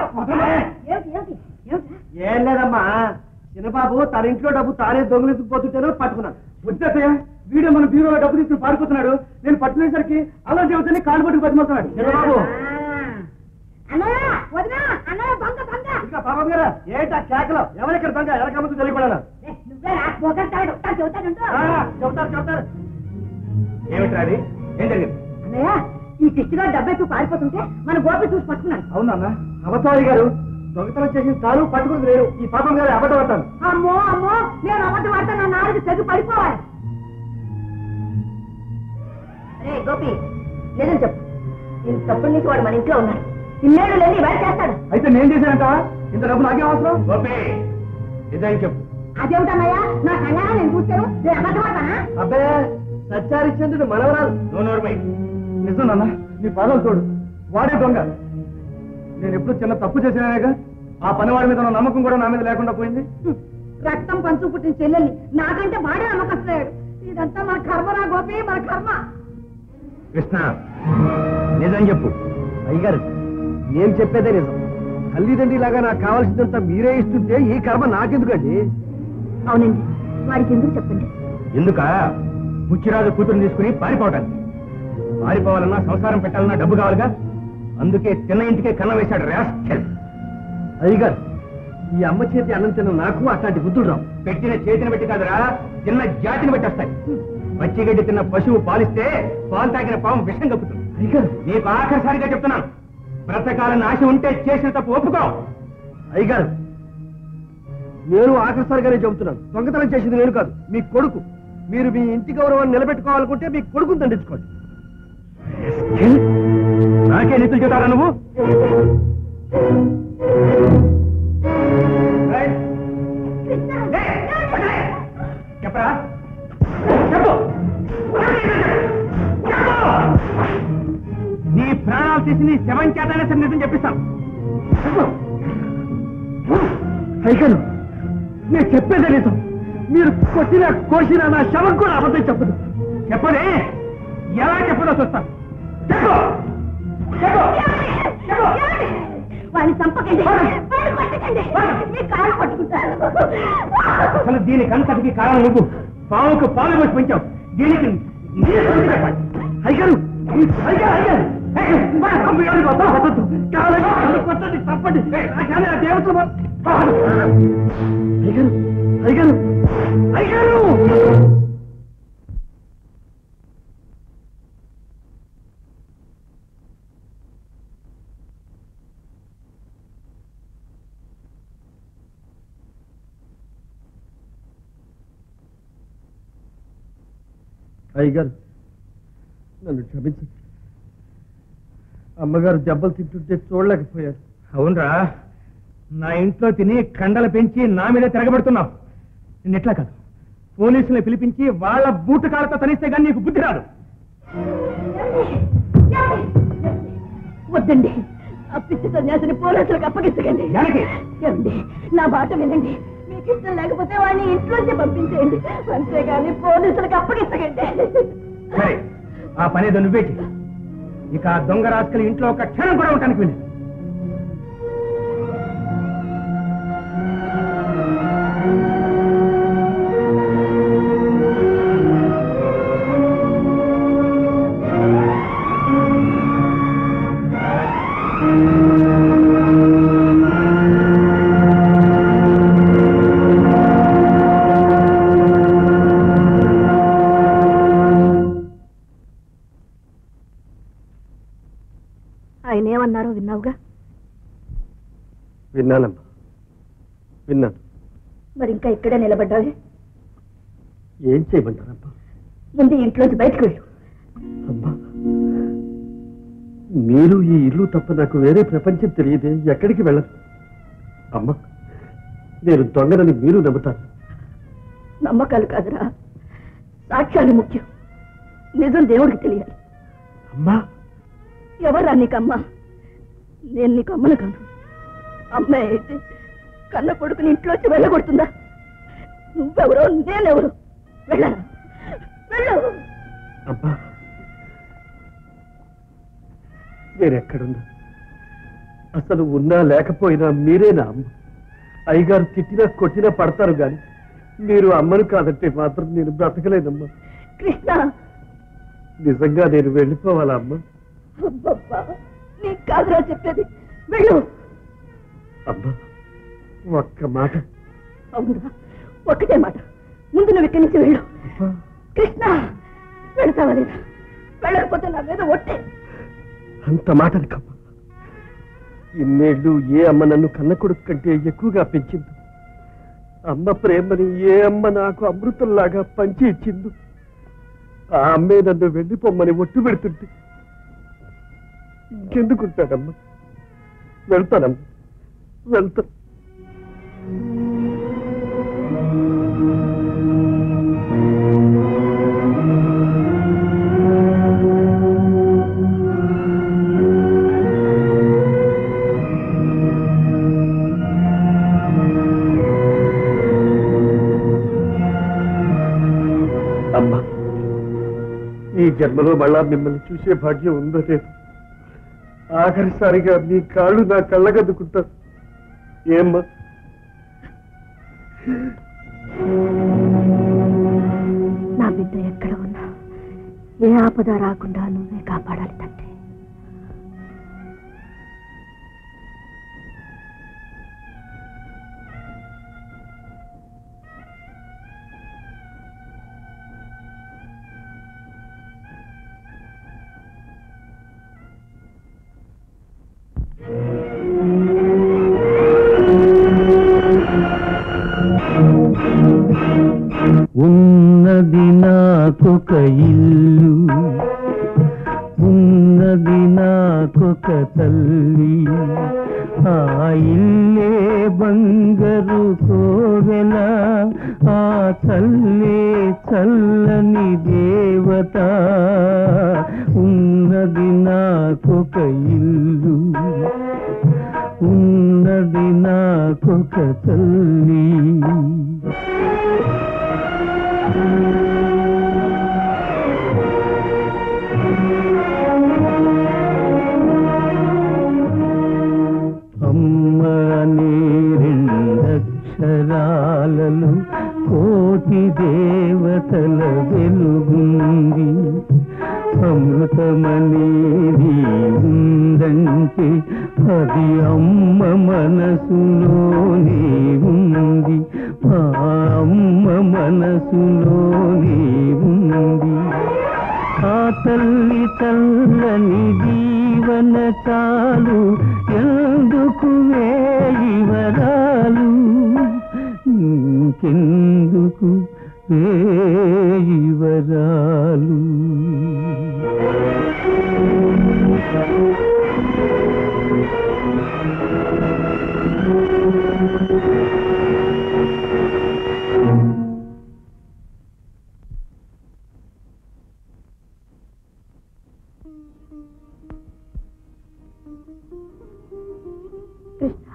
ఏం లేదమ్మా చిన్నబాబు తన ఇంట్లో డబ్బు తానే దొంగలించుకుపోతుంటేనో పట్టుకున్నాను వద్దయ్యా వీడు మన బీరోలో డబ్బు తీసుకుని పారిపోతున్నాడు నేను పట్టుకునేసరికి అలా చెబుతానే కాలు పట్టుకు బతిమవుతున్నాడు చిన్నబాబు అన్నయ్య వదినా అన్నయ్య దొంగ దొంగ ఇంకా బాబు గారు ఏంటా కేకలో ఎవరిక్కడ దొంగ ఎవరికమ్మంతో తెలియకూడదు ఏ, నువ్వేరా పొగడతాడు చెబుతాడు చెబుతారు చెబుతారు ఏమిట్రా అది ఏం జరిగింది అన్నయ్య ఈ కిష్టిగా డబ్బెత్తు పారిపోతుంటే మన గోపి చూసి పట్టుకున్నాను అవునా అవతారి గారు దొంగతనం చేసిన చాలు పట్టుకుని లేరు ఈ పాపం గారు అబద్ధం పడతాను అమ్మో అమ్మో నేను అబద్ధం ఆడితే నా నాలుగు తెగి పడిపోవాలి రే గోపి నిజం చెప్పు ఇంతప్పటి నుంచి వాడు మన ఇంట్లో ఉన్నాడు ఇన్నేళ్ళు లేని బయట చేస్తాడు అయితే నేను చేశానంటావా ఇంత డబ్బు నాకేం అవసరం గోపి నిజానికి చెప్పు అదేమిటన్నయ్యా నా కళ్ళ నేను చూస్తాను నేను అబద్ధం ఆడతానా అబ్బే సత్యారిచంద్రుడు మనవరాలు నువ్వు నోరుమై నిజం నాన్న నీ పాదాలు చూడు వాడే దొంగ నేను ఎప్పుడు చిన్న తప్పు చేసినానేగా ఆ పనివాడి మీద ఉన్న నమ్మకం కూడా నా మీద లేకుండా పోయింది హ్మ్. రక్తం పంచు పుట్టిన చెల్లెల్ని నాకంటే వాడే నమ్మకస్తున్నాడు ఇదంతా మన కర్మరా గోపి మన కర్మ కృష్ణ నిజం చెప్పు అయ్యగారు నేను చెప్పేదే నిజం తల్లిదండ్రి లాగా నాకు కావాల్సిందంతా మీరే ఇస్తుంటే ఈ కర్మ నాకెందుకండి అవునండి వాడికి ఎందుకు చెప్పండి ఎందుక బుచ్చిరాజు కూతురు తీసుకుని పారిపోవడానికి పారిపోవాలన్నా సంసారం పెట్టాలన్నా డబ్బు కావాలిగా అందుకే చిన్న ఇంటికే కన్న వేశాడు రాస్కెల్ అయ్యగారు ఈ అమ్మ చేతి అన్నం తిన్న నాకు అట్లాంటి బుద్ధులు రావు పెట్టిన చేతిని పెట్టి కాదురా చిన్న జాతిని పెట్టేస్తాయి పచ్చిగడ్డి తిన్న పశువు పాలిస్తే పాలు తాగిన పాము విషం కప్పుతుంది అయ్యగారు నీకు ఆఖరిసారిగా చెప్తున్నాను బ్రతకాలని ఆశ ఉంటే చేసిన తప్పు ఒప్పుకో అయ్యగారు నేను ఆఖరిసారిగానే చెబుతున్నాను దొంగతనం చేసింది నేను కాదు మీ కొడుకు మీరు మీ ఇంటి గౌరవాన్ని నిలబెట్టుకోవాలనుకుంటే మీ కొడుకుని దండించుకోండి నాకే నీతులు చెబుతారా నువ్వు రేయ్, చెప్పరా చెప్పు చెప్పు! నీ ప్రాణాలు తీసి నీ శవం చేతనే సరే నిజం చెప్పిస్తాను అయ్యగారు నేను చెప్పేదే నిజం మీరు కొట్టిన కోసిన నా శవం కూడా అబద్ధం చెప్పదు చెప్పదే ఎలా చెప్పదో చూస్తాను చెప్పు చెప్పు చెప్పు వాడిని చంపకండి వాడిని కొట్టకండి మీ కాళ్ళు పట్టుకుంటాను అసలు దీనికి అంతటికి కారణం నువ్వు పావుకు పాలు పోసి పెంచావు దీనికి అయ్యారు అయ్యారు తప్పండి కానీ ఆ దేవతలు అయ్యారు అయ్యారు అయ్యారు అయ్యగారు నన్ను క్షమించండి అమ్మగారు దెబ్బలు తింటుంటే చూడలేకపోయారు అవునరా నా ఇంట్లో తిని కండలు పెంచి నా మీద తిరగబడుతున్నావు నిన్నెట్లా కాదు పోలీసులను పిలిపించి వాళ్ళ బూటు కాళ్ళతో తనిస్తే కానీ నీకు బుద్ధి రాదు వద్దండి ఆ పిచ్చి సన్యాసిని పోలీసులకు అప్పగించకండి ఎవరికి? ఏమండి నా మాట వినండి మీకు ఇష్టం లేకపోతే వాడిని ఇంట్లోంచి పంపించేయండి అంతేగాని పోలీసులకు అప్పగించకండి సరే ఆ పని ఏదో నువ్వే చెయ్యి ఇక ఆ దొంగ రాసుకలు ఇంట్లో ఒక క్షణం కూడా ఉండటానికి వెళ్ళి ఆయన ఏమన్నారో విన్నావుగా విన్నానమ్మా విన్నాను మరి ఇంకా ఇక్కడే నిలబడ్డావే ఏం చేయమంటారమ్మా ముందు ఈ ఇంట్లోంచి బయటకు వెళ్ళు అమ్మా మీరు ఈ ఇల్లు తప్ప నాకు వేరే ప్రపంచం తెలియదే ఎక్కడికి వెళ్ళను అమ్మా నేను దొంగనని మీరు నమ్ముతారు నమ్మకాలు కాదురా సాక్ష్యాలు ముఖ్యం నిజం దేవుడికి తెలియాలి అమ్మా ఎవరా నీకమ్మ నేను నీకు అమ్మను కాను అమ్మాయి అయితే కన్న కొడుకుని ఇంట్లోంచి వెళ్ళగొడుతుందా నువ్వెవరో నేనెవరు వెళ్ళరా వెళ్ళు అబ్బా నేనెక్కడున్నా అసలు ఉన్నా లేకపోయినా మీరేనా అమ్మ అయ్యగారు తిట్టినా కొట్టినా పడతారు గాని మీరు అమ్మను కాదంటే మాత్రం నేను బ్రతకలేనమ్మా కృష్ణ నిజంగా నేను వెళ్ళిపోవాలా అమ్మ అబ్బబ్బా నీకు కాదురా చెప్పేది వెళ్ళు అమ్మా ఒక్క మాట అవునురా ఒక్కటే మాట ముందు నువ్వు ఇక్కడి నుంచి వెళ్ళు అబ్బా, కృష్ణ వెళ్తావా లేదా వెళ్ళకపోతే నా మీద ఒట్టే అంత మాట కమ్మ ఇన్నేళ్ళు ఏ అమ్మ నన్ను కన్న కొడుకు కంటే ఎక్కువగా పెంచింది అమ్మ ప్రేమని ఏ అమ్మ నాకు అమృతంలాగా పంచి ఇచ్చింది ఆ అమ్మే నన్ను వెళ్ళిపోమ్మని ఒట్టు పెడుతుంటే ఇంకెందుకుంటాడమ్మా వెళ్తానమ్మా వెళ్తా అమ్మా ఈ జన్మలో మళ్ళా మిమ్మల్ని చూసే భాగ్యం ఉందో లేదు ఆఖరిసారిగా మీ కాళ్ళు నా కళ్ళగద్దుకుంటారు ఏమ్మా నా బిడ్డ ఎక్కడ ఉన్నా ఏ ఆపద రాకుండా నువ్వే కాపాడాలి తండ్రి ఉన్నది నాకొక ఇల్లు ఉన్నది నాకొక తల్లి ఆ ఇల్లే బంగరు కోవెల ఆ తల్లే చల్లని దేవత ఉన్నది నాకొక ఇల్లు ఉన్నది నాకొక తల్లి అమ్మ అనే రెండక్షరాలలో కోటి దేవతల వెలుగుంది ఉంది మా అమ్మ మనసులో ఉంది ఆ తల్లి చల్లని జీవన చాలు ఎందుకు వేయి వరాలు ఇంకెందుకు వేయి వరాలు కృష్ణ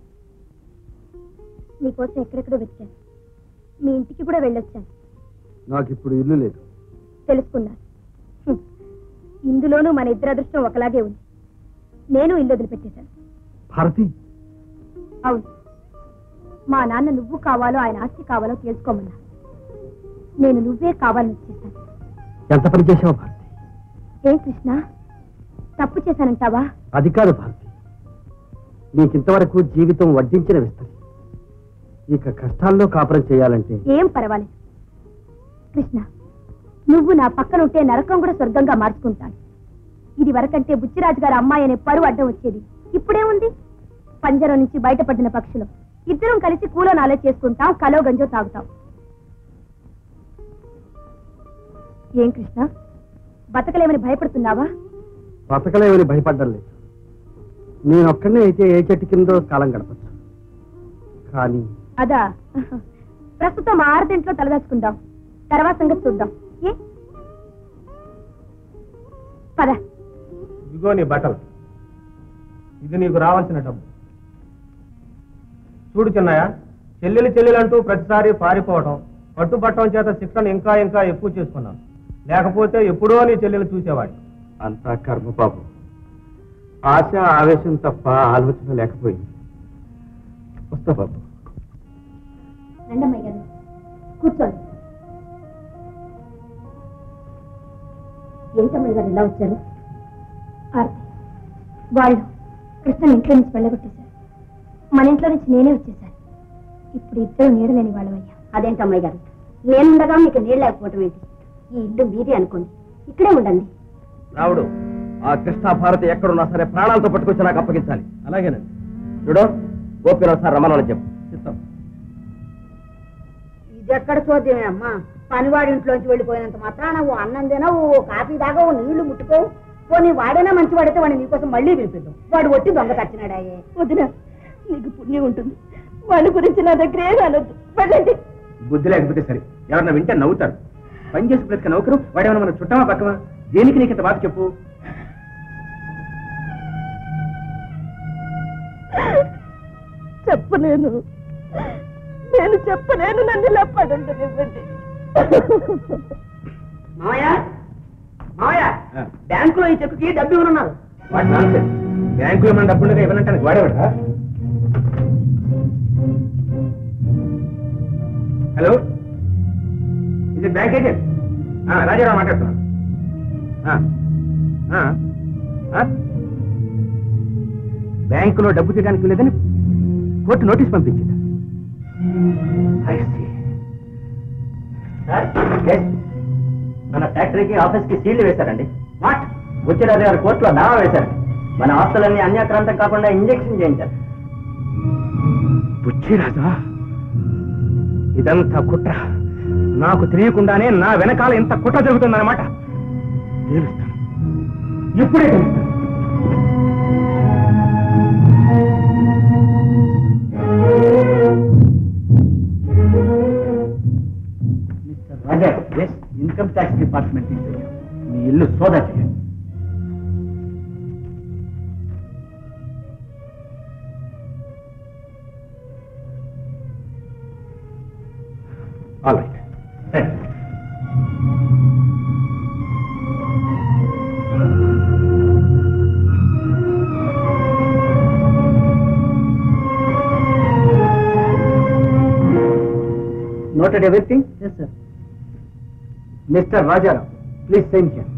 నీకోసం ఎక్కడెక్కడో వెతికాను మీ ఇంటికి కూడా వెళ్ళొచ్చాను నాకు ఇప్పుడు ఇల్లు లేదు తెలుసుకున్నాను హ్మ్. ఇందులోనూ మన ఇద్దరు అదృష్టం ఒకలాగే ఉంది నేను ఇల్లు వదిలిపెట్టేశాను భారతి అవును మా నాన్న నువ్వు కావాలో ఆయన ఆస్తి కావాలో తెలుసుకోమన్నా నేను నువ్వే కావాలని వచ్చేసాను ఎంత పని చేసావు భారతి ఏం కృష్ణ తప్పు చేశానంటావా అది కాదు భారతి నీకింతవరకు జీవితం వడ్డించిన విస్తరి ఇక కష్టాల్లో కాపురం చేయాలంటే ఏం పర్వాలేదు కృష్ణ నువ్వు నా పక్కన ఉంటే నరకం కూడా స్వర్గంగా మార్చుకుంటాను ఇది వరకంటే బుచ్చిరాజు గారి అమ్మాయి అనే పరువు అడ్డం వచ్చేది ఇప్పుడేముంది పంజరం నుంచి బయటపడిన పక్షులు ఇద్దరం కలిసి కూలో నాలో చేసుకుంటాం కలో గంజో తాగుతాం ఏం కృష్ణ బతకలేమని భయపడుతున్నావా బతకలేమని భయపడ్డం లేదు నేనొక్కడనే అయితే ఏ చెట్టు కిందో కాలం గడపచ్చు కానీ అదా ప్రస్తుతం మా ఆరదింట్లో తలదాచుకుందాం తర్వాత సంగతి చూద్దాం ఏ పద ఇదిగో నీ బట్టలు ఇది నీకు రావాల్సిన డబ్బు చూడు చిన్నయ్య చెల్లెలు చెల్లెలు అంటూ ప్రతిసారి పారిపోవటం పట్టుబట్టం చేత శిక్షణ ఇంకా ఇంకా ఎక్కువ చేసుకున్నాను లేకపోతే ఎప్పుడో నీ చెల్లెలు చూసేవాడి అంతా కర్మ పాపం ఆశ ఆవేశం తప్ప ఆలోచన లేకపోయింది వస్తా బాబు రండమ్మాయి గారు కూర్చోండి ఏంటమ్మాయి గారు ఇలా వచ్చారు ఆర్తి వాళ్ళు కృష్ణని ఇంట్లో నుంచి వెళ్ళగొట్టేశారు మన ఇంట్లో నుంచి నేనే వచ్చేసాను ఇప్పుడు ఇద్దరు నీడలేని వాళ్ళమయ్యా అదేంటమ్మాయి గారు నేనుండగా మీకు నీళ్ళు లేకపోవటం ఏంటి ఈ ఇల్లు మీది అనుకోండి ఇక్కడే ఉండండి రావుడు ఆ కృష్ణ భారతి ఎక్కడున్నా సరే ప్రాణాలతో పట్టుకొచ్చి నాకు అప్పగించాలి అలాగేనండి చూడు గోపిలో సార్ రమ్మని చెప్పు చిత్తం ఇది ఎక్కడ చూద్దామే అమ్మా పనివాడి ఇంట్లోంచి వెళ్ళిపోయినంత మాత్రాన ఓ అన్నం తినవు ఓ కాఫీ తాగా ఓ నీళ్లు ముట్టుకోవు పోనీ వాడైనా మంచి వాడైతే వాడిని నీకోసం మళ్ళీ పిలిపిద్దాం వాడు ఒట్టి దొంగ తచ్చినాడాయే వదిన నీకు పుణ్యం ఉంటుంది వాడి గురించి నా దగ్గర ఏం అనొద్దు వెళ్ళండి బుద్ధి లేకపోతే సరే ఎవరన్నా వింటే నవ్వుతారు పని చేసి బ్రతిక నౌకరు వాడేమన్నా మన చుట్టమా పక్కమా దేనికి నీకు ఇంత బాధ చెప్పు చెప్పలేను నేను చెప్పలేను నన్ను ఇలా పడుంటనివ్వండి మామయ్య మామయ్య బ్యాంకులో ఈ చెక్కుకి డబ్బు ఇవ్వనున్నారు వాడు nonsense. బ్యాంకులో మన డబ్బులుగా ఇవ్వనంటానికి వాడేవాడా హలో ఇది బ్యాంక్ ఏజెంట్ ఆ, రాజారావు మాట్లాడుతున్నాను ఆ, ఆ, ఆ? బ్యాంకులో డబ్బు తీయడానికి లేదని కోర్టు నోటీస్ పంపించింది I see. Yes. మన ఫ్యాక్టరీకి ఆఫీస్ కి సీళ్లు వేశారండి వాట్ బుచ్చిరాజు గారు కోర్టులో దావా వేశారు మన ఆస్తులన్నీ అన్యాక్రాంతం కాకుండా ఇంజెక్షన్ చేయించారు బుచ్చిరాజా ఇదంతా కుట్ర నాకు తెలియకుండానే నా వెనకాల ఇంత కుట్ర జరుగుతుందన్నమాట తెలుస్తాను ఇప్పుడే తెలుస్తాను mister Raja yes income tax department నుంచి వచ్చాం. మీ ఇల్లు సోదా చేయండి all right Noted everything? Yes, sir. Mr. Rajaram, please sign here.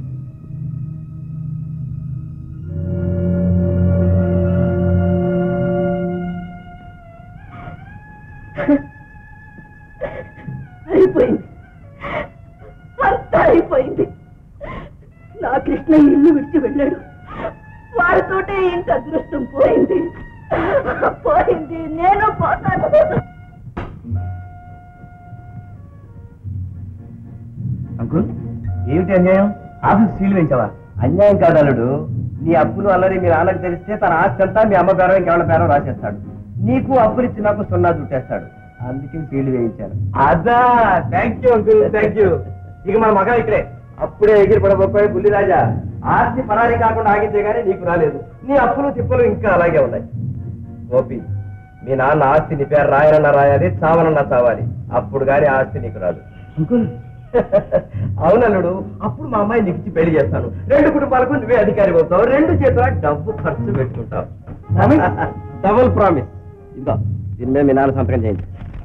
అయిపోయింది అంతా అయిపోయింది నా కృష్ణ ఈ ఇల్లు విడిచి వెళ్ళాడు వాడితోటే ఇంత అదృష్టం పోయింది పోయింది నేను పోతాను అంకుల్ ఏమిటి అన్యాయం ఆఫీస్ సీల్ వేయించావా అన్యాయం కాదు అల్లుడు నీ అప్పులు అల్లరి మీ నాన్నకు తెలిస్తే తన ఆస్తి అంతా మీ అమ్మ పేరం ఇంకెవరి పేరం రాసేస్తాడు నీకు అప్పులు ఇచ్చి నాకు సున్నా చుట్టేస్తాడు అందుకే సీల్ వేయించాను అదా thank you uncle thank you ఇక మన మగ ఇక్కడే అప్పుడే ఎగిరి పడబోయి బుల్లిరాజా ఆస్తి పరారీ కాకుండా ఆగిందే గానీ నీకు రాలేదు నీ అప్పులు తిప్పలు ఇంకా అలాగే ఉన్నాయి గోపి మీ నాన్న ఆస్తి నీ పేరు రాయనన్నా రాయాలి చావనన్నా చావాలి అప్పుడు గాని ఆస్తి నీకు రాదు అంకుల్ అవునల్లుడు అప్పుడు మా అమ్మాయి నీకు ఇచ్చి పెళ్లి చేస్తాను రెండు కుటుంబాలకు నువ్వే అధికారి అవుతావు రెండు చేతుల డబ్బు ఖర్చు పెట్టుకుంటావు డబుల్ ప్రామిస్ ఇదో దీని మీద మీ నాన్న సంతకం చేయండి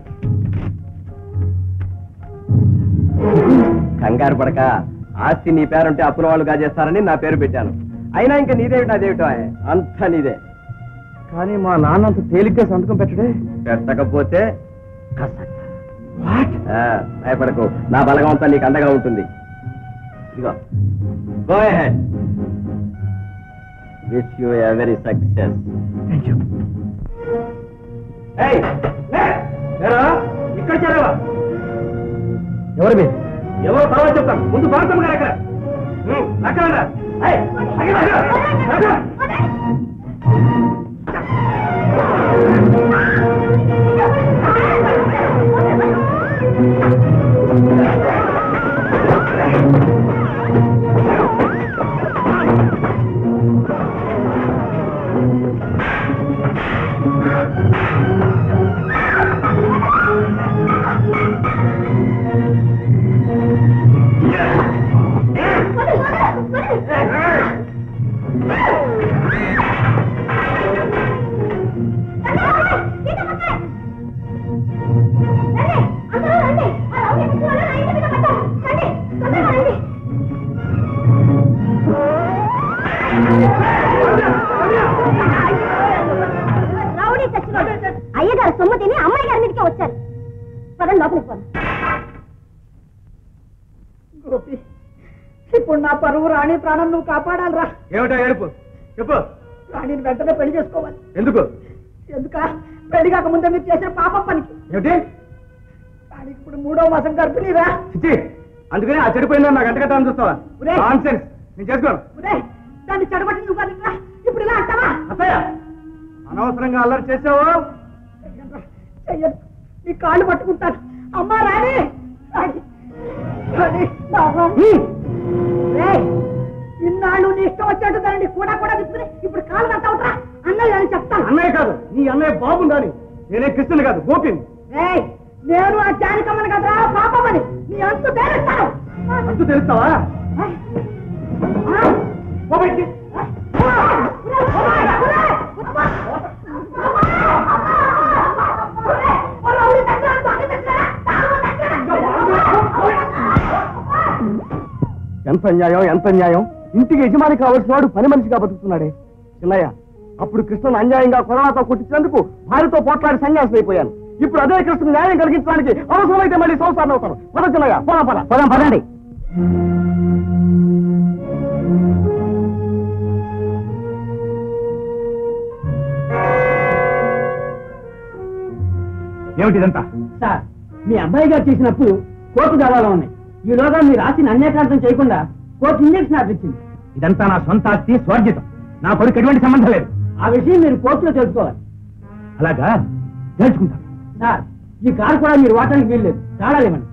కంగారు పడక ఆస్తి నీ పేరుంటే అప్పుల వాళ్ళు కాజేస్తారని నా పేరు పెట్టాను అయినా ఇంకా నీదేమిటి అదేమిటో అంతా నీదే కానీ మా నాన్న అంత తేలిగ్గా సంతకం పెట్టడే పెట్టకపోతే ఆ, భయపడకు నా బలగం అంతా నీకు అండగా ఉంటుంది ఇదిగో go ahead wish you very success ఇక్కడ చేరవా ఎవరు మీరు ఎవరో తర్వాత చెప్తాను ముందు భారతం గారు అక్కడ ఉమ్, అక్కడ రా. ఏయ్, అక్కడ రా, అక్కడ. రౌడీ చచ్చినోడు అయ్యగారు సొమ్ము తిని అమ్మాయి గారి మీదకే వచ్చారు పదండి లోపలికి పోదాం గోపి ఇప్పుడు నా పరువు రాణి ప్రాణం నువ్వు కాపాడాలిరా ఏమిటో ఏడుపు చెప్పు రాణిని వెంటనే పెళ్లి చేసుకోవాలి ఎందుకు ఎందుక పెళ్లి కాక ముందే మీరు చేసిన పాపం పనికి ఏమిటి రాణికి ఇప్పుడు మూడో మాసం గర్భిణీరా చిచ్చి అందుకని ఆ చెడిపోయిందో నాకు అంటగట్టాలని చూస్తావా ఒరేయ్. నాన్సెన్స్ నేను చేసుకోను ఒరేయ్, దాన్ని చెడగొట్టి నువ్వు కదరా ఇప్పుడు ఇలా అంటావా అత్తయ్య అనవసరంగా అల్లరి చేసావు చెయ్యనురా, చెయ్యను నీ కాళ్ళు పట్టుకుంటాను అమ్మా రాణి రాణి రాణి బాబా రేయ్, ఇన్నాళ్ళు నీ ఇష్టం వచ్చేట్టు దాన్ని కూడా కూడా విప్పుకుని ఇప్పుడు కాళ్ళు కట్టవుతరా అన్నయ్య అని చెప్తాను అన్నయ్య కాదు నీ అన్నయ్య బాగుండాలి నేనే కృష్ణుని కాదు గోపిని రేయ్, నేను ఆ జానికమ్మని కదరా పాపమని నీ అంతు తేలుస్తాను అంతు తెలుస్తావా గోపి ఎంత అన్యాయం ఎంత అన్యాయం ఇంటికి యజమాని కావలసిన వాడు పని మనిషిగా బతుకుతున్నాడే చిన్నయ్య అప్పుడు కృష్ణను అన్యాయంగా కొరడాతో కొట్టించినందుకు భార్యతో పోట్లాడి సన్యాసం అయిపోయాను ఇప్పుడు అదే కృష్ణ న్యాయం కలిగించడానికి అవసరమైతే మళ్ళీ సంసారం అవుతాను పద చిన్నయ్య పోదాం పద పదాం పదండి ఏమిటిదంతా సార్ మీ అబ్బాయి గారు చేసినప్పుడు కోర్టు దావాలో ఉన్నాయి ఈలోగా మీరు రాసిన అన్యాకాంతం చేయకుండా కోర్టు ఇంజక్షన్ ఆర్డర్ ఇచ్చింది ఇదంతా నా సొంత ఆస్తి స్వార్జితం నా కొడుకు ఎటువంటి సంబంధం లేదు ఆ విషయం మీరు కోర్టులో తెలుసుకోవాలి అలాగా తెలుసుకుంటాను సార్ ఈ కారు కూడా మీరు వాడటానికి వీల్లేదు తాళాలేమండి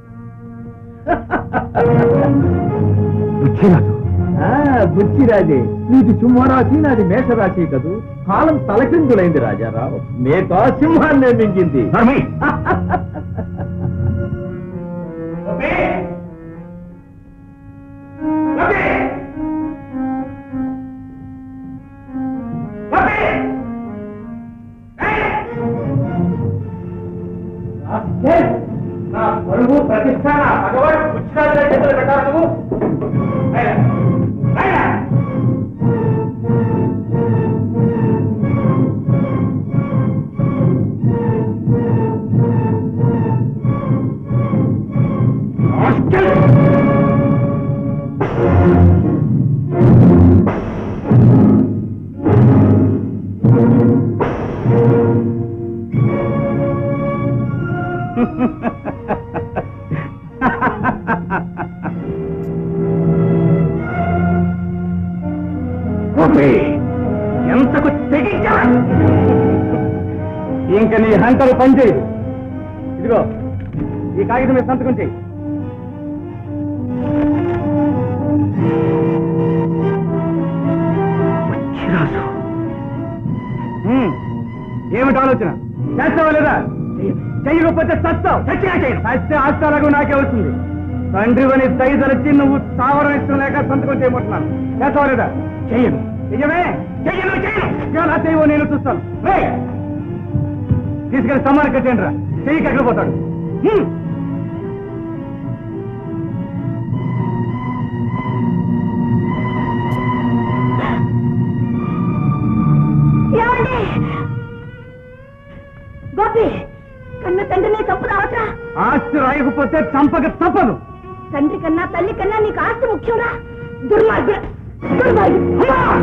బుచ్చిరాజే నీది సింహరాశి నాది మేషరాశి కదూ కాలం తలకిందులైంది రాజారావు మేక సింహాన్నే మింగింది నా పరువు ప్రతిష్ట నా భగవాన్ బుచ్చిరాజు చేతులు పెట్టారు నువ్వు ఆయన, ఆయన. ఓకే ఎంతకు తెగించా ఇంక నీ హంటలు పనిచేయదు ఇదిగో ఈ కాగితం మీద సంతకం చేయి హ్మ్. ఏమిటి ఆలోచన చేస్తావా లేదా చెయ్యకపోతే చస్తావు చచ్చినా చేయను చస్తే ఆస్తాలకు నాకే వస్తుంది తండ్రి అని దయదలిచి నువ్వు తావరం ఇష్టం లేక సంతకం చేయబోతున్నాను చేస్తావా లేదా చెయ్యను చెయ్యమే చెయ్యను చెయ్యను ఎలా చేయవో నేను చూస్తాను రేయ్! తీసుకెళ్ళి సమానం కట్టేయండి రా చెయ్యికి ఎక్కడ పోతాడు హ్మ్. ఏమండి గోపి కన్న తండ్రిని తప్పు రావట్రా ఆస్తి రాయకపోతే చంపక తప్పదు తండ్రి కన్నా తల్లి కన్నా నీకు ఆస్తి ముఖ్యంరా దుర్మార్గుడు దుర్మార్గుడు అమ్మా!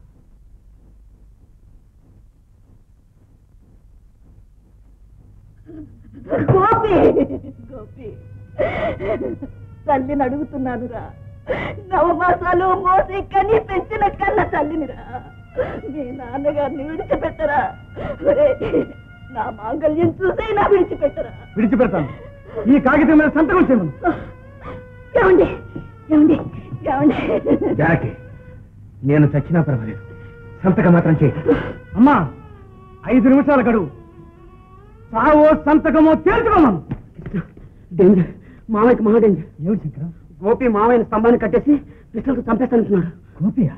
గోపి గోపి తల్లిని అడుగుతున్నానురా నవమాసాలు మోసి కని పెంచిన కన్న తల్లినిరా మీ నాన్నగారిని విడిచిపెట్టరా ఒరేయ్, నా మాంగళ్యం చూసే నా విడిచిపెట్టరా విడిచిపెడతాను ఈ కాగితం మీద సంతకం చేయమను ఏమండి ఏమండి ఏమండి జానకి నేను చచ్చినా పర్వాలేదు సంతకం మాత్రం చేయి అమ్మా ఐదు నిమిషాల గడువు సావో సంతకమో తేల్చుకోమను డేంజర్ మామయ్యకి మహా డేంజర్ ఏమిటి శంకరం గోపి మామయ్యని స్తంభాన్ని కట్టేసి పిల్లలకు చంపేస్తానంటున్నాడు గోపియా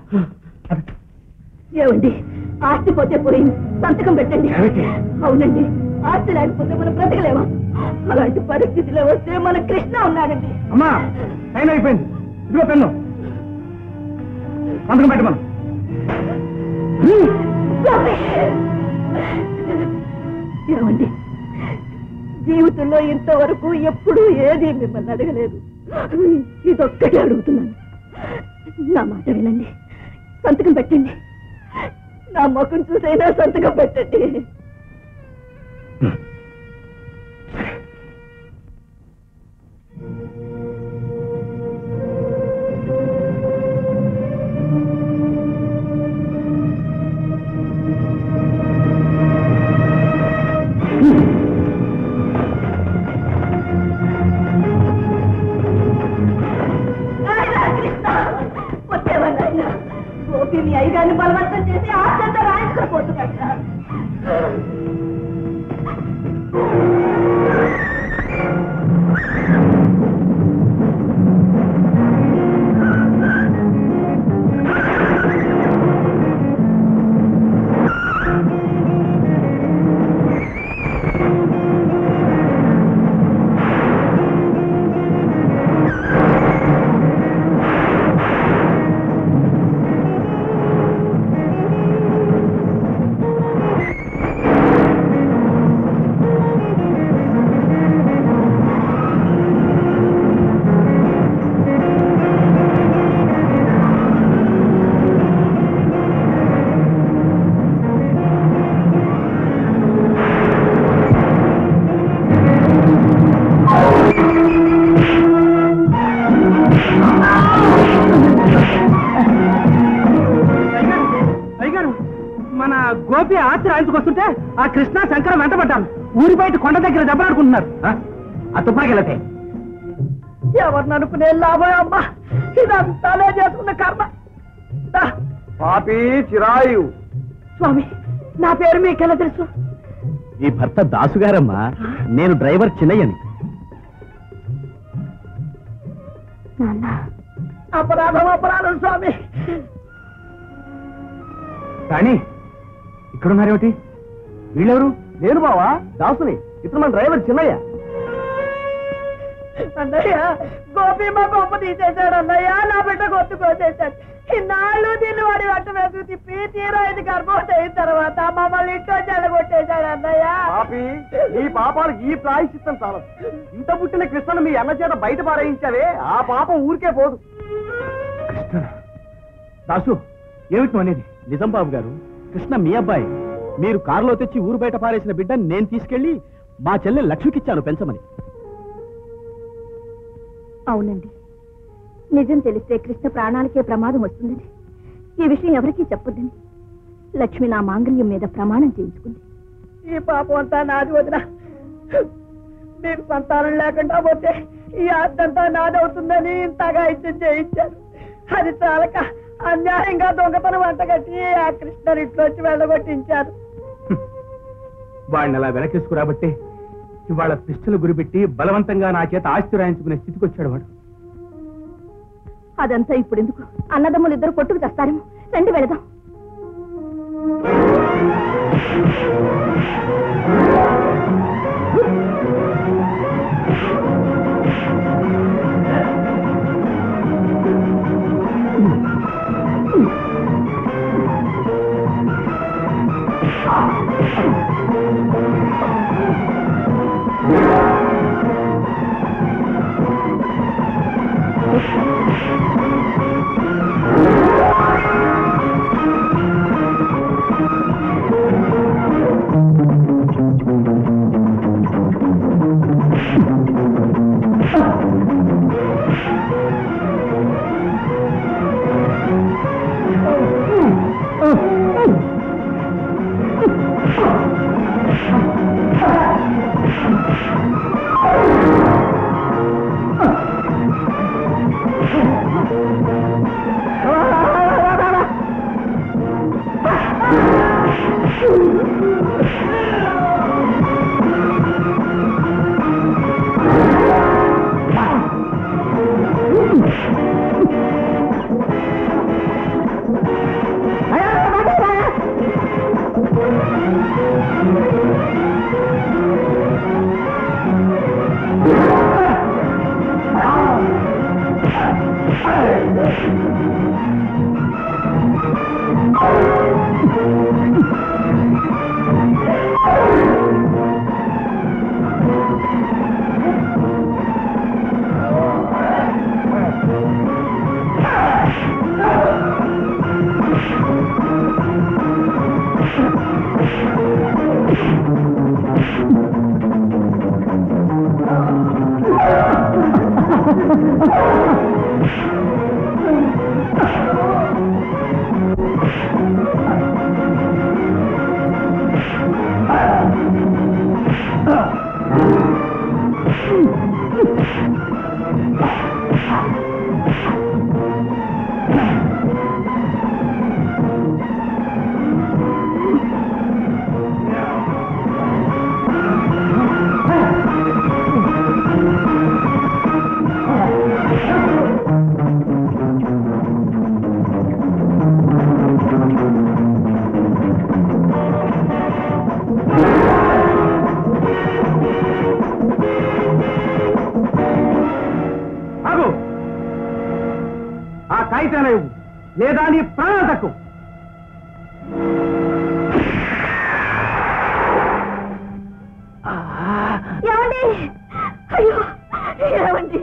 ఏమండి ఆస్తి పోతే పోయింది సంతకం పెట్టండి ఏమిటి? అవునండి ఆస్తి లేకపోతే మనం బ్రతకలేమా అలాంటి పరిస్థితిలో వస్తే మన కృష్ణ ఉన్నాడండి అమ్మా టైం అయిపోయింది ఇదిగో పెన్ను సంతకం పెట్టమను గోపి! ఏమండి జీవితంలో ఇంతవరకు ఎప్పుడూ ఏది మిమ్మల్ని అడగలేదు ఇదొక్కటే అడుగుతున్నాను నా మాట వినండి సంతకం పెట్టండి నా ముఖం చూసైనా సంతకం పెట్టండి నాయనా కృష్ణ వచ్చేవా నాయన గోపి మీ అయ్యగారిని బలవంతం చేసి ఆశంతా రాయించుకొని పోతున్నాడు అయ్యగారు మన గోపి ఆస్తి రాయించుకొస్తుంటే ఆ కృష్ణ శంకరం వెంటబడ్డాను ఊరి బయట కొండ దగ్గర దెబ్బలాడుకుంటున్నారు ఆ తుపాకెళ్ళతే ఎవరిని అనుకునే లాభం అమ్మా ఇదంతానే చేసుకున్న కర్మ దా, పాపి చిరాయు స్వామి నా పేరు మీకెలా తెలుసు ఈ భర్త దాసుగారమ్మా నేను డ్రైవర్ చిన్నయ్యని నాన్న అపరాధం అపరాధం స్వామి కానీ ఇక్కడున్నారేమిటి వీళ్ళెవరు నేను బావా దాసుని ఇతను మన డ్రైవర్ చిన్నయ్య అన్నయ్య గోపి మా గొప్ప తీసేశాడు అన్నయ్య నా బిడ్డ గొత్తు కోసేశాడు ఇన్నాళ్ళు దీన్ని వాడి వెంట వేసుకు తిప్పి తీరా ఇది గర్భవతి అయిన తర్వాత మమ్మల్ని ఇంట్లో చెడగొట్టేశాడు అన్నయ్య పాపి నీ పాపాలకు ఈ ప్రాయశ్చిత్తం చాలదు ఇంత పుట్టిన కృష్ణను మీ అన్న చేత బయట పారేయించావే ఆ పాపం ఊరికే పోదు కృష్ణ దాసు ఏమిటి నువ్వు అనేది నిజం బాబు గారు కృష్ణ మీ అబ్బాయి మీరు కారులో తెచ్చి ఊరు బయట పారేసిన బిడ్డ నేను తీసుకెళ్లి మా చెల్లె లక్ష్మికిచ్చాను పెంచమని అవునండి నిజం తెలిస్తే కృష్ణ ప్రాణాలకే ప్రమాదం వస్తుందని ఈ విషయం ఎవరికీ చెప్పొద్దని లక్ష్మి నా మాంగళ్యం మీద ప్రమాణం చేయించుకుంది ఈ పాపం అంతా నాది వదిన మీకు సంతానం లేకుండా పోతే ఈ ఆస్తి అంతా నాదవుతుందని ఇంతగా ఇచ్చి చేయించారు అది చాలక అన్యాయంగా దొంగతనం వంట కట్టి ఆ కృష్ణ ఇంట్లోంచి వెళ్ళగొట్టించారు వాడిని అలా వెనకేసుకురాబట్టే ఇవాళ పిస్టలు గురిపెట్టి బలవంతంగా నా చేత ఆస్తి రాయించుకునే స్థితికి వచ్చాడు వాడు అదంతా ఇప్పుడు ఎందుకు అన్నదమ్ములు ఇద్దరు కొట్టుకు తెస్తారేమో రండి వెళదాం ఆగు ఆ కాగితాలు ఇవ్వు లేదా నీ ప్రాణాలు తక్కువ ఏమండి అయ్యో ఏమండి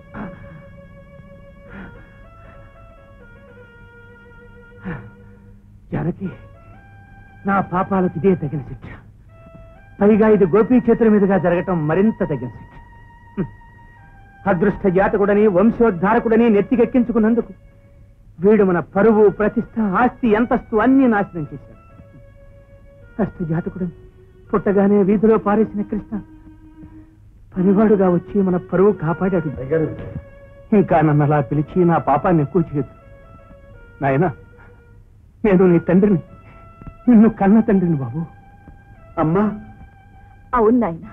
జానకి నా పాపాలకు ఇదే తగిన శిక్ష పైగా ఇది గోపీ చేతుల మీదుగా జరగటం మరింత తగిన శిక్ష హ్మ్. అదృష్ట జాతకుడని వంశోద్ధారకుడని నెత్తికెక్కించుకున్నందుకు వీడు మన పరువు ప్రతిష్ట ఆస్తి అంతస్తు అన్ని నాశనం చేశాడు కష్ట జాతకుడని పుట్టగానే వీధిలో పారేసిన కృష్ణ పనివాడుగా వచ్చి మన పరువు కాపాడాడు ఇంకా నన్ను అలా పిలిచి నా పాపాన్ని ఎక్కువ చేయదు నాయనా నేను నీ తండ్రిని నిన్ను కన్న తండ్రిని బాబు అమ్మా అవును నాయన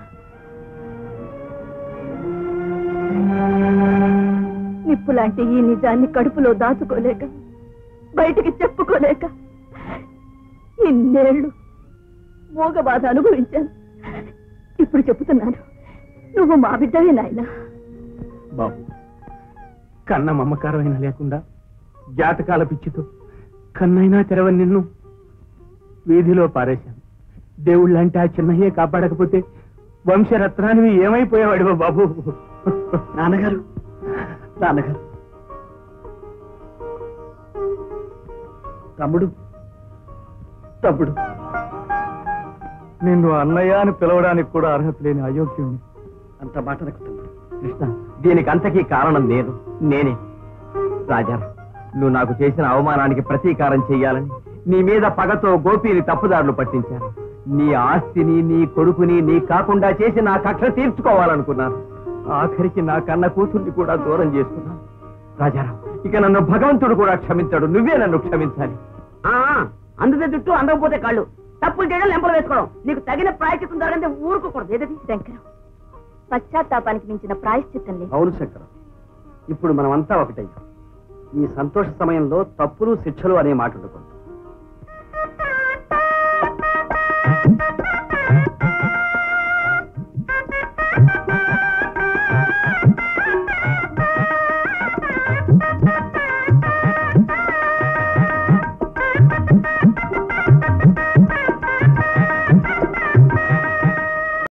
నిప్పు లాంటి ఈ నిజాన్ని కడుపులో దాచుకోలేక బయటికి చెప్పుకోలేక ఇన్నేళ్లు మోగ బాధ అనుభవించాను ఇప్పుడు చెప్తున్నాను నువ్వు మా బిడ్డవే నాయనా బాబు కన్న మమకారమైన లేకుండా జాతకాల పిచ్చితో కన్నైనా తెరవని నిన్ను వీధిలో పారేశాను దేవుళ్ళంటే ఆ చిన్నయ్యే కాపాడకపోతే వంశరత్నానివి ఏమైపోయేవాడివో బాబు నాన్నగారు నాన్నగారు తమ్ముడు తమ్ముడు నిన్ను అన్నయ్య అని పిలవడానికి కూడా అర్హత లేని అయోగ్యుణ్ణి అంత మాట నక్కుతుంది కృష్ణ దీనికి అంతకీ కారణం నేను నేనే రాజా నువ్వు నాకు చేసిన అవమానానికి ప్రతీకారం చెయ్యాలని నీ మీద పగతో గోపిని తప్పుదారులు పట్టించాను నీ ఆస్తిని నీ కొడుకుని నీ కాకుండా చేసి నా కక్ష తీర్చుకోవాలనుకున్నాను ఆఖరికి నా కన్న కూతుర్ని కూడా దూరం చేసుకున్నాను రాజారావు ఇక నన్ను భగవంతుడు కూడా క్షమించాడు నువ్వే నన్ను క్షమించాలి అందుకే జుట్టు అందకపోతే కాళ్ళు తప్పులు చేయడం లెంపలు వేసుకోవడం నీకు తగిన ప్రాయచిత్తం జరగంటే ఊరుకోకూడదు ఏదది శంకరం పశ్చాత్తాపానికి మించిన ప్రాయశ్చిత్తం లేదు అవును శంకరం ఇప్పుడు మనమంతా ఒకటయ్యాం ఈ సంతోష సమయంలో తప్పులు శిక్షలు అనే మాట ఉండకూడదు